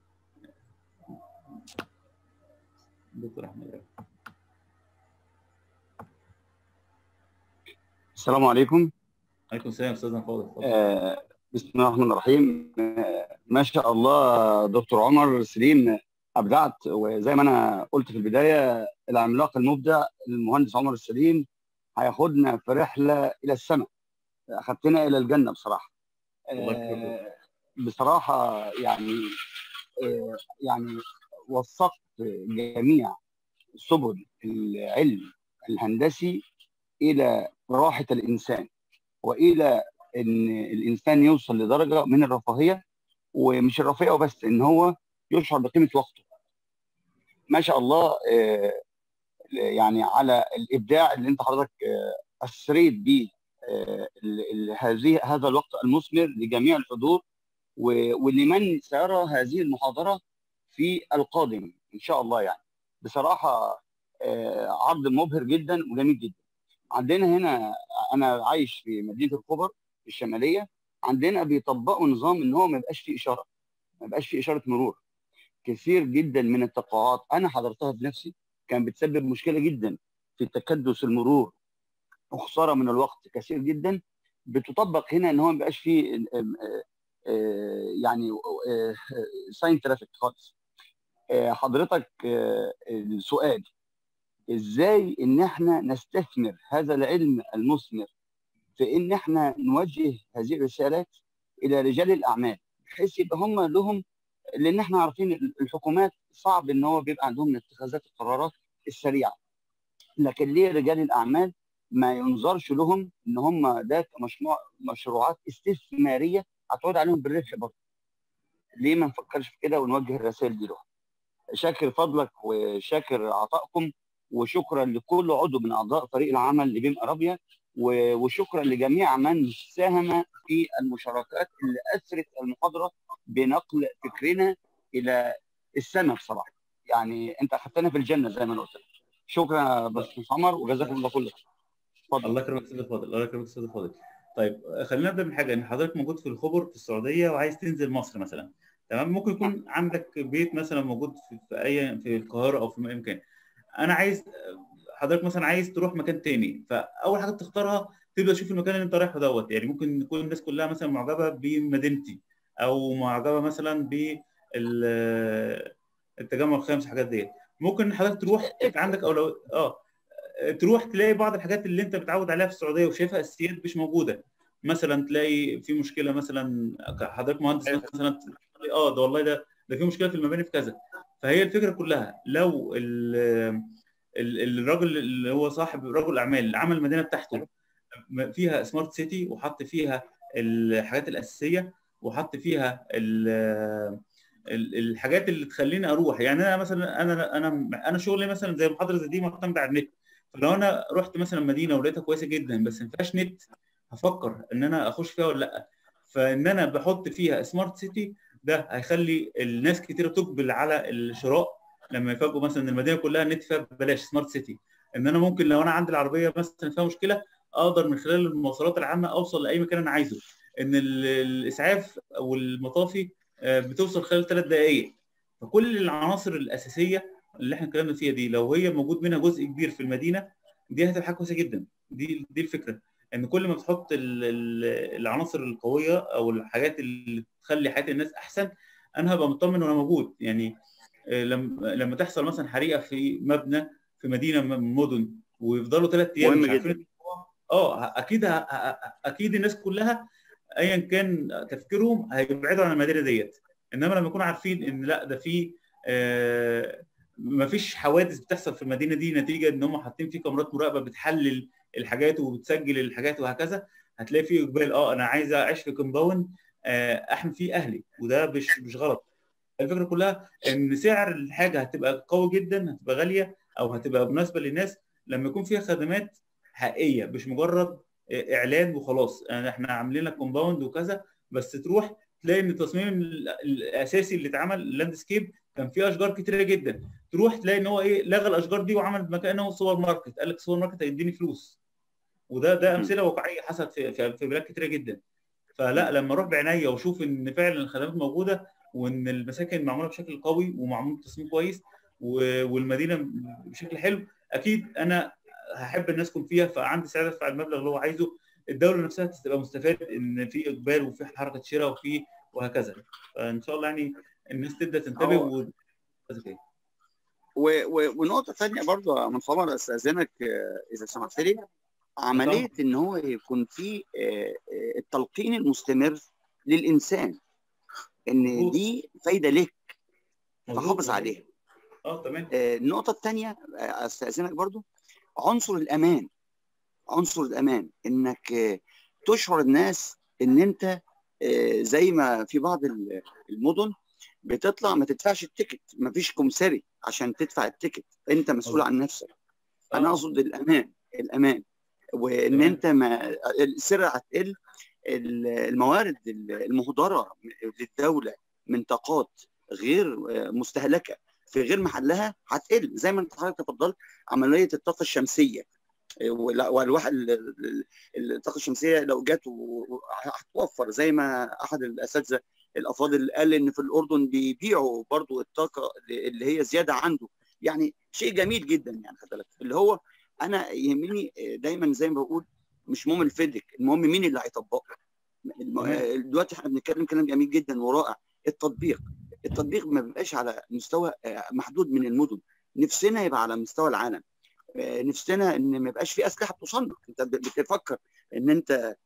Speaker 2: دكتور احمد
Speaker 10: السلام عليكم
Speaker 2: عليكم السلام استاذنا فاضل اتفضل.
Speaker 10: آه، بسم الله الرحمن الرحيم آه، ما شاء الله دكتور عمر سليم ابدعت وزي ما انا قلت في البدايه العملاق المبدع المهندس عمر السليم هياخدنا في رحله الى السماء اخذتنا الى الجنه بصراحه
Speaker 2: الله يكرمك.
Speaker 10: آه، بصراحه يعني آه، يعني وثقت جميع سبل العلم الهندسي الى راحه الانسان والى ان الانسان يوصل لدرجه من الرفاهيه ومش الرفاهيه وبس ان هو يشعر بقيمه وقته. ما شاء الله آه، يعني على الابداع اللي انت حضرتك آه، اثريت بيه آه، ال- ال- هذه هذا الوقت المثمر لجميع الحضور و- ولمن سيرى هذه المحاضره في القادم ان شاء الله يعني. بصراحه آه، عرض مبهر جدا وجميل جدا. عندنا هنا انا عايش في مدينه الخبر الشماليه عندنا بيطبقوا نظام ان هو ما يبقاش فيه اشاره ما يبقاش فيه اشاره مرور كثير جدا من التقاعات انا حضرتها بنفسي كان بتسبب مشكله جدا في تكدس المرور وخساره من الوقت كثير جدا بتطبق هنا ان هو ما يبقاش فيه آه، آه، يعني ساين ترافيك خالص آه، حضرتك آه، السؤال ازاي ان احنا نستثمر هذا العلم المثمر في ان احنا نوجه هذه الرسالات الى رجال الاعمال بحيث يبقى هم لهم لان احنا عارفين الحكومات صعب ان هو بيبقى عندهم اتخاذات القرارات السريعه لكن ليه رجال الاعمال ما ينظرش لهم ان هم ده كمشروع مشروعات استثماريه هتعود عليهم بالربح برضه ليه ما نفكرش في كده ونوجه الرسائل دي لهم شاكر فضلك وشاكر عطائكم وشكرا لكل عضو من اعضاء فريق العمل لبيم ارابيا و- وشكرا لجميع من ساهم في المشاركات اللي اثرت المحاضره بنقل فكرنا الى السماء بصراحه يعني انت اخذتنا في الجنه زي ما انا قلت لك شكرا يا باشمهندس عمر وجزاكم الله كل خير اتفضل
Speaker 2: الله يكرمك استاذ فاضل الله يكرمك استاذ فاضل طيب خلينا نبدا من حاجه ان حضرتك موجود في الخبر في السعوديه وعايز تنزل مصر مثلا تمام ممكن يكون عندك بيت مثلا موجود في, في اي في القاهره او في اي مكان انا عايز حضرتك مثلا عايز تروح مكان تاني فاول حاجه تختارها تبدا تشوف المكان اللي انت رايحه دوت يعني ممكن يكون الناس كلها مثلا معجبه بمدينتي او معجبه مثلا ب التجمع الخامس الحاجات ديت ممكن حضرتك تروح يبقى عندك اولويه اه تروح تلاقي بعض الحاجات اللي انت متعود عليها في السعوديه وشايفها اساسيات مش موجوده مثلا تلاقي في مشكله مثلا حضرتك مهندس مثلا تقول لي اه ده والله ده ده في مشكله في المباني في كذا فهي الفكره كلها لو ال- ال- الراجل اللي هو صاحب رجل الاعمال اللي عمل المدينه بتاعته فيها سمارت سيتي وحط فيها الحاجات الاساسيه وحط فيها ال- ال- الحاجات اللي تخليني اروح يعني انا مثلا انا انا انا شغلي مثلا زي المحاضره زي دي معتمده على النت فلو انا رحت مثلا مدينه ولقيتها كويسه جدا بس ما فيهاش نت هفكر ان انا اخش فيها ولا لا فان انا بحط فيها سمارت سيتي ده هيخلي الناس كتيره تقبل على الشراء لما يفاجئوا مثلا ان المدينه كلها النت فيها ببلاش سمارت سيتي ان انا ممكن لو انا عندي العربيه مثلا فيها مشكله اقدر من خلال المواصلات العامه اوصل لاي مكان انا عايزه ان ال- الاسعاف او المطافي آه، بتوصل خلال ثلاث دقائق فكل العناصر الاساسيه اللي احنا اتكلمنا فيها دي لو هي موجود منها جزء كبير في المدينه دي هتبقى حاجه كويسه جدا دي دي الفكره ان كل ما بتحط ال- ال- العناصر القويه او الحاجات اللي تخلي حياه الناس احسن انا هبقى مطمن وانا موجود يعني آه، لما لما تحصل مثلا حريقه في مبنى في مدينه من المدن ويفضلوا ثلاث ايام
Speaker 10: مهم
Speaker 2: مش عارفين
Speaker 10: جدا
Speaker 2: اه اكيد ه- ه- اكيد الناس كلها ايا كان تفكيرهم هيبعدوا عن المدينه ديت انما لما يكونوا عارفين ان لا ده في آه مفيش حوادث بتحصل في المدينه دي نتيجه ان هم حاطين في كاميرات مراقبه بتحلل الحاجات وبتسجل الحاجات وهكذا هتلاقي في اقبال اه انا عايز اعيش في كومباوند آه احمي فيه اهلي وده مش مش غلط الفكره كلها ان سعر الحاجه هتبقى قوي جدا هتبقى غاليه او هتبقى مناسبه للناس لما يكون فيها خدمات حقيقيه مش مجرد اعلان وخلاص يعني احنا عاملين لك كومباوند وكذا بس تروح تلاقي ان التصميم ال- الاساسي اللي اتعمل اللاند سكيب كان فيه اشجار كتيره جدا تروح تلاقي ان هو ايه لغى الاشجار دي وعمل مكانه سوبر ماركت قال لك السوبر ماركت هيديني فلوس وده ده امثله واقعيه حصلت في في في بلاد كتيره جدا فلا لما اروح بعينيا واشوف ان فعلا الخدمات موجوده وان المساكن معموله بشكل قوي ومعمول تصميم كويس و- والمدينه بشكل حلو اكيد انا هحب الناس تكون فيها فعندي سعاده ادفع المبلغ اللي هو عايزه الدوله نفسها تبقى مستفاد ان في اقبال وفي حركه شراء وفي وهكذا فان شاء الله يعني الناس تبدا تنتبه
Speaker 10: هو-
Speaker 2: و... كده.
Speaker 10: و- و- ونقطة ثانية برضو يا من عمر استأذنك آه، إذا سمحت لي عملية إن هو يكون في آه، آه، التلقين المستمر للإنسان إن
Speaker 2: مظبوط.
Speaker 10: دي فايدة لك
Speaker 2: مظبوط،
Speaker 10: تحافظ
Speaker 2: مظبوط.
Speaker 10: عليها
Speaker 2: اه تمام
Speaker 10: آه، النقطة الثانية آه، استأذنك برضو عنصر الأمان عنصر الأمان إنك آه، تشعر الناس إن أنت آه، زي ما في بعض ال- المدن بتطلع ما تدفعش التيكت ما فيش كمساري عشان تدفع التيكت انت مسؤول عن نفسك انا
Speaker 2: آه.
Speaker 10: اقصد الامان الامان وان
Speaker 2: تمام.
Speaker 10: انت ما السرعه هتقل ال- الموارد المهدره للدوله من طاقات غير مستهلكه في غير محلها هتقل زي ما انت حضرتك تفضلت عمليه الطاقه الشمسيه ولا- والواحد ال- ال- الطاقه الشمسيه لو جت و- و- هتوفر زي ما احد الاساتذه الافاضل قال ان في الاردن بيبيعوا برضو الطاقه اللي هي زياده عنده يعني شيء جميل جدا يعني خد بالك اللي هو انا يهمني دايما زي ما بقول مش مهم الفيدك المهم مين اللي هيطبقه الم- دلوقتي احنا بنتكلم كلام جميل جدا ورائع التطبيق التطبيق ما بيبقاش على مستوى آه، محدود من المدن نفسنا يبقى على مستوى العالم آه، نفسنا ان ما يبقاش في اسلحه تصنع انت ب- بتفكر ان انت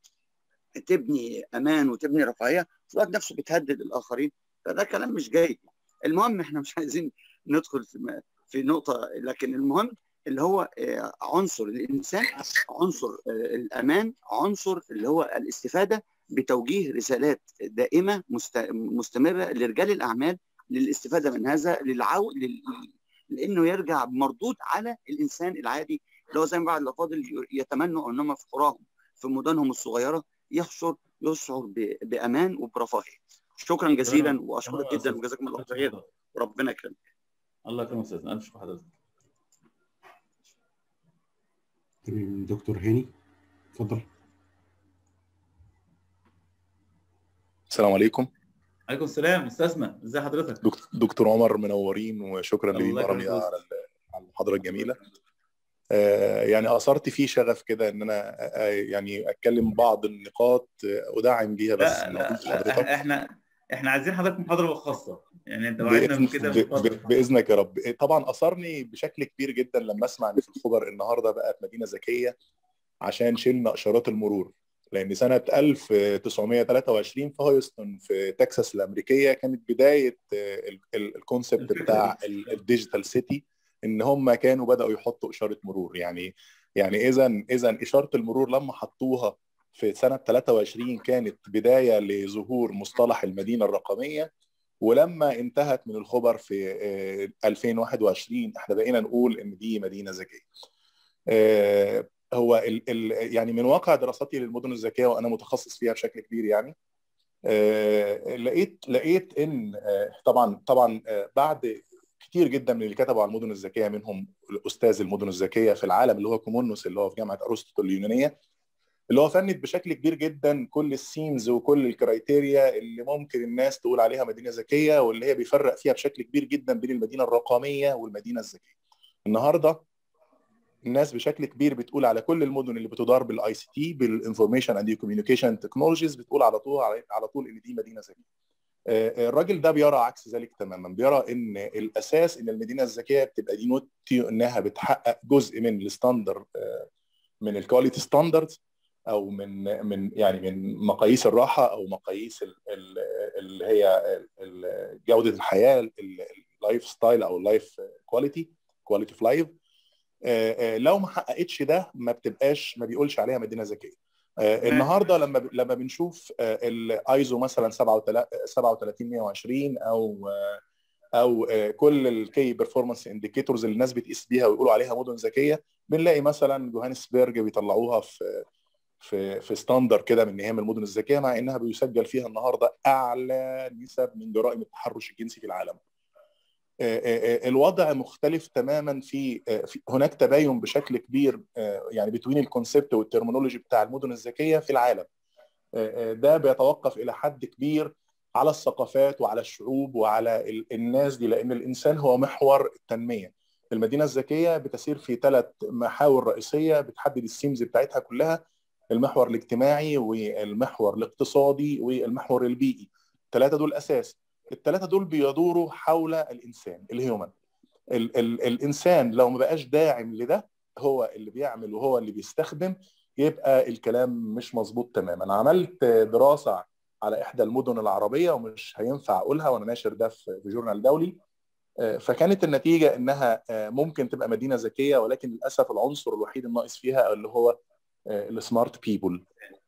Speaker 10: تبني امان وتبني رفاهيه في الوقت نفسه بتهدد الاخرين فده كلام مش جيد المهم احنا مش عايزين ندخل في في نقطه لكن المهم اللي هو آه، عنصر الانسان عنصر آه، الامان عنصر اللي هو الاستفاده بتوجيه رسالات دائمه مست- مستمره لرجال الاعمال للاستفاده من هذا للعو لل... لانه يرجع مردود على الانسان العادي اللي هو زي ما بعض الافاضل يتمنوا انهم في قراهم في مدنهم الصغيره يشعر يشعر ب... بامان وبرفاهيه شكرا جزيلا
Speaker 2: تمام.
Speaker 10: واشكرك
Speaker 2: تمام يا
Speaker 10: جدا
Speaker 2: أستاذ.
Speaker 10: وجزاكم الله خير وربنا يكرمك
Speaker 2: الله يكرمك يا استاذ الف شكر حضرتك
Speaker 1: دكتور هاني اتفضل
Speaker 11: السلام عليكم
Speaker 2: عليكم السلام استاذنا ازي حضرتك
Speaker 11: دك- دكتور عمر منورين وشكرا
Speaker 2: الله يكرمك
Speaker 11: لمرمي
Speaker 2: يا
Speaker 11: على ال- على المحاضره الجميله آه، يعني اثرت فيه شغف كده ان انا آه، يعني اتكلم بعض النقاط آه، ادعم بيها بس
Speaker 2: لا
Speaker 11: من
Speaker 2: لا
Speaker 11: وجود
Speaker 2: لا
Speaker 11: حضرتك
Speaker 2: احنا احنا عايزين حضرتك محاضره خاصه يعني انت وعدنا
Speaker 11: بإذن,
Speaker 2: بكده
Speaker 11: ب-
Speaker 2: محاضره
Speaker 11: ب- باذنك يا رب طبعا اثرني بشكل كبير جدا لما اسمع ان في الخبر النهارده بقت مدينه ذكيه عشان شلنا اشارات المرور لان سنه 1923 في هيوستن في تكساس الامريكيه كانت بدايه الكونسبت بتاع الديجيتال سيتي ان هم كانوا بداوا يحطوا اشاره مرور يعني يعني اذا اذا اشاره المرور لما حطوها في سنه 23 كانت بدايه لظهور مصطلح المدينه الرقميه ولما انتهت من الخبر في 2021 احنا بقينا نقول ان دي مدينه ذكيه. هو ال ال يعني من واقع دراستي للمدن الذكيه وانا متخصص فيها بشكل كبير يعني لقيت لقيت ان طبعا طبعا بعد كتير جدا من اللي كتبوا على المدن الذكيه منهم الاستاذ المدن الذكيه في العالم اللي هو كومونوس اللي هو في جامعه ارسطو اليونانيه اللي هو فند بشكل كبير جدا كل السيمز وكل الكرايتيريا اللي ممكن الناس تقول عليها مدينه ذكيه واللي هي بيفرق فيها بشكل كبير جدا بين المدينه الرقميه والمدينه الذكيه. النهارده الناس بشكل كبير بتقول على كل المدن اللي بتدار بالاي سي تي بالانفورميشن اند كوميونيكيشن تكنولوجيز بتقول على طول على طول ان دي مدينه ذكيه. الراجل ده بيرى عكس ذلك تماما بيرى ان الاساس ان المدينه الذكيه بتبقى دي نوتي انها بتحقق جزء من الستاندر من الكواليتي ستاندردز او من من يعني من مقاييس الراحه او مقاييس اللي هي جوده الحياه اللايف ستايل او اللايف كواليتي كواليتي اوف لايف لو ما حققتش ده ما بتبقاش ما بيقولش عليها مدينه ذكيه النهارده لما لما بنشوف الايزو مثلا 37120 او او كل الكي بيرفورمانس انديكيتورز اللي الناس بتقيس بيها ويقولوا عليها مدن ذكيه بنلاقي مثلا جوهانسبرج بيطلعوها في في في ستاندر كده من نهام المدن الذكيه مع انها بيسجل فيها النهارده اعلى نسب من جرائم التحرش الجنسي في العالم. الوضع مختلف تماما في, في هناك تباين بشكل كبير يعني بين الكونسبت والترمينولوجي بتاع المدن الذكيه في العالم. ده بيتوقف الى حد كبير على الثقافات وعلى الشعوب وعلى الناس دي لان الانسان هو محور التنميه. المدينه الذكيه بتسير في ثلاث محاور رئيسيه بتحدد السيمز بتاعتها كلها المحور الاجتماعي والمحور الاقتصادي والمحور البيئي الثلاثه دول اساس الثلاثه دول بيدوروا حول الانسان الهيومن ال ال الانسان لو ما بقاش داعم لده هو اللي بيعمل وهو اللي بيستخدم يبقى الكلام مش مظبوط تماما عملت دراسه على احدى المدن العربيه ومش هينفع اقولها وانا ناشر ده في جورنال دولي فكانت النتيجه انها ممكن تبقى مدينه ذكيه ولكن للاسف العنصر الوحيد الناقص فيها اللي هو السمارت بيبل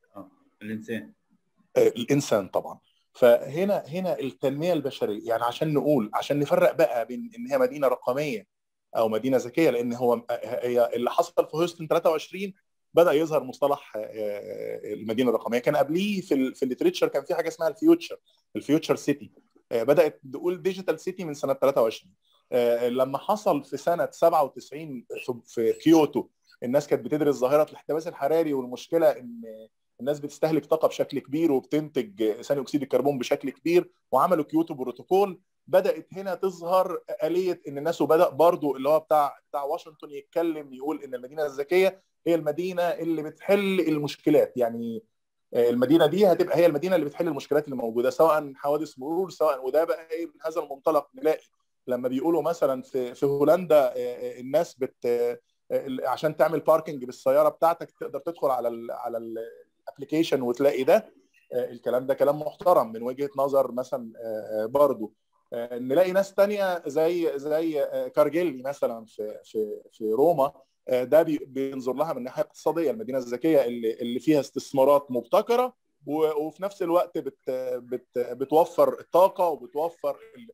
Speaker 2: الانسان
Speaker 11: الانسان طبعا فهنا هنا التنميه البشريه يعني عشان نقول عشان نفرق بقى بين ان هي مدينه رقميه او مدينه ذكيه لان هو هي اللي حصل في هيوستن 23 بدا يظهر مصطلح المدينه الرقميه كان قبليه في ال في الليتريتشر كان في حاجه اسمها الفيوتشر الفيوتشر سيتي بدات تقول ديجيتال سيتي من سنه 23 لما حصل في سنه 97 في كيوتو الناس كانت بتدرس ظاهره الاحتباس الحراري والمشكله ان الناس بتستهلك طاقه بشكل كبير وبتنتج ثاني اكسيد الكربون بشكل كبير وعملوا كيوتو بروتوكول بدات هنا تظهر اليه ان الناس وبدا برضو اللي هو بتاع بتاع واشنطن يتكلم يقول ان المدينه الذكيه هي المدينه اللي بتحل المشكلات يعني المدينه دي هتبقى هي المدينه اللي بتحل المشكلات اللي موجوده سواء حوادث مرور سواء وده بقى ايه من هذا المنطلق نلاقي لما بيقولوا مثلا في في هولندا الناس بت عشان تعمل باركنج بالسياره بتاعتك تقدر تدخل على ال على الابلكيشن وتلاقي ده الكلام ده كلام محترم من وجهه نظر مثلا برضو نلاقي ناس تانية زي زي كارجيلي مثلا في في في روما ده بينظر لها من الناحيه الاقتصاديه المدينه الذكيه اللي اللي فيها استثمارات مبتكره وفي نفس الوقت بت بت بتوفر الطاقه وبتوفر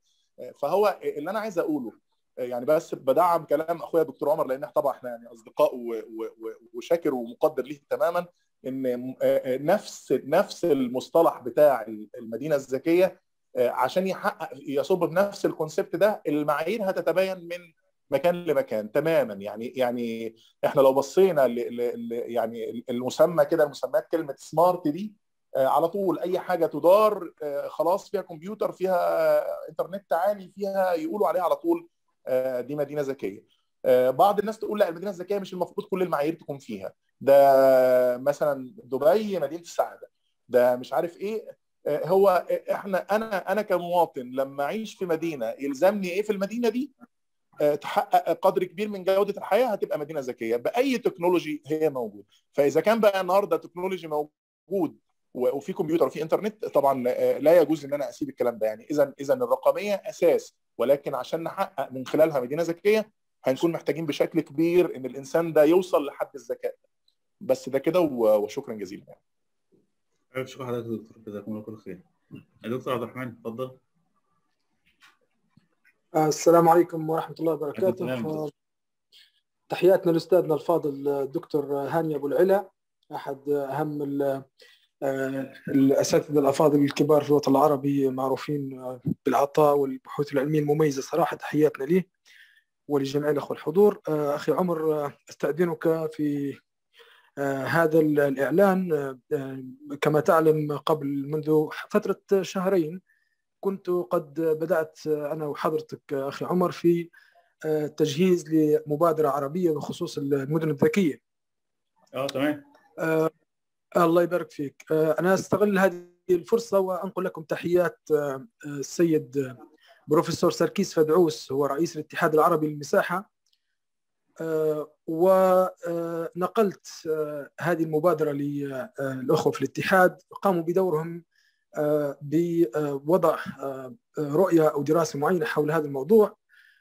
Speaker 11: فهو اللي انا عايز اقوله يعني بس بدعم كلام اخويا دكتور عمر لان طبعا احنا يعني اصدقاء وشاكر ومقدر ليه تماما ان نفس نفس المصطلح بتاع المدينه الذكيه عشان يحقق يصب بنفس الكونسبت ده المعايير هتتباين من مكان لمكان تماما يعني يعني احنا لو بصينا ل ل يعني المسمى كده المسميات كلمه سمارت دي على طول اي حاجه تدار خلاص فيها كمبيوتر فيها انترنت عالي فيها يقولوا عليها على طول دي مدينه ذكيه بعض الناس تقول لا المدينه الذكيه مش المفروض كل المعايير تكون فيها ده مثلا دبي مدينه السعاده ده مش عارف ايه هو احنا انا انا كمواطن لما اعيش في مدينه يلزمني ايه في المدينه دي تحقق قدر كبير من جوده الحياه هتبقى مدينه ذكيه باي تكنولوجي هي موجود فاذا كان بقى النهارده تكنولوجي موجود موجود و- وفي كمبيوتر وفي انترنت طبعا آه، لا يجوز ان انا اسيب الكلام ده يعني اذا اذا الرقميه اساس ولكن عشان نحقق من خلالها مدينه ذكيه هنكون محتاجين بشكل كبير ان الانسان ده يوصل لحد الذكاء بس ده كده و- وشكرا جزيلا يعني.
Speaker 2: حابب شكرا حضرتك يا دكتور جزاكم الله كل خير يا دكتور عبد الرحمن اتفضل
Speaker 7: آه، السلام عليكم ورحمة الله
Speaker 2: عليكم
Speaker 7: وبركاته
Speaker 2: السلام.
Speaker 7: آه، تحياتنا لأستاذنا الفاضل آه، الدكتور هاني أبو العلا أحد أهم ال- آه، الأساتذة الأفاضل الكبار في الوطن العربي معروفين آه، بالعطاء والبحوث العلمية المميزة صراحة تحياتنا ليه ولجميع الأخوة الحضور آه، أخي عمر آه، أستأذنك في آه، هذا ال- الإعلان آه، آه، كما تعلم قبل منذ فترة شهرين كنت قد بدأت أنا وحضرتك أخي عمر في آه، تجهيز لمبادرة عربية بخصوص المدن الذكية
Speaker 2: اه تمام
Speaker 7: آه، الله يبارك فيك آه، أنا أستغل هذه الفرصة وأنقل لكم تحيات آه، آه، السيد آه، بروفيسور سركيس فدعوس هو رئيس الاتحاد العربي للمساحة آه، ونقلت آه، هذه المبادرة للأخوة في الاتحاد قاموا بدورهم آه، بوضع آه، رؤية أو دراسة معينة حول هذا الموضوع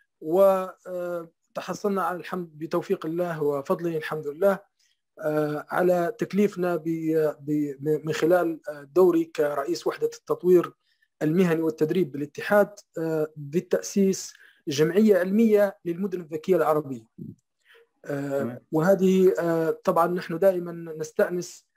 Speaker 7: وتحصلنا على الحمد بتوفيق الله وفضله الحمد لله آه، على تكليفنا ب- ب- من خلال دوري كرئيس وحدة التطوير المهني والتدريب بالاتحاد آه، بالتأسيس جمعية علمية للمدن الذكية العربية آه،
Speaker 2: تمام.
Speaker 7: وهذه آه، طبعا نحن دائما نستأنس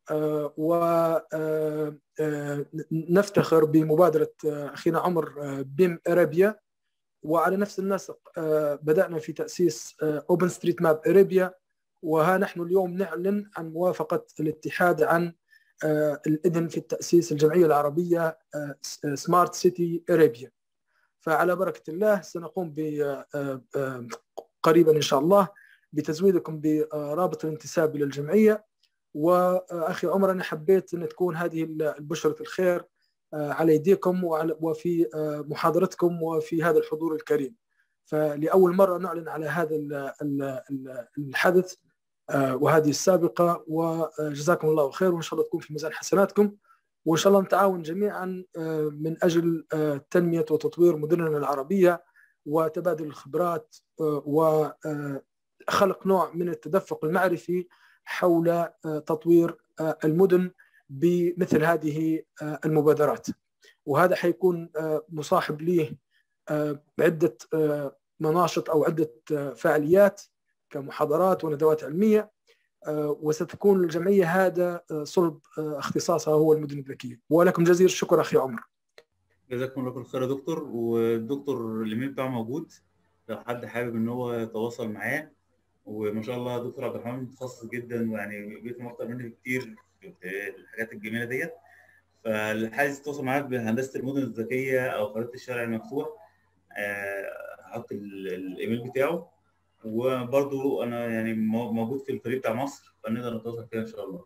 Speaker 7: ونفتخر بمبادرة آه، أخينا عمر آه، بيم أرابيا وعلى نفس النسق آه، بدأنا في تأسيس أوبن ستريت ماب أرابيا وها نحن اليوم نعلن عن موافقة الاتحاد عن آه، الإذن في التأسيس الجمعية العربية سمارت سيتي أرابيا فعلى بركة الله سنقوم ب آه، آه، قريبا إن شاء الله بتزويدكم برابط الانتساب إلى الجمعية وأخي عمر أنا حبيت أن تكون هذه البشرة الخير آه، على يديكم وعلى- وفي آه، محاضرتكم وفي هذا الحضور الكريم فلأول مرة نعلن على هذا ال- ال- ال- الحدث آه، وهذه السابقة وجزاكم الله خير وإن شاء الله تكون في ميزان حسناتكم وإن شاء الله نتعاون جميعا آه، من أجل آه، تنمية وتطوير مدننا العربية وتبادل الخبرات آه، وخلق نوع من التدفق المعرفي حول آه، تطوير آه، المدن بمثل هذه آه، المبادرات وهذا حيكون آه، مصاحب له آه، بعدة آه، مناشط أو عدة آه، فعاليات كمحاضرات وندوات علمية آه، وستكون الجمعية هذا آه، صلب آه، اختصاصها هو المدن الذكية ولكم جزيل الشكر أخي عمر
Speaker 2: جزاكم الله كل خير يا دكتور والدكتور الايميل بتاعه موجود لو حد حابب ان هو يتواصل معاه وما شاء الله دكتور عبد الرحمن متخصص جدا ويعني بيفهم اكتر مني بكتير في الحاجات الجميله ديت فاللي عايز يتواصل معاك بهندسه المدن الذكيه او خريطه الشارع المفتوح آه، هحط ال- الايميل بتاعه وبرضو انا يعني مو- موجود في الفريق بتاع مصر فنقدر نتواصل كده ان شاء الله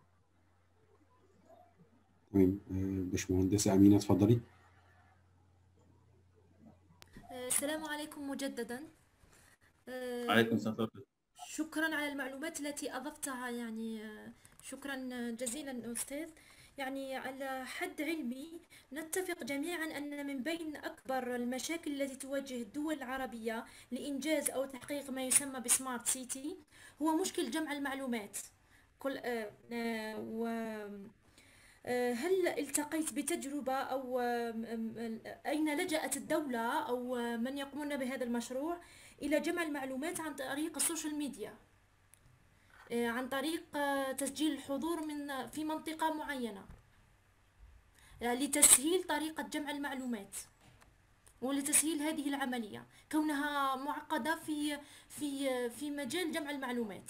Speaker 1: تمام آه، باشمهندسة أمينة اتفضلي
Speaker 4: آه، السلام عليكم مجددا آه،
Speaker 2: عليكم السلام ورحمه الله
Speaker 4: شكرا على المعلومات التي أضفتها يعني آه، شكرا جزيلا أستاذ يعني على حد علمي نتفق جميعا أن من بين أكبر المشاكل التي تواجه الدول العربية لإنجاز أو تحقيق ما يسمى بسمارت سيتي هو مشكل جمع المعلومات كل آه، آه، و آه، هل التقيت بتجربة أو آم، آم، أين لجأت الدولة أو آه، من يقومون بهذا المشروع إلى جمع المعلومات عن طريق السوشيال ميديا آه، عن طريق آه، تسجيل الحضور من في منطقة معينة آه، لتسهيل طريقة جمع المعلومات ولتسهيل هذه العملية كونها معقدة في في في مجال جمع المعلومات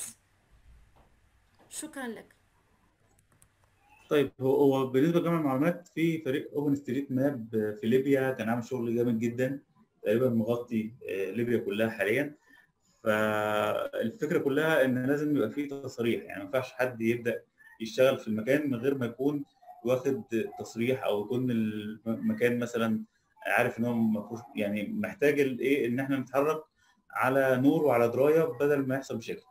Speaker 4: شكرا لك
Speaker 2: طيب هو هو بالنسبه لجمع المعلومات في فريق اوبن ستريت ماب في ليبيا كان عامل شغل جامد جدا تقريبا مغطي آه، ليبيا كلها حاليا فالفكره كلها ان لازم يبقى في تصريح يعني ما ينفعش حد يبدا يشتغل في المكان من غير ما يكون واخد تصريح او يكون المكان مثلا عارف ان هو مفروض يعني محتاج الايه ان احنا نتحرك على نور وعلى درايه بدل ما يحصل مشاكل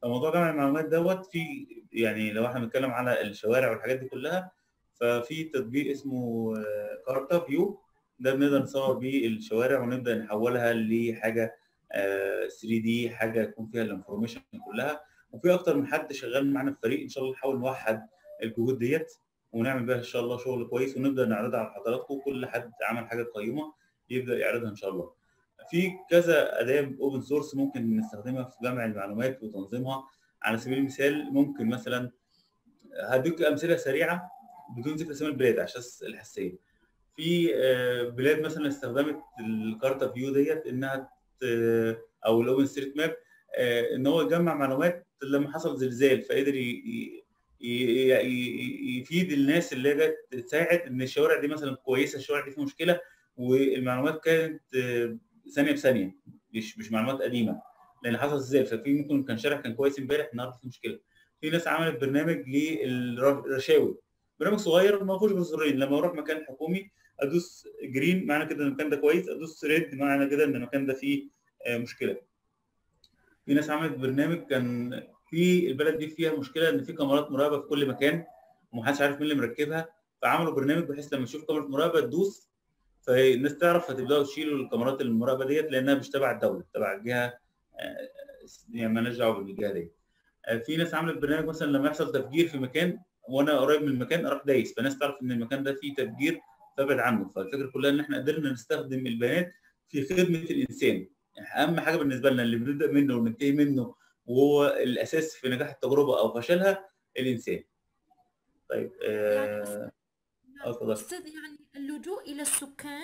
Speaker 2: فموضوع جمع المعلومات دوت في يعني لو احنا بنتكلم على الشوارع والحاجات دي كلها ففي تطبيق اسمه آه، كارتا فيو ده بنقدر نصور بيه الشوارع ونبدا نحولها لحاجه 3 دي حاجه يكون فيها الانفورميشن كلها وفي اكتر من حد شغال معانا في الفريق ان شاء الله نحاول نوحد الجهود ديت ونعمل بيها ان شاء الله شغل كويس ونبدا نعرضها على حضراتكم كل حد عمل حاجه قيمه يبدا يعرضها ان شاء الله في كذا اداه اوبن سورس ممكن نستخدمها في جمع المعلومات وتنظيمها على سبيل المثال ممكن مثلا هديك امثله سريعه بدون ذكر اسامي البلاد عشان الحساسيه في آه، بلاد مثلا استخدمت الكارتا فيو ديت انها ت- او الاوبن ستريت ماب ان هو يجمع معلومات لما حصل زلزال فقدر ي- ي- ي- ي- يفيد الناس اللي جت تساعد ان الشوارع دي مثلا كويسه الشوارع دي فيها مشكله والمعلومات كانت آه، ثانيه بثانيه مش مش معلومات قديمه لان حصل زلزال ففي ممكن كان شارع كان كويس امبارح النهارده في مشكله في ناس عملت برنامج للرشاوي برنامج صغير ما فيهوش بزرين لما اروح مكان حكومي ادوس جرين معنى كده ان المكان ده كويس ادوس ريد معنى كده ان المكان ده فيه آه، مشكله في ناس عملت برنامج كان في البلد دي فيها مشكله ان في كاميرات مراقبه في كل مكان ومحدش عارف مين اللي مركبها فعملوا برنامج بحيث لما تشوف كاميرا مراقبه تدوس فالناس تعرف فتبداوا تشيلوا الكاميرات المراقبه ديت لانها مش تبع الدوله تبع الجهه آه، يعني مالناش دعوه بالجهه ديت آه، في ناس عملت برنامج مثلا لما يحصل تفجير في مكان وانا قريب من المكان اروح دايس فالناس تعرف ان المكان ده فيه تفجير فابعد عنه فالفكره كلها ان احنا قدرنا نستخدم البيانات في خدمه الانسان يعني اهم حاجه بالنسبه لنا اللي بنبدا منه وننتهي منه وهو الاساس في نجاح التجربه او فشلها الانسان طيب آه آه، اتفضل.
Speaker 4: أستاذ يعني اللجوء إلى السكان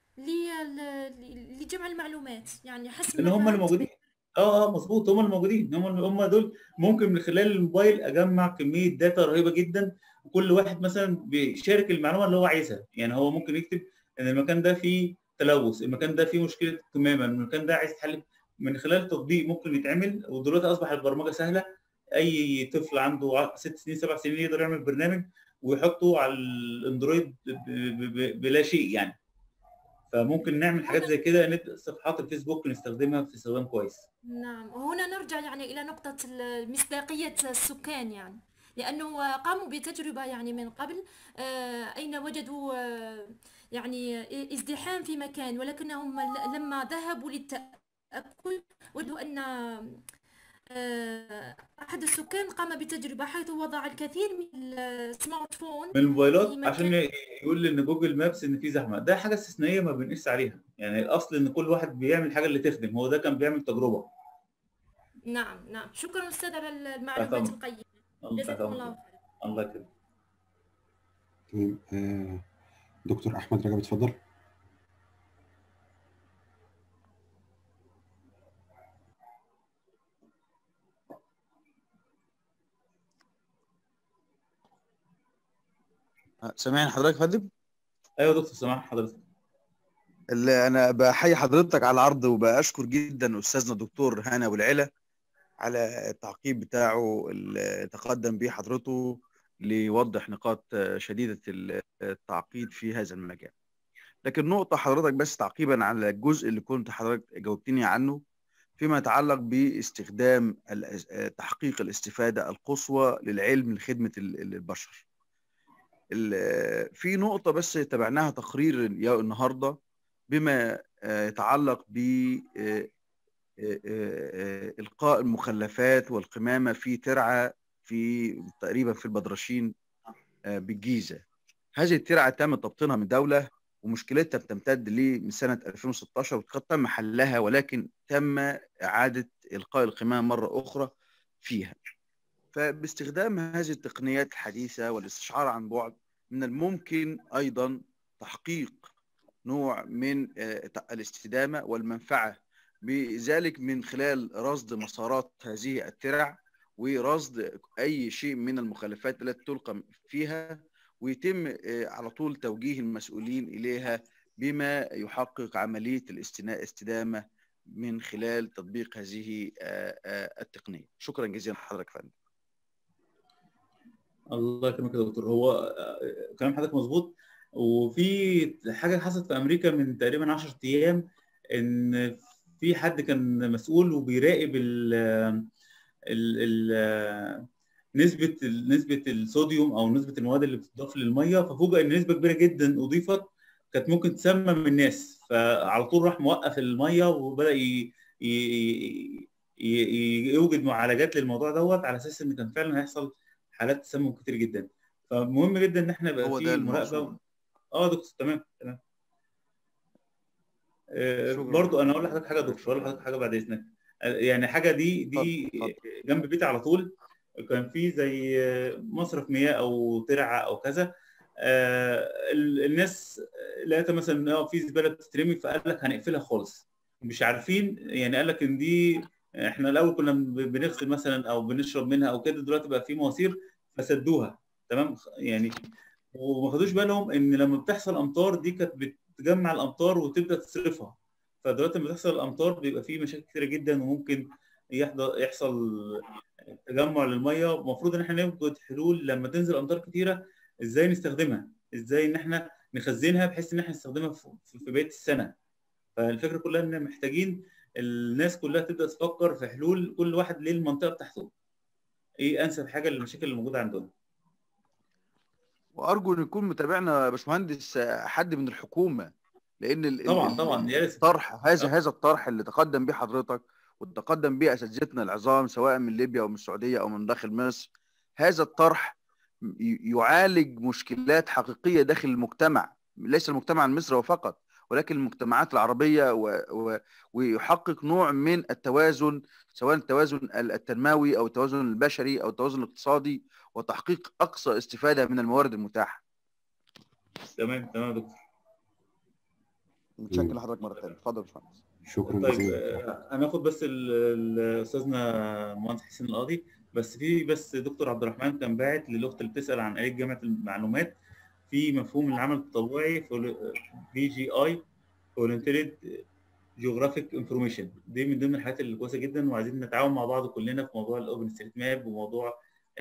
Speaker 4: لل- لجمع المعلومات يعني حسب
Speaker 2: ان هم اللي
Speaker 4: ما
Speaker 2: موجودين اه اه مظبوط هم اللي موجودين هم هم دول ممكن من خلال الموبايل اجمع كميه داتا رهيبه جدا وكل واحد مثلا بيشارك المعلومه اللي هو عايزها يعني هو ممكن يكتب ان المكان ده فيه تلوث المكان ده فيه مشكله كمامه المكان ده عايز تحل من خلال تطبيق ممكن يتعمل ودلوقتي اصبح البرمجه سهله اي طفل عنده ع- ست سنين سبع سنين يقدر يعمل برنامج ويحطه على الاندرويد ب- ب- ب- بلا شيء يعني فممكن نعمل حاجات زي كده نبدا صفحات الفيسبوك نستخدمها في استخدام كويس
Speaker 4: نعم وهنا نرجع يعني إلى نقطة ال- مصداقية السكان يعني لأنه قاموا بتجربة يعني من قبل آه، أين وجدوا آه، يعني ازدحام في مكان ولكنهم ل- لما ذهبوا للتأكد وجدوا أن آه، أحد السكان قام بتجربة حيث وضع الكثير من السمارت فون
Speaker 2: من الموبايلات
Speaker 4: في
Speaker 2: عشان
Speaker 4: مكان
Speaker 2: يقول لي ان جوجل مابس ان في زحمه ده حاجه استثنائيه ما بنقيس عليها يعني الاصل ان كل واحد بيعمل حاجه اللي تخدم هو ده كان بيعمل تجربه
Speaker 4: نعم نعم شكرا أستاذ على المعلومات
Speaker 2: طبعا.
Speaker 4: القيمة
Speaker 2: الله
Speaker 4: جزاكم
Speaker 2: يسلمك.
Speaker 4: الله خير
Speaker 2: الله يكرمك
Speaker 1: تمام آه، دكتور احمد رجب اتفضل
Speaker 9: سامعني حضرتك يا فندم؟
Speaker 2: ايوه يا دكتور سامح حضرتك
Speaker 9: اللي انا بحيي حضرتك على العرض وبشكر جدا استاذنا الدكتور هاني ابو العلا على التعقيب بتاعه اللي تقدم به حضرته ليوضح نقاط شديدة التعقيد في هذا المجال لكن نقطة حضرتك بس تعقيبا على الجزء اللي كنت حضرتك جاوبتني عنه فيما يتعلق باستخدام ال- تحقيق الاستفادة القصوى للعلم لخدمة ال- البشر ال- في نقطة بس تابعناها تقرير اليو- النهاردة بما آه، يتعلق ب آه، آه، آه، إلقاء المخلفات والقمامة في ترعة في تقريبا في البدرشين آه، بالجيزة هذه الترعة تم تبطينها من الدولة ومشكلتها بتمتد لي من سنة 2016 وقد تم حلها ولكن تم إعادة إلقاء القمامة مرة أخرى فيها فباستخدام هذه التقنيات الحديثة والاستشعار عن بعد من الممكن أيضا تحقيق نوع من آه، الاستدامة والمنفعة بذلك من خلال رصد مسارات هذه الترع ورصد أي شيء من المخلفات التي تلقى فيها ويتم آه، على طول توجيه المسؤولين إليها بما يحقق عملية الاستدامة من خلال تطبيق هذه آه، آه، التقنية شكرا جزيلا لحضرتك يا فندم
Speaker 2: الله يكرمك يا دكتور هو آه، كلام حضرتك مظبوط وفي حاجه حصلت في امريكا من تقريبا 10 ايام ان في حد كان مسؤول وبيراقب ال- ال ال نسبه نسبه الصوديوم او نسبه المواد اللي بتضاف للميه ففوجئ ان نسبه كبيره جدا اضيفت كانت ممكن تسمم الناس فعلى طول راح موقف الميه وبدا ي... ي... ي... يوجد معالجات للموضوع دوت على اساس ان كان فعلا هيحصل حالات تسمم كتير جدا فمهم جدا ان احنا يبقى
Speaker 9: هو
Speaker 2: في
Speaker 9: ده
Speaker 2: مراقبه
Speaker 9: المقصود
Speaker 2: اه دكتور تمام تمام آه،
Speaker 9: شكرا
Speaker 2: برضو انا اقول لحضرتك حاجه يا دكتور اقول لحضرتك حاجه بعد اذنك آه، يعني حاجه دي دي
Speaker 9: اتفضل اتفضل
Speaker 2: جنب بيتي على طول كان في زي آه، مصرف مياه او ترعه او كذا آه، ال- الناس لقيتها مثلا اه في زباله بتترمي فقال لك هنقفلها خالص مش عارفين يعني قال لك ان دي احنا الاول كنا ب- بنغسل مثلا او بنشرب منها او كده دلوقتي بقى في مواسير فسدوها تمام يعني وما خدوش بالهم ان لما بتحصل امطار دي كانت بتجمع الامطار وتبدا تصرفها فدلوقتي لما تحصل الامطار بيبقى فيه مشاكل كتيره جدا وممكن يحضر يحصل تجمع للميه المفروض ان احنا نوجد حلول لما تنزل امطار كتيره ازاي نستخدمها ازاي ان احنا نخزنها بحيث ان احنا نستخدمها في في بقيه السنه فالفكره كلها ان محتاجين الناس كلها تبدا تفكر في حلول كل واحد ليه المنطقه بتاعته ايه انسب حاجه للمشاكل اللي موجوده عندنا
Speaker 9: وارجو ان يكون متابعنا يا باشمهندس حد من الحكومه لان ال- ال-
Speaker 2: طبعا
Speaker 9: ال-
Speaker 2: طبعا يا ريت
Speaker 9: الطرح هذا
Speaker 2: آه.
Speaker 9: هذا الطرح اللي تقدم به حضرتك وتقدم به اساتذتنا العظام سواء من ليبيا او من السعوديه او من داخل مصر هذا الطرح ي- يعالج مشكلات حقيقيه داخل المجتمع ليس المجتمع المصري فقط ولكن المجتمعات العربيه و... و... ويحقق نوع من التوازن سواء التوازن التنموي او التوازن البشري او التوازن الاقتصادي وتحقيق اقصى استفاده من الموارد المتاحه
Speaker 2: تمام تمام يا دكتور
Speaker 9: متشكر لحضرتك مره ثانيه اتفضل يا باشمهندس
Speaker 1: شكرا
Speaker 2: طيب
Speaker 1: جزيلا
Speaker 2: آه، هناخد بس ال- ال- استاذنا المهندس حسين القاضي بس في بس دكتور عبد الرحمن كان باعت للاخت اللي بتسال عن آلية جامعه المعلومات في مفهوم العمل التطوعي في جي اي فولنتيرد جيوغرافيك انفورميشن دي من ضمن الحاجات اللي كويسه جدا وعايزين نتعاون مع بعض كلنا في موضوع الاوبن ستريت ماب وموضوع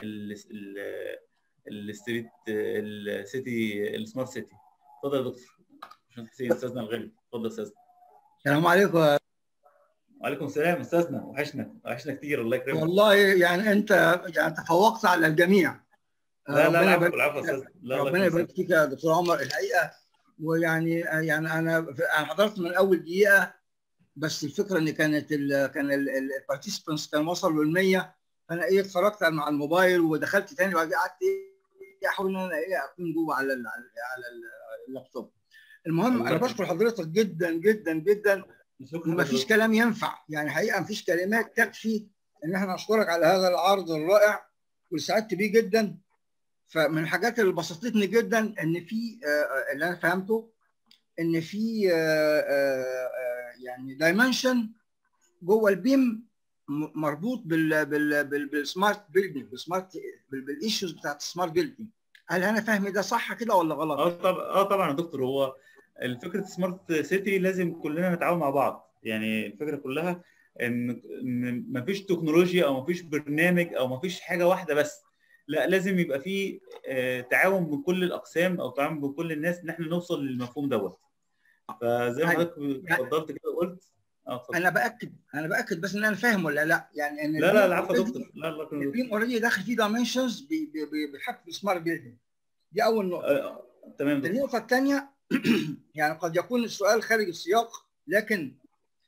Speaker 2: الستريت السيتي السمارت سيتي اتفضل يا دكتور عشان حسين استاذنا الغالي اتفضل يا استاذنا
Speaker 12: السلام عليكم
Speaker 2: وعليكم السلام استاذنا وحشنا وحشنا كتير الله يكرمك
Speaker 12: والله يعني انت يعني تفوقت على الجميع
Speaker 2: لا لا
Speaker 12: ربنا
Speaker 2: العفو
Speaker 12: يبارك
Speaker 2: العفو يا استاذ لا الله
Speaker 12: ربنا
Speaker 2: يكرمك
Speaker 12: يبارك فيك يا دكتور عمر الحقيقه ويعني يعني انا انا حضرت من اول دقيقه بس الفكره ان كانت ال كان البارتيسبنتس كانوا وصلوا ل 100 فانا ايه اتفرجت مع الموبايل ودخلت تاني وبعد كده قعدت ايه احاول ان انا ايه اكون جوه على ال على ال- اللابتوب المهم
Speaker 2: الله
Speaker 12: انا
Speaker 2: يكرمك
Speaker 12: بشكر حضرتك جدا جدا جدا
Speaker 2: شكرا
Speaker 12: ومفيش
Speaker 2: لحضرتك
Speaker 12: كلام ينفع يعني حقيقه مفيش كلمات تكفي ان احنا نشكرك على هذا العرض الرائع وسعدت بيه جدا فمن الحاجات اللي بسطتني جدا ان في آه، آه، اللي انا فهمته ان في آه، آه، آه، يعني دايمنشن جوه البيم م- مربوط بال بال بال بالسمارت بيلدينج بالسمارت بالايشوز بتاعت السمارت بيلدينج هل انا فاهمي ده صح كده ولا غلط؟
Speaker 2: اه طبعا اه طبعا يا دكتور هو الفكره سمارت سيتي لازم كلنا نتعاون مع بعض يعني الفكره كلها ان ان مفيش تكنولوجيا او مفيش برنامج او مفيش حاجه واحده بس لا لازم يبقى في آه، تعاون من كل الاقسام او تعاون من كل الناس ان احنا نوصل للمفهوم دوت فزي ما
Speaker 12: يعني
Speaker 2: حضرتك اتفضلت كده وقلت اه اتفضل
Speaker 12: انا باكد انا باكد بس ان انا فاهم ولا لا يعني ان
Speaker 2: لا لا
Speaker 12: البيم
Speaker 2: العفو يا
Speaker 12: اوريدي
Speaker 2: دكتور لا لا
Speaker 12: البيم اوريدي داخل فيه دايمنشنز بيحط بالسمارت بيلدينج دي اول نقطه
Speaker 2: آه، تمام دكتور
Speaker 12: النقطه الثانيه يعني قد يكون السؤال خارج السياق لكن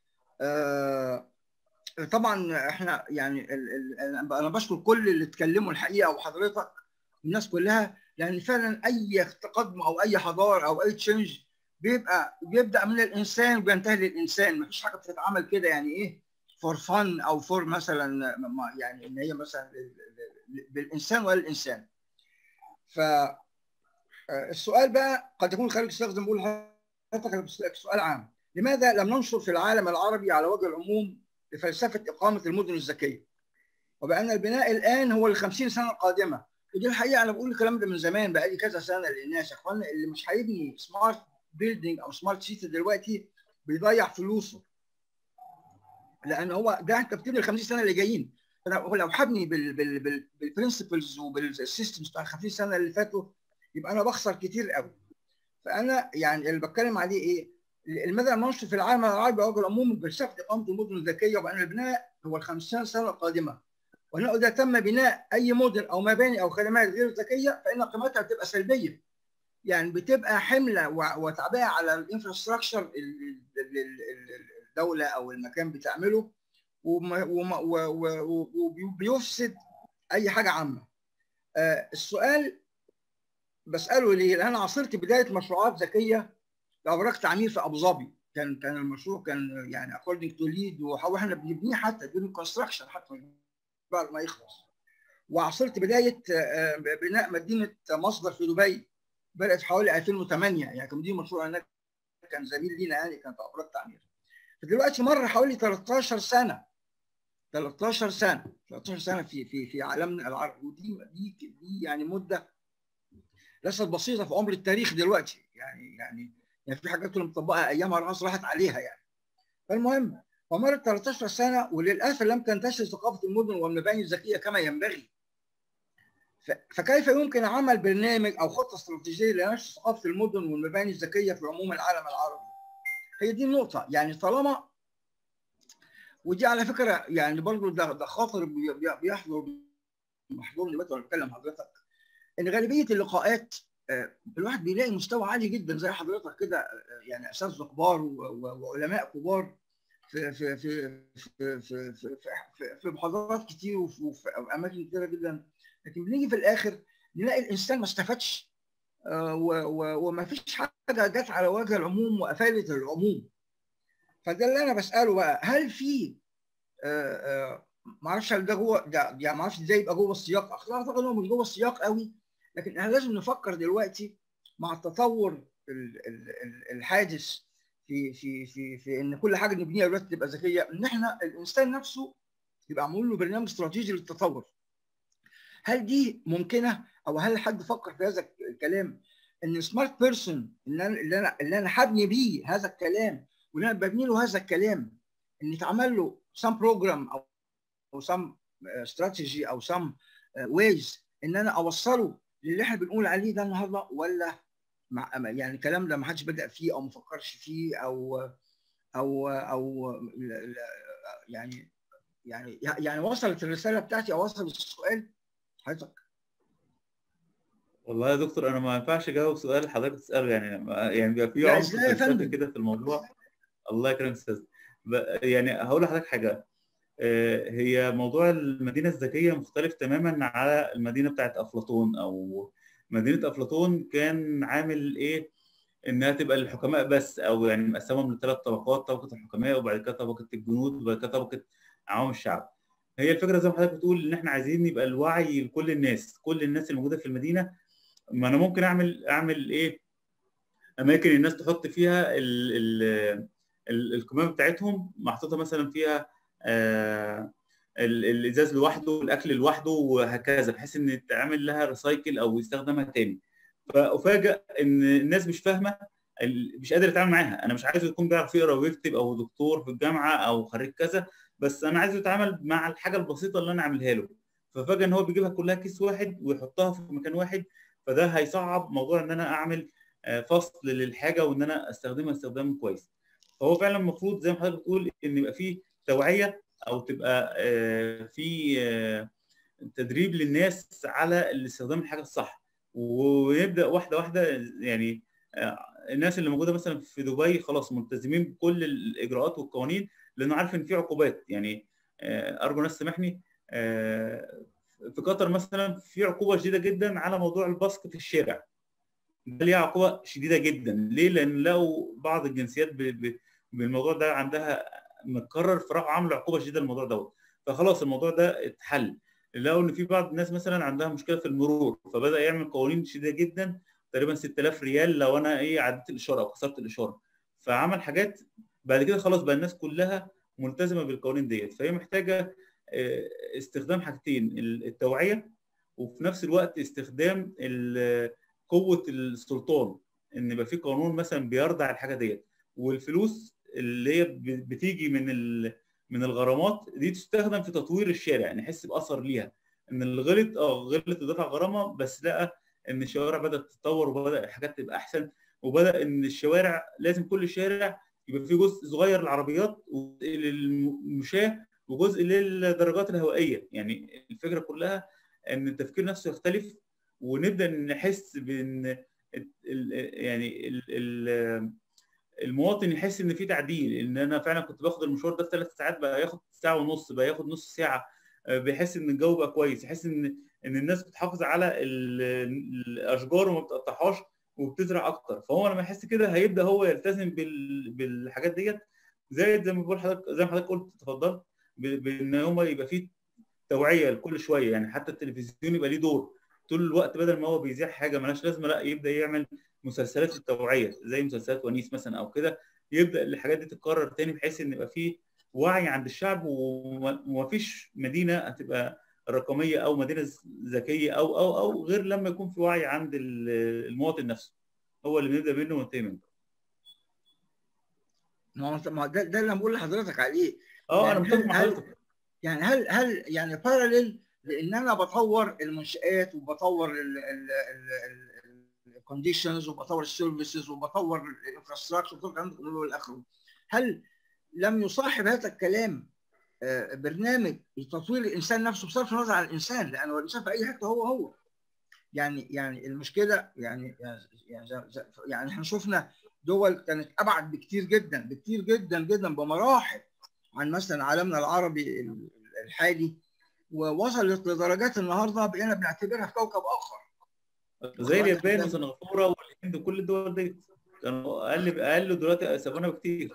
Speaker 12: آه طبعا احنا يعني ال ال انا بشكر كل اللي اتكلموا الحقيقه وحضرتك الناس كلها لان فعلا اي تقدم او اي حضاره او اي تشينج بيبقى بيبدا من الانسان وبينتهي للانسان مفيش حاجه بتتعمل كده يعني ايه فور فن او فور مثلا ما- يعني ان هي مثلا لل- لل- بالانسان ولا الانسان ف آه، السؤال بقى قد يكون خارج السياق زي ما بقول لحضرتك أنا بسألك سؤال عام لماذا لم ننشر في العالم العربي على وجه العموم لفلسفه اقامه المدن الذكيه وبان البناء الان هو ل 50 سنه القادمه ودي الحقيقه انا بقول الكلام ده من زمان بقالي كذا سنه للناس يا اخوانا اللي مش هيبني سمارت بيلدينج او سمارت سيتي دلوقتي بيضيع فلوسه لان هو ده انت بتبني ال 50 سنه اللي جايين فانا هو لو هبني بال بال بال بالبرنسبلز وبالسيستمز بتاع ال 50 سنه اللي فاتوا يبقى انا بخسر كتير قوي فانا يعني اللي بتكلم عليه ايه لماذا لم ننشر في العالم العربي او العموم بفلسفه اقامه المدن الذكيه وبان البناء هو ال 50 سنه القادمه وانه اذا تم بناء اي مدن او مباني او خدمات غير ذكيه فان قيمتها بتبقى سلبيه يعني بتبقى حمله وتعبئه على الانفراستراكشر الدوله او المكان بتعمله وبيفسد اي حاجه عامه السؤال بساله ليه؟ لان انا عاصرت بدايه مشروعات ذكيه لابراج تعمير في ابو ظبي كان كان المشروع كان يعني اكوردنج تو ليد واحنا بنبنيه حتى دون كونستراكشن حتى بعد ما يخلص وعاصرت بدايه بناء مدينه مصدر في دبي بدات حوالي 2008 يعني كان دي مشروع هناك كان زميل لينا يعني كان في ابراج تعمير فدلوقتي مر حوالي 13 سنه 13 سنه 13 سنه في في في عالمنا العربي ودي دي دي يعني مده ليست بسيطه في عمر التاريخ دلوقتي يعني يعني يعني في حاجات كنا مطبقها ايامها الناس راحت عليها يعني فالمهم فمرت 13 سنه وللاسف لم تنتشر ثقافه المدن والمباني الذكيه كما ينبغي فكيف يمكن عمل برنامج او خطه استراتيجيه لنشر ثقافه المدن والمباني الذكيه في عموم العالم العربي؟ هي دي النقطه يعني طالما ودي على فكره يعني برضه ده ده خاطر بيحضر محضور دلوقتي وانا بتكلم حضرتك ان غالبيه اللقاءات الواحد بيلاقي مستوى عالي جدا زي حضرتك كده يعني اساتذه كبار وعلماء كبار في في في في في في, في, في محاضرات كتير وفي اماكن كتيره جدا لكن بنيجي في الاخر نلاقي الانسان ما استفادش وما فيش حاجه جت على وجه العموم وافادت العموم فده اللي انا بساله بقى هل في ما اعرفش هل ده جوه يعني ما اعرفش ازاي يبقى جوه السياق اعتقد انه مش جوه السياق قوي لكن احنا لازم نفكر دلوقتي مع التطور الحادث في في في في ان كل حاجه نبنيها دلوقتي تبقى ذكيه ان احنا الانسان نفسه يبقى معمول له برنامج استراتيجي للتطور هل دي ممكنه او هل حد فكر في هذا الكلام ان سمارت بيرسون اللي انا اللي انا اللي انا هبني بيه هذا الكلام واللي انا ببني له هذا الكلام ان يتعمل له سام بروجرام او او سام استراتيجي او سام ويز ان انا اوصله للي احنا بنقول عليه ده النهارده ولا مع يعني الكلام ده ما حدش بدا فيه او ما فكرش فيه او او او يعني يعني يعني وصلت الرساله بتاعتي او وصل السؤال حضرتك
Speaker 2: والله يا دكتور انا ما ينفعش اجاوب سؤال حضرتك تساله يعني يعني بيبقى في عمق فلسفي كده في الموضوع الله يكرمك استاذ يعني هقول لحضرتك حاجه هي موضوع المدينه الذكيه مختلف تماما على المدينه بتاعت افلاطون او مدينه افلاطون كان عامل ايه انها تبقى للحكماء بس او يعني مقسمهم لثلاث طبقات طبقه الحكماء وبعد كده طبقه الجنود وبعد كده طبقه عوام الشعب هي الفكره زي ما حضرتك بتقول ان احنا عايزين يبقى الوعي لكل الناس كل الناس اللي موجوده في المدينه ما انا ممكن اعمل اعمل ايه اماكن الناس تحط فيها ال ال الكمامه بتاعتهم محطوطه مثلا فيها آه الازاز لوحده والاكل لوحده وهكذا بحيث ان تعمل لها ريسايكل او يستخدمها تاني فافاجئ ان الناس مش فاهمه مش قادر اتعامل معاها انا مش عايزه يكون بيعرف يقرا ويكتب او دكتور في الجامعه او خريج كذا بس انا عايزه يتعامل مع الحاجه البسيطه اللي انا اعملها له ففجاه ان هو بيجيبها كلها كيس واحد ويحطها في مكان واحد فده هيصعب موضوع ان انا اعمل فصل للحاجه وان انا استخدمها استخدام كويس فهو فعلا المفروض زي ما حضرتك بتقول ان يبقى فيه توعيه او تبقى في تدريب للناس على الاستخدام الحاجه الصح ونبدا واحده واحده يعني الناس اللي موجوده مثلا في دبي خلاص ملتزمين بكل الاجراءات والقوانين لانه عارف ان في عقوبات يعني ارجو ناس تسامحني في قطر مثلا في عقوبه شديده جدا على موضوع البصق في الشارع ده ليها عقوبه شديده جدا ليه لان لقوا بعض الجنسيات بالموضوع ده عندها متكرر فراحوا عملوا عقوبه شديده للموضوع دوت فخلاص الموضوع ده اتحل لقوا ان في بعض الناس مثلا عندها مشكله في المرور فبدا يعمل قوانين شديده جدا تقريبا 6000 ريال لو انا ايه عديت الاشاره او كسرت الاشاره فعمل حاجات بعد كده خلاص بقى الناس كلها ملتزمه بالقوانين ديت فهي محتاجه استخدام حاجتين التوعيه وفي نفس الوقت استخدام قوه السلطان ان يبقى في قانون مثلا بيرضع الحاجه ديت والفلوس اللي هي بتيجي من من الغرامات دي تستخدم في تطوير الشارع نحس باثر ليها ان اللي غلط اه غلط ودفع غرامه بس لقى ان الشوارع بدات تتطور وبدا الحاجات تبقى احسن وبدا ان الشوارع لازم كل شارع يبقى فيه جزء صغير للعربيات للمشاه وجزء للدرجات الهوائيه يعني الفكره كلها ان التفكير نفسه يختلف ونبدا نحس بان ال- ال- يعني ال- ال- المواطن يحس ان في تعديل ان انا فعلا كنت باخد المشوار ده في ثلاث ساعات بقى ياخد ساعه ونص بقى ياخد نص ساعه آه، بيحس ان الجو بقى كويس يحس ان ان الناس بتحافظ على ال- الاشجار وما بتقطعهاش وبتزرع اكتر فهو لما يحس كده هيبدا هو يلتزم بال- بالحاجات ديت زائد زي ما بقول حضرتك زي ما حضرتك قلت اتفضل ب- بان هم يبقى فيه توعيه لكل شويه يعني حتى التلفزيون يبقى ليه دور طول الوقت بدل ما هو بيذيع حاجه ملهاش لازمه لا يبدا يعمل مسلسلات التوعيه زي مسلسلات ونيس مثلا او كده يبدا الحاجات دي تتكرر تاني بحيث ان يبقى فيه وعي عند الشعب وما- ومفيش مدينه هتبقى رقميه او مدينه ذكيه او او او غير لما يكون في وعي عند ال- المواطن نفسه هو اللي بنبدا منه وننتهي منه
Speaker 12: ما هو ما هو ده, ده اللي انا بقول لحضرتك عليه
Speaker 2: اه انا
Speaker 12: يعني
Speaker 2: متفق
Speaker 12: هل
Speaker 2: مع
Speaker 12: هل
Speaker 2: حضرتك
Speaker 12: يعني هل هل يعني باراليل لان انا بطور المنشات وبطور الكونديشنز وبطور السيرفيسز وبطور الانفراستراكشر وكل الكلام ده كله الى اخره هل لم يصاحب هذا الكلام آه، برنامج لتطوير الانسان نفسه بصرف النظر عن الانسان لانه الانسان في اي حته هو هو يعني يعني المشكله يعني يعني زي- زي- يعني احنا شفنا دول كانت ابعد بكتير جدا بكتير جدا جدا بمراحل عن مثلا عالمنا العربي ال- الحالي ووصلت لدرجات النهارده بقينا بنعتبرها في كوكب اخر
Speaker 2: زي اليابان وسنغافوره والهند وكل الدول دي كانوا اقل اقل دلوقتي سابونا بكتير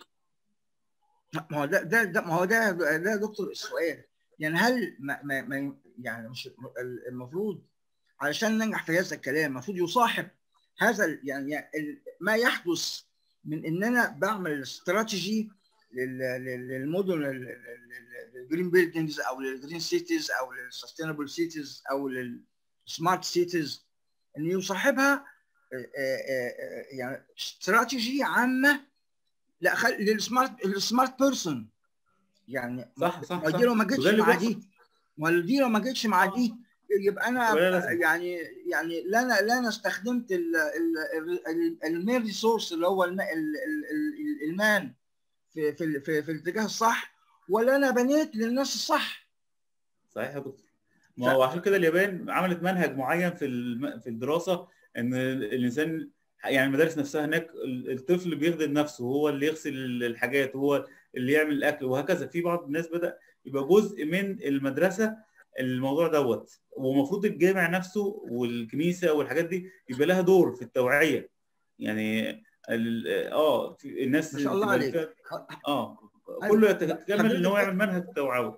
Speaker 12: ما هو ده ده, ده ما هو ده ده يا دكتور السؤال يعني هل ما, ما, ما يعني مش المفروض علشان ننجح في هذا الكلام المفروض يصاحب هذا ال- يعني يعني ال- ما يحدث من ان انا بعمل استراتيجي لل- لل- للمدن الجرين بيلدينجز او للجرين سيتيز او للسستينبل سيتيز او للسمارت سيتيز ان يصاحبها آه، آه، آه، يعني استراتيجي عامه لا خل... للسمارت للسمارت بيرسون يعني
Speaker 2: صح صح
Speaker 12: ما
Speaker 2: صح
Speaker 12: دي لو ما
Speaker 2: وده
Speaker 12: جتش
Speaker 2: اللي
Speaker 12: مع
Speaker 2: بيحصل
Speaker 12: دي ولا دي لو ما جتش مع دي يبقى انا
Speaker 2: ولا لازم.
Speaker 12: يعني يعني لا انا لا انا استخدمت ال- ال- ال- المين ريسورس اللي هو الم- ال- ال- ال- المان في في ال- في, في الاتجاه الصح ولا انا بنيت للناس الصح
Speaker 2: صحيح يا دكتور ما هو عشان كده اليابان عملت منهج معين في الم... في الدراسه ان الانسان يعني المدارس نفسها هناك ال- الطفل بيخدم نفسه هو اللي يغسل الحاجات هو اللي يعمل الاكل وهكذا في بعض الناس بدا يبقى جزء من المدرسه الموضوع دوت ومفروض الجامع نفسه والكنيسه والحاجات دي يبقى لها دور في التوعيه يعني ال- اه في الناس
Speaker 12: ما شاء الله
Speaker 2: تبقى
Speaker 12: عليك
Speaker 2: فيها- اه كله يتكمل ان هو يعمل منهج توعوي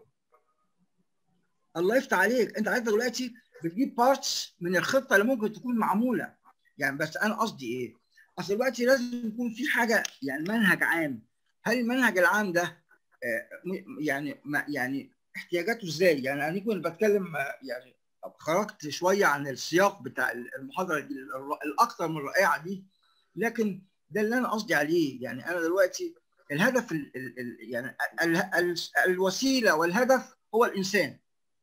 Speaker 12: الله يفتح عليك انت عايز دلوقتي بتجيب بارتس من الخطه اللي ممكن تكون معموله يعني بس انا قصدي ايه؟ اصل دلوقتي لازم يكون في حاجه يعني منهج عام هل المنهج العام ده آه، م- يعني ما يعني احتياجاته ازاي؟ يعني انا كنت بتكلم آه، يعني خرجت شويه عن السياق بتاع المحاضره دي الر- الاكثر من رائعه دي لكن ده اللي انا قصدي عليه يعني انا دلوقتي الهدف ال ال ال يعني ال ال الوسيله والهدف هو الانسان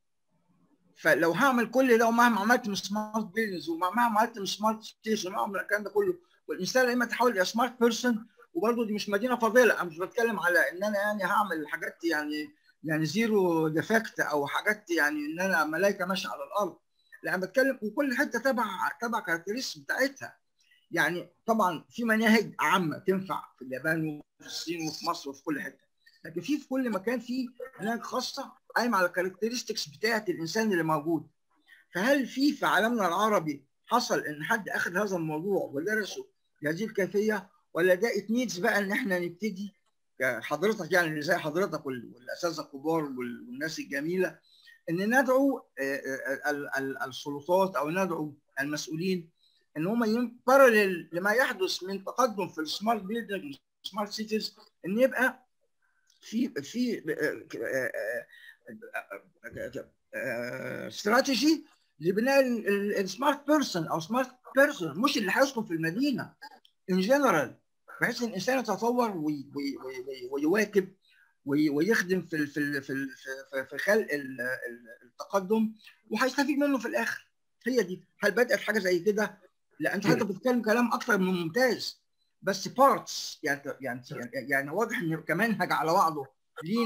Speaker 12: فلو هعمل كل ده ومهما عملت من سمارت بيزنس ومهما عملت من سمارت ستيشن ومهما عملت الكلام ده كله والانسان يا اما تحول الى سمارت بيرسون وبرضه دي مش مدينه فاضله انا مش بتكلم على ان انا يعني هعمل حاجات يعني يعني زيرو ديفكت او حاجات يعني ان انا ملائكه ماشيه على الارض لا انا بتكلم وكل حته تبع تبع كاركترستكس بتاعتها يعني طبعا في مناهج عامه تنفع في اليابان وفي الصين وفي مصر وفي كل حته لكن في في كل مكان في مناهج خاصه قايمه على الكاركترستكس بتاعه الانسان اللي موجود فهل في في عالمنا العربي حصل ان حد اخذ هذا الموضوع ودرسه بهذه الكيفيه ولا ده ات نيدز بقى ان احنا نبتدي حضرتك يعني اللي زي حضرتك وال- والاساتذه الكبار وال- والناس الجميله ان ندعو آه، آه، ال- ال- السلطات او ندعو المسؤولين ان هم بارلل لما يحدث من تقدم في السمارت بيلدينج سمارت سيتيز ان يبقى في في استراتيجي لبناء السمارت بيرسون او سمارت بيرسون مش اللي هيسكن في المدينه ان جنرال بحيث ان الانسان يتطور وي- وي- وي- ويواكب وي- ويخدم في ال- في ال- في ال- في- في خلق ال- ال- التقدم وهيستفيد منه في الاخر هي دي هل بدات حاجه زي كده؟ لا انت حضرتك بتتكلم كلام اكثر من ممتاز بس بارتس يعني يعني يعني واضح ان كمنهج على بعضه لينا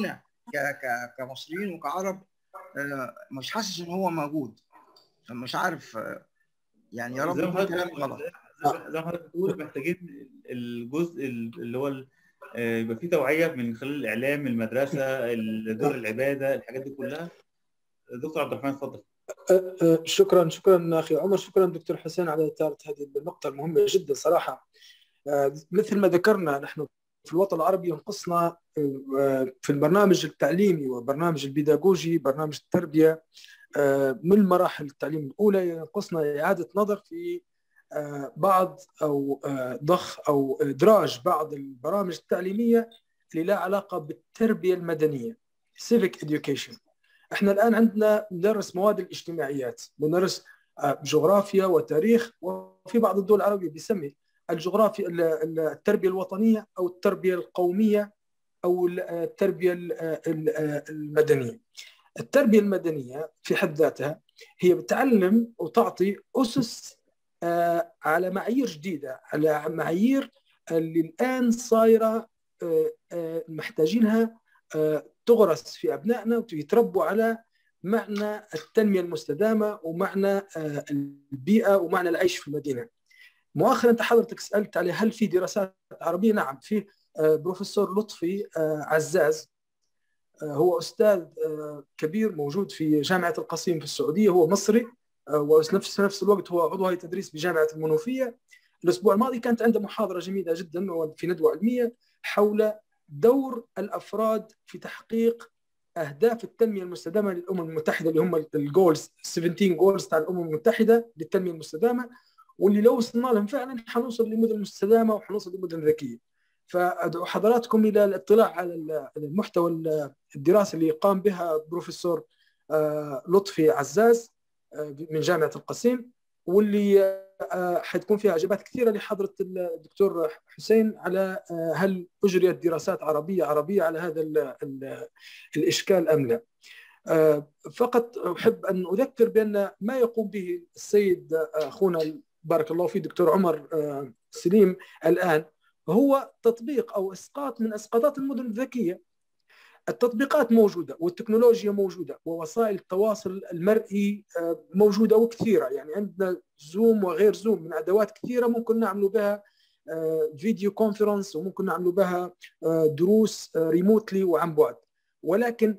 Speaker 12: ك ك كمصريين وكعرب آه، مش حاسس ان هو موجود مش عارف آه، يعني يا رب
Speaker 2: زي ما
Speaker 12: يكون
Speaker 2: حضرتك
Speaker 12: كلامي غلط
Speaker 2: زي- زي ما حضرتك بتقول محتاجين الجزء اللي هو ال- آه، يبقى فيه توعيه من خلال الاعلام المدرسه دور العباده الحاجات دي كلها دكتور عبد الرحمن اتفضل
Speaker 7: أه، أه، شكرا شكرا اخي عمر شكرا دكتور حسين على اثاره هذه النقطه المهمه جدا صراحه أه، مثل ما ذكرنا نحن في الوطن العربي ينقصنا أه، في البرنامج التعليمي والبرنامج البيداغوجي برنامج التربيه أه، من مراحل التعليم الاولى ينقصنا اعاده نظر في أه، بعض او أه، ضخ او ادراج بعض البرامج التعليميه اللي لها علاقه بالتربيه المدنيه civic education احنا الان عندنا ندرس مواد الاجتماعيات بندرس آه، جغرافيا وتاريخ وفي بعض الدول العربيه بيسمي الجغرافيا ال- ال- التربيه الوطنيه او التربيه القوميه او ال- التربيه ال- ال- المدنيه. التربيه المدنيه في حد ذاتها هي بتعلم وتعطي اسس آه، على معايير جديده على معايير اللي الان صايره آه، آه، محتاجينها آه، تغرس في ابنائنا ويتربوا على معنى التنميه المستدامه ومعنى آه، البيئه ومعنى العيش في المدينه. مؤخرا انت حضرتك سالت عليه هل في دراسات عربيه؟ نعم في آه، بروفيسور لطفي آه، عزاز آه، هو استاذ آه، كبير موجود في جامعه القصيم في السعوديه هو مصري آه، ونفس نفس الوقت هو عضو هيئه تدريس بجامعه المنوفيه. الاسبوع الماضي كانت عنده محاضره جميله جدا في ندوه علميه حول دور الافراد في تحقيق اهداف التنميه المستدامه للامم المتحده اللي هم الجولز 17 جولز تاع الامم المتحده للتنميه المستدامه واللي لو وصلنا لهم فعلا حنوصل لمدن مستدامه وحنوصل لمدن ذكيه. فادعو حضراتكم الى الاطلاع على المحتوى الدراسي اللي قام بها بروفيسور آه، لطفي عزاز آه، من جامعه القصيم واللي آه، حتكون فيها اجابات كثيره لحضره الدكتور حسين على آه، هل اجريت دراسات عربيه عربيه على هذا ال ال الاشكال ام لا. آه، فقط احب ان اذكر بان ما يقوم به السيد آه، اخونا بارك الله فيه دكتور عمر آه، سليم الان هو تطبيق او اسقاط من اسقاطات المدن الذكيه. التطبيقات موجوده والتكنولوجيا موجوده ووسائل التواصل المرئي آه، موجوده وكثيره يعني عندنا زوم وغير زوم من ادوات كثيره ممكن نعمل بها آه، فيديو كونفرنس وممكن نعمل بها آه، دروس ريموتلي وعن بعد ولكن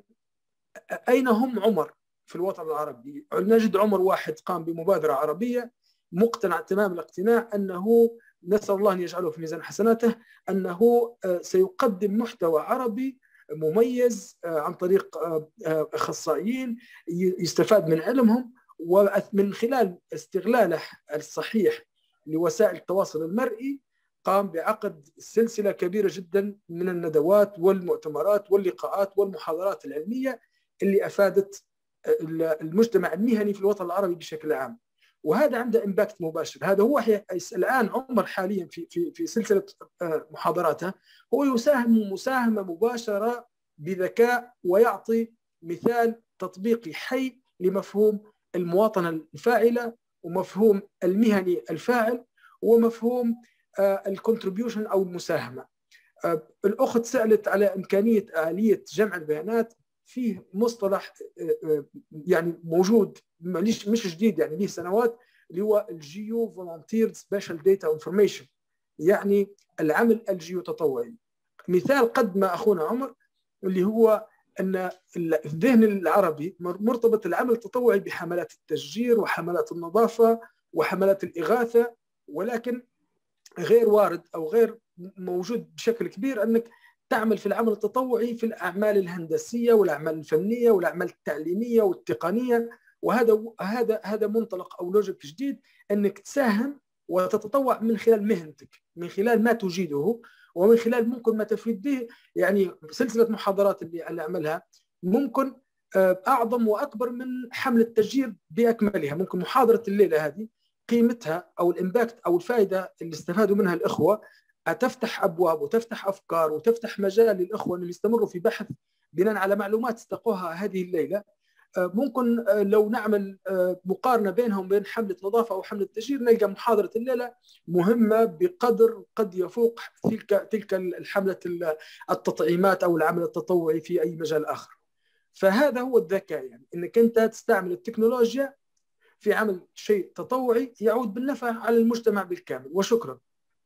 Speaker 7: اين هم عمر في الوطن العربي؟ نجد عمر واحد قام بمبادره عربيه مقتنع تمام الاقتناع انه نسال الله ان يجعله في ميزان حسناته انه آه، سيقدم محتوى عربي مميز آه، عن طريق آه، آه، اخصائيين ي- يستفاد من علمهم ومن خلال استغلاله الصحيح لوسائل التواصل المرئي قام بعقد سلسله كبيره جدا من الندوات والمؤتمرات واللقاءات والمحاضرات العلميه اللي افادت المجتمع المهني في الوطن العربي بشكل عام. وهذا عنده امباكت مباشر، هذا هو حي- الان عمر حاليا في في في سلسله آه، محاضراته هو يساهم مساهمه مباشره بذكاء ويعطي مثال تطبيقي حي لمفهوم المواطنه الفاعله ومفهوم المهني الفاعل ومفهوم الكونتريبيوشن او المساهمه. آه، الاخت سالت على امكانيه اليه جمع البيانات فيه مصطلح آه، آه، يعني موجود مش مش جديد يعني له سنوات اللي هو الجيو فولنتير سبيشال داتا انفورميشن يعني العمل الجيو تطوعي مثال قدم اخونا عمر اللي هو ان الذهن العربي مرتبط العمل التطوعي بحملات التشجير وحملات النظافه وحملات الاغاثه ولكن غير وارد او غير موجود بشكل كبير انك تعمل في العمل التطوعي في الاعمال الهندسيه والاعمال الفنيه والاعمال التعليميه والتقنيه وهذا هذا هذا منطلق او لوجيك جديد انك تساهم وتتطوع من خلال مهنتك من خلال ما تجيده ومن خلال ممكن ما تفيد به يعني سلسله محاضرات اللي اللي اعملها ممكن اعظم واكبر من حمله التشجير باكملها ممكن محاضره الليله هذه قيمتها او الامباكت او الفائده اللي استفادوا منها الاخوه تفتح ابواب وتفتح افكار وتفتح مجال للاخوه انهم يستمروا في بحث بناء على معلومات استقوها هذه الليله ممكن لو نعمل مقارنه بينهم بين حمله نظافه او حمله تشجير نلقى محاضره الليله مهمه بقدر قد يفوق تلك تلك الحمله التطعيمات او العمل التطوعي في اي مجال اخر. فهذا هو الذكاء يعني انك انت تستعمل التكنولوجيا في عمل شيء تطوعي يعود بالنفع على المجتمع بالكامل وشكرا.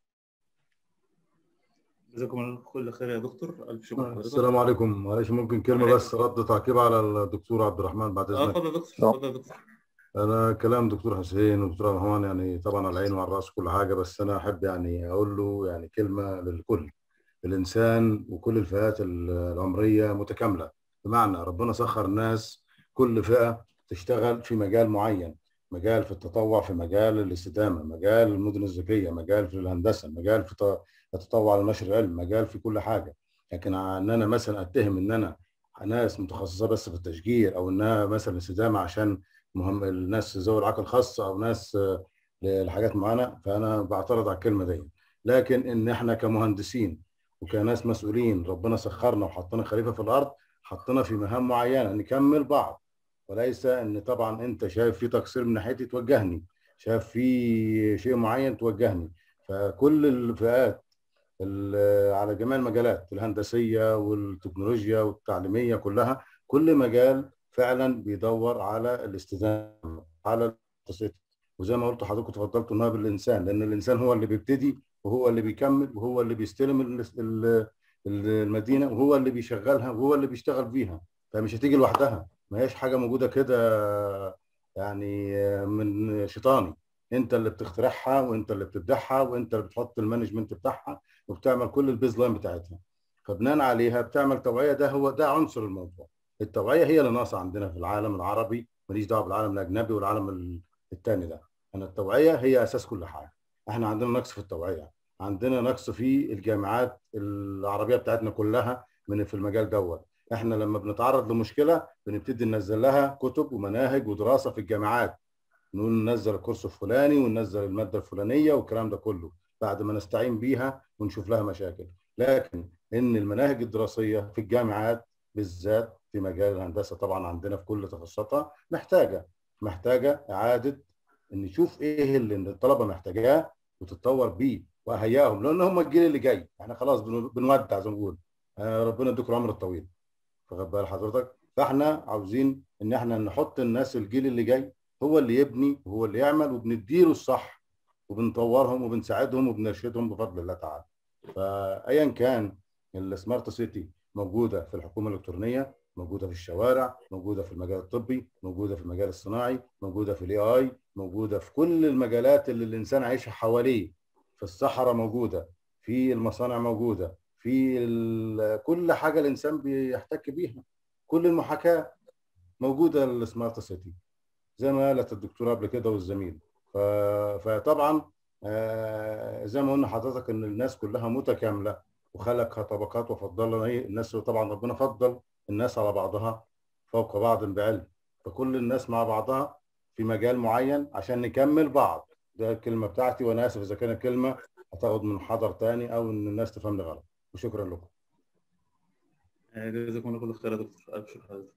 Speaker 2: جزاكم الله كل خير يا دكتور الف شكر لحضرتك.
Speaker 3: السلام عليكم معلش ممكن كلمه بس رد تعقيب على الدكتور عبد الرحمن بعد
Speaker 2: اه
Speaker 3: اذنك
Speaker 2: اتفضل يا دكتور اتفضل يا دكتور
Speaker 3: انا كلام دكتور حسين ودكتور عبد الرحمن يعني طبعا على العين وعلى الراس كل حاجه بس انا احب يعني اقول له يعني كلمه للكل الانسان وكل الفئات العمريه متكامله بمعنى ربنا سخر الناس كل فئه تشتغل في مجال معين مجال في التطوع في مجال الاستدامه مجال المدن الذكيه مجال في الهندسه مجال في ت- التطوع على نشر العلم مجال في كل حاجه لكن ان انا مثلا اتهم ان انا ناس متخصصه بس في التشجير او انها مثلا استدامه عشان مهم الناس ذوي العقل الخاصه او ناس آه، لحاجات معينه فانا بعترض على الكلمه دي لكن ان احنا كمهندسين وكناس مسؤولين ربنا سخرنا وحطنا خليفه في الارض حطنا في مهام معينه نكمل بعض وليس ان طبعا انت شايف في تقصير من ناحيتي توجهني شايف في شيء معين توجهني فكل الفئات ال- على جميع المجالات الهندسيه والتكنولوجيا والتعليميه كلها كل مجال فعلا بيدور على الاستدامه على التصديق وزي ما قلت حضرتك تفضلت انها بالانسان لان الانسان هو اللي بيبتدي وهو اللي بيكمل وهو اللي بيستلم ال- ال- المدينه وهو اللي بيشغلها وهو اللي بيشتغل فيها فمش هتيجي لوحدها ما هيش حاجه موجوده كده يعني من شيطاني انت اللي بتخترعها وانت اللي بتبدعها وانت اللي بتحط المانجمنت بتاعها وبتعمل كل البيز لاين بتاعتها فبناء عليها بتعمل توعيه ده هو ده عنصر الموضوع التوعيه هي اللي ناقصه عندنا في العالم العربي ماليش دعوه بالعالم الاجنبي والعالم ال- التاني ده انا التوعيه هي اساس كل حاجه احنا عندنا نقص في التوعيه عندنا نقص في الجامعات العربيه بتاعتنا كلها من في المجال دوت احنا لما بنتعرض لمشكله بنبتدي ننزل لها كتب ومناهج ودراسه في الجامعات نقول ننزل الكورس الفلاني وننزل الماده الفلانيه والكلام ده كله بعد ما نستعين بيها ونشوف لها مشاكل لكن ان المناهج الدراسيه في الجامعات بالذات في مجال الهندسه طبعا عندنا في كل تخصصاتها محتاجه محتاجه اعاده ان نشوف ايه اللي الطلبه محتاجاه وتتطور بيه واهيئهم لان هم الجيل اللي جاي احنا خلاص بن- بنودع زي ما بنقول آه، ربنا يديكم العمر الطويل واخد بال حضرتك فاحنا عاوزين ان احنا نحط الناس الجيل اللي جاي هو اللي يبني وهو اللي يعمل وبنديله الصح وبنطورهم وبنساعدهم وبنرشدهم بفضل الله تعالى فايا كان السمارت سيتي موجوده في الحكومه الالكترونيه موجوده في الشوارع موجوده في المجال الطبي موجوده في المجال الصناعي موجوده في الاي اي موجوده في كل المجالات اللي الانسان عايشها حواليه في الصحراء موجوده في المصانع موجوده في ال- كل حاجه الانسان بيحتك بيها كل المحاكاه موجوده السمارت سيتي زي ما قالت الدكتوره قبل كده والزميل ف... فطبعا آه، زي ما قلنا حضرتك ان الناس كلها متكامله وخلقها طبقات وفضلنا ايه الناس طبعا ربنا فضل الناس على بعضها فوق بعض بعلم فكل الناس مع بعضها في مجال معين عشان نكمل بعض ده الكلمه بتاعتي وانا اسف اذا كانت كلمه هتاخد من حضر تاني او ان الناس تفهمني غلط وشكرا لكم
Speaker 2: آه، جزاكم الله كل خير يا دكتور الف شكر حضرتك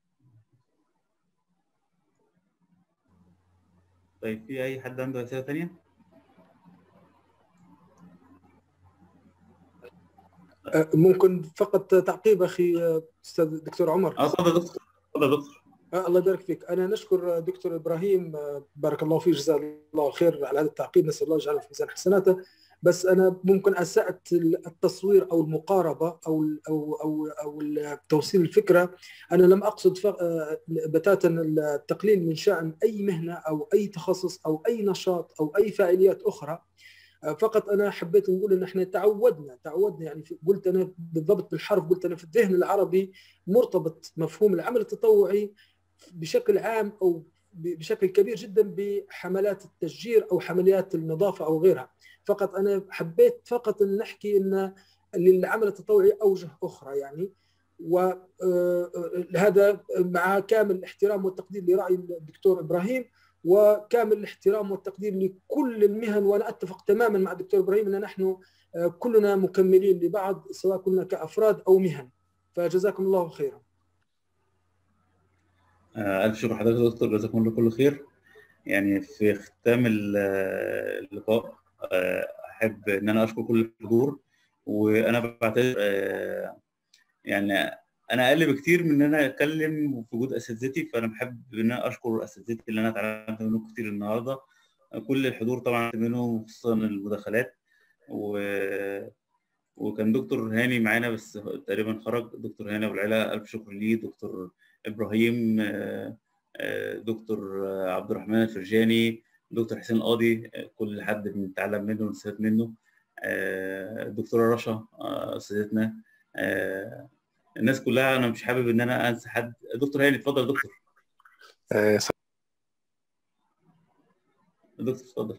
Speaker 2: طيب في اي حد عنده اسئله ثانيه
Speaker 7: آه، ممكن فقط تعقيب اخي آه، استاذ دكتور عمر
Speaker 2: اه اتفضل يا دكتور اتفضل يا دكتور
Speaker 7: آه، الله يبارك فيك انا نشكر دكتور ابراهيم آه، بارك الله فيه جزاه الله خير على هذا التعقيب نسال الله يجعله في ميزان حسناته بس انا ممكن اسات التصوير او المقاربه او او او او توصيل الفكره انا لم اقصد ف- آه، بتاتا التقليل من شان اي مهنه او اي تخصص او اي نشاط او اي فعاليات اخرى آه، فقط انا حبيت نقول ان احنا تعودنا تعودنا يعني في- قلت انا بالضبط بالحرف قلت انا في الذهن العربي مرتبط مفهوم العمل التطوعي بشكل عام او ب- بشكل كبير جدا بحملات التشجير او حمليات النظافه او غيرها فقط انا حبيت فقط ان نحكي ان للعمل التطوعي اوجه اخرى يعني وهذا مع كامل الاحترام والتقدير لراي الدكتور ابراهيم وكامل الاحترام والتقدير لكل المهن وانا اتفق تماما مع الدكتور ابراهيم ان نحن آه، كلنا مكملين لبعض سواء كنا كافراد او مهن فجزاكم الله خيرا
Speaker 2: آه، ألف شكر حضرتك يا دكتور جزاكم الله كل خير يعني في ختام ال- اللقاء آه، أحب إن أنا أشكر كل الحضور وأنا بعتذر آه، يعني أنا أقل بكتير من إن أنا أتكلم في وجود أساتذتي فأنا بحب إن أنا أشكر أساتذتي اللي أنا اتعلمت منهم كتير النهاردة كل الحضور طبعا منهم خصوصا المداخلات و وكان دكتور هاني معانا بس تقريبا خرج دكتور هاني ابو العلا الف شكر ليه دكتور ابراهيم آه، آه، دكتور آه، عبد الرحمن الفرجاني دكتور حسين قاضي آه، كل حد بنتعلم منه ونستفاد منه آه، الدكتوره رشا آه، استاذتنا آه، الناس كلها انا مش حابب ان انا انسى حد دكتور هاني اتفضل يا دكتور
Speaker 11: آه،
Speaker 2: دكتور اتفضل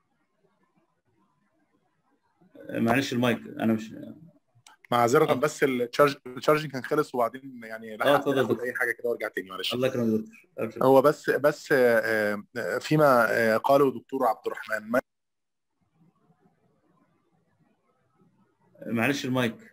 Speaker 2: آه، معلش المايك انا مش
Speaker 11: معذره بس التشارج التشارجنج كان خلص وبعدين يعني
Speaker 2: اه
Speaker 11: لحقت
Speaker 2: اتفضل يا
Speaker 11: اخد
Speaker 2: دكتور
Speaker 11: اي حاجه كده وارجع تاني معلش
Speaker 2: الله يكرمك يا دكتور ألف شكر.
Speaker 11: هو بس بس آه، آه، فيما آه، قاله دكتور عبد الرحمن ما
Speaker 2: معلش المايك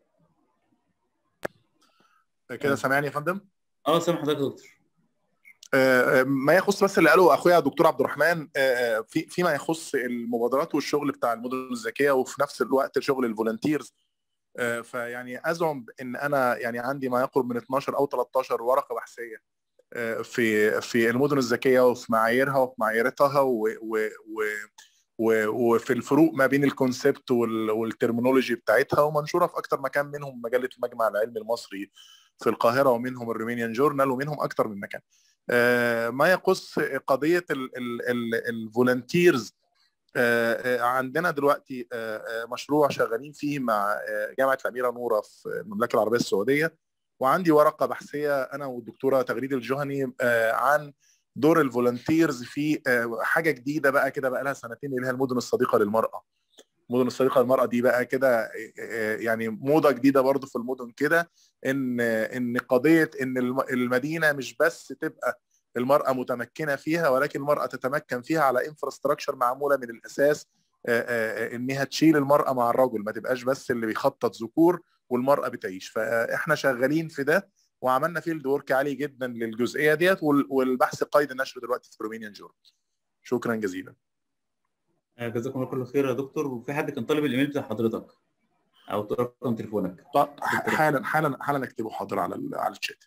Speaker 11: كده سامعني يا فندم
Speaker 2: اه سامح حضرتك يا دكتور
Speaker 11: آه، ما يخص بس اللي قاله اخويا دكتور عبد الرحمن آه، آه، في فيما يخص المبادرات والشغل بتاع المدن الذكيه وفي نفس الوقت شغل الفولنتيرز آه، فيعني ازعم ان انا يعني عندي ما يقرب من 12 او 13 ورقه بحثيه آه، في في المدن الذكيه وفي معاييرها وفي معاييرتها و و و و- وفي الفروق ما بين الكونسبت وال- والترمينولوجي بتاعتها ومنشوره في اكتر مكان منهم مجله المجمع العلمي المصري في القاهره ومنهم الرومانيان جورنال ومنهم اكتر من مكان. آه، ما يخص قضيه الفولنتيرز عندنا دلوقتي آه، آه، مشروع شغالين فيه مع آه، جامعه الاميره نوره في المملكه العربيه السعوديه وعندي ورقه بحثيه انا والدكتوره تغريد الجهني آه، عن دور الفولنتيرز في آه، حاجه جديده بقى كده بقى لها سنتين اللي هي المدن الصديقه للمراه المدن الصديقه للمراه دي بقى كده آه، يعني موضه جديده برضو في المدن كده ان ان قضيه ان الم- المدينه مش بس تبقى المراه متمكنه فيها ولكن المراه تتمكن فيها على انفراستراكشر معموله من الاساس آه، آه، انها تشيل المراه مع الرجل ما تبقاش بس اللي بيخطط ذكور والمراه بتعيش فاحنا شغالين في ده وعملنا فيلد ورك عالي جدا للجزئيه ديت وال- والبحث قيد النشر دلوقتي في رومانيان جورنال شكرا جزيلا
Speaker 2: آه، جزاكم الله كل خير يا دكتور وفي حد كان طالب الايميل بتاع حضرتك او رقم تليفونك
Speaker 11: طب حالا حالا حالا اكتبه حاضر على ال- على الشات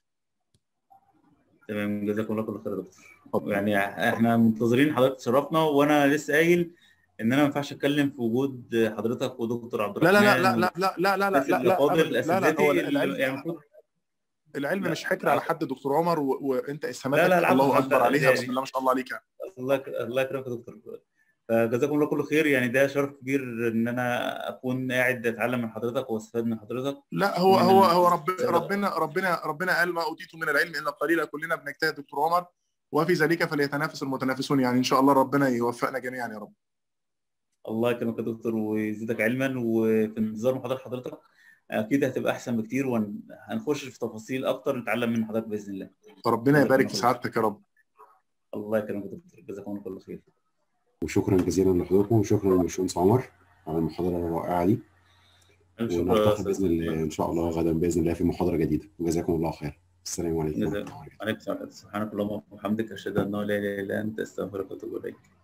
Speaker 2: تمام جزاكم الله كل خير يا دكتور يعني احنا منتظرين حضرتك تشرفنا وانا لسه قايل ان انا ما ينفعش اتكلم في وجود حضرتك ودكتور عبد
Speaker 11: لا
Speaker 2: الرحمن
Speaker 11: لا لا لا لا لا لا لا
Speaker 2: الناس
Speaker 11: لا
Speaker 2: اللي
Speaker 11: لا
Speaker 2: فاضل
Speaker 11: أبداً. لا لا
Speaker 2: اساتذتي
Speaker 11: هو
Speaker 2: اللي-
Speaker 11: العلم
Speaker 2: يعني المفروض
Speaker 11: العلم
Speaker 2: لا.
Speaker 11: مش حكر على حد دكتور عمر و... وانت
Speaker 2: لا
Speaker 11: اسهاماتك
Speaker 2: لا العفو
Speaker 11: الله اكبر
Speaker 2: حتى
Speaker 11: عليها
Speaker 2: يعني
Speaker 11: بسم الله ما شاء الله عليك يعني.
Speaker 2: الله يك- الله يكرمك يا دكتور فجزاكم الله كل خير يعني ده شرف كبير ان انا اكون قاعد اتعلم من حضرتك واستفاد من حضرتك
Speaker 11: لا هو
Speaker 2: ومن
Speaker 11: هو هو رب
Speaker 2: السادة.
Speaker 11: ربنا ربنا ربنا قال ما اوتيتم من العلم الا قليلا كلنا بنجتهد دكتور عمر وفي ذلك فليتنافس المتنافسون يعني ان شاء الله ربنا يوفقنا جميعا يا رب
Speaker 2: الله يكرمك يا دكتور ويزيدك علما وفي انتظار محاضرة حضرتك اكيد هتبقى احسن بكتير وهنخش في تفاصيل اكتر نتعلم من حضرتك باذن الله
Speaker 11: ربنا
Speaker 2: جزاكم
Speaker 11: يبارك
Speaker 2: الله
Speaker 11: في
Speaker 2: كل
Speaker 11: سعادتك يا رب
Speaker 2: الله يكرمك يا دكتور جزاكم الله كل خير
Speaker 1: وشكرا جزيلا لحضوركم وشكرا للباشمهندس عمر على المحاضره الرائعه دي
Speaker 2: ألف شكر يا
Speaker 1: ونلتقي
Speaker 2: أستاذ
Speaker 1: باذن الله ان شاء الله غدا باذن الله في محاضره جديده وجزاكم الله خير السلام عليكم ورحمه الله
Speaker 2: جزاك- عليكم السلام سبحانك اللهم وبحمدك اشهد ان لا اله الا انت استغفرك واتوب اليك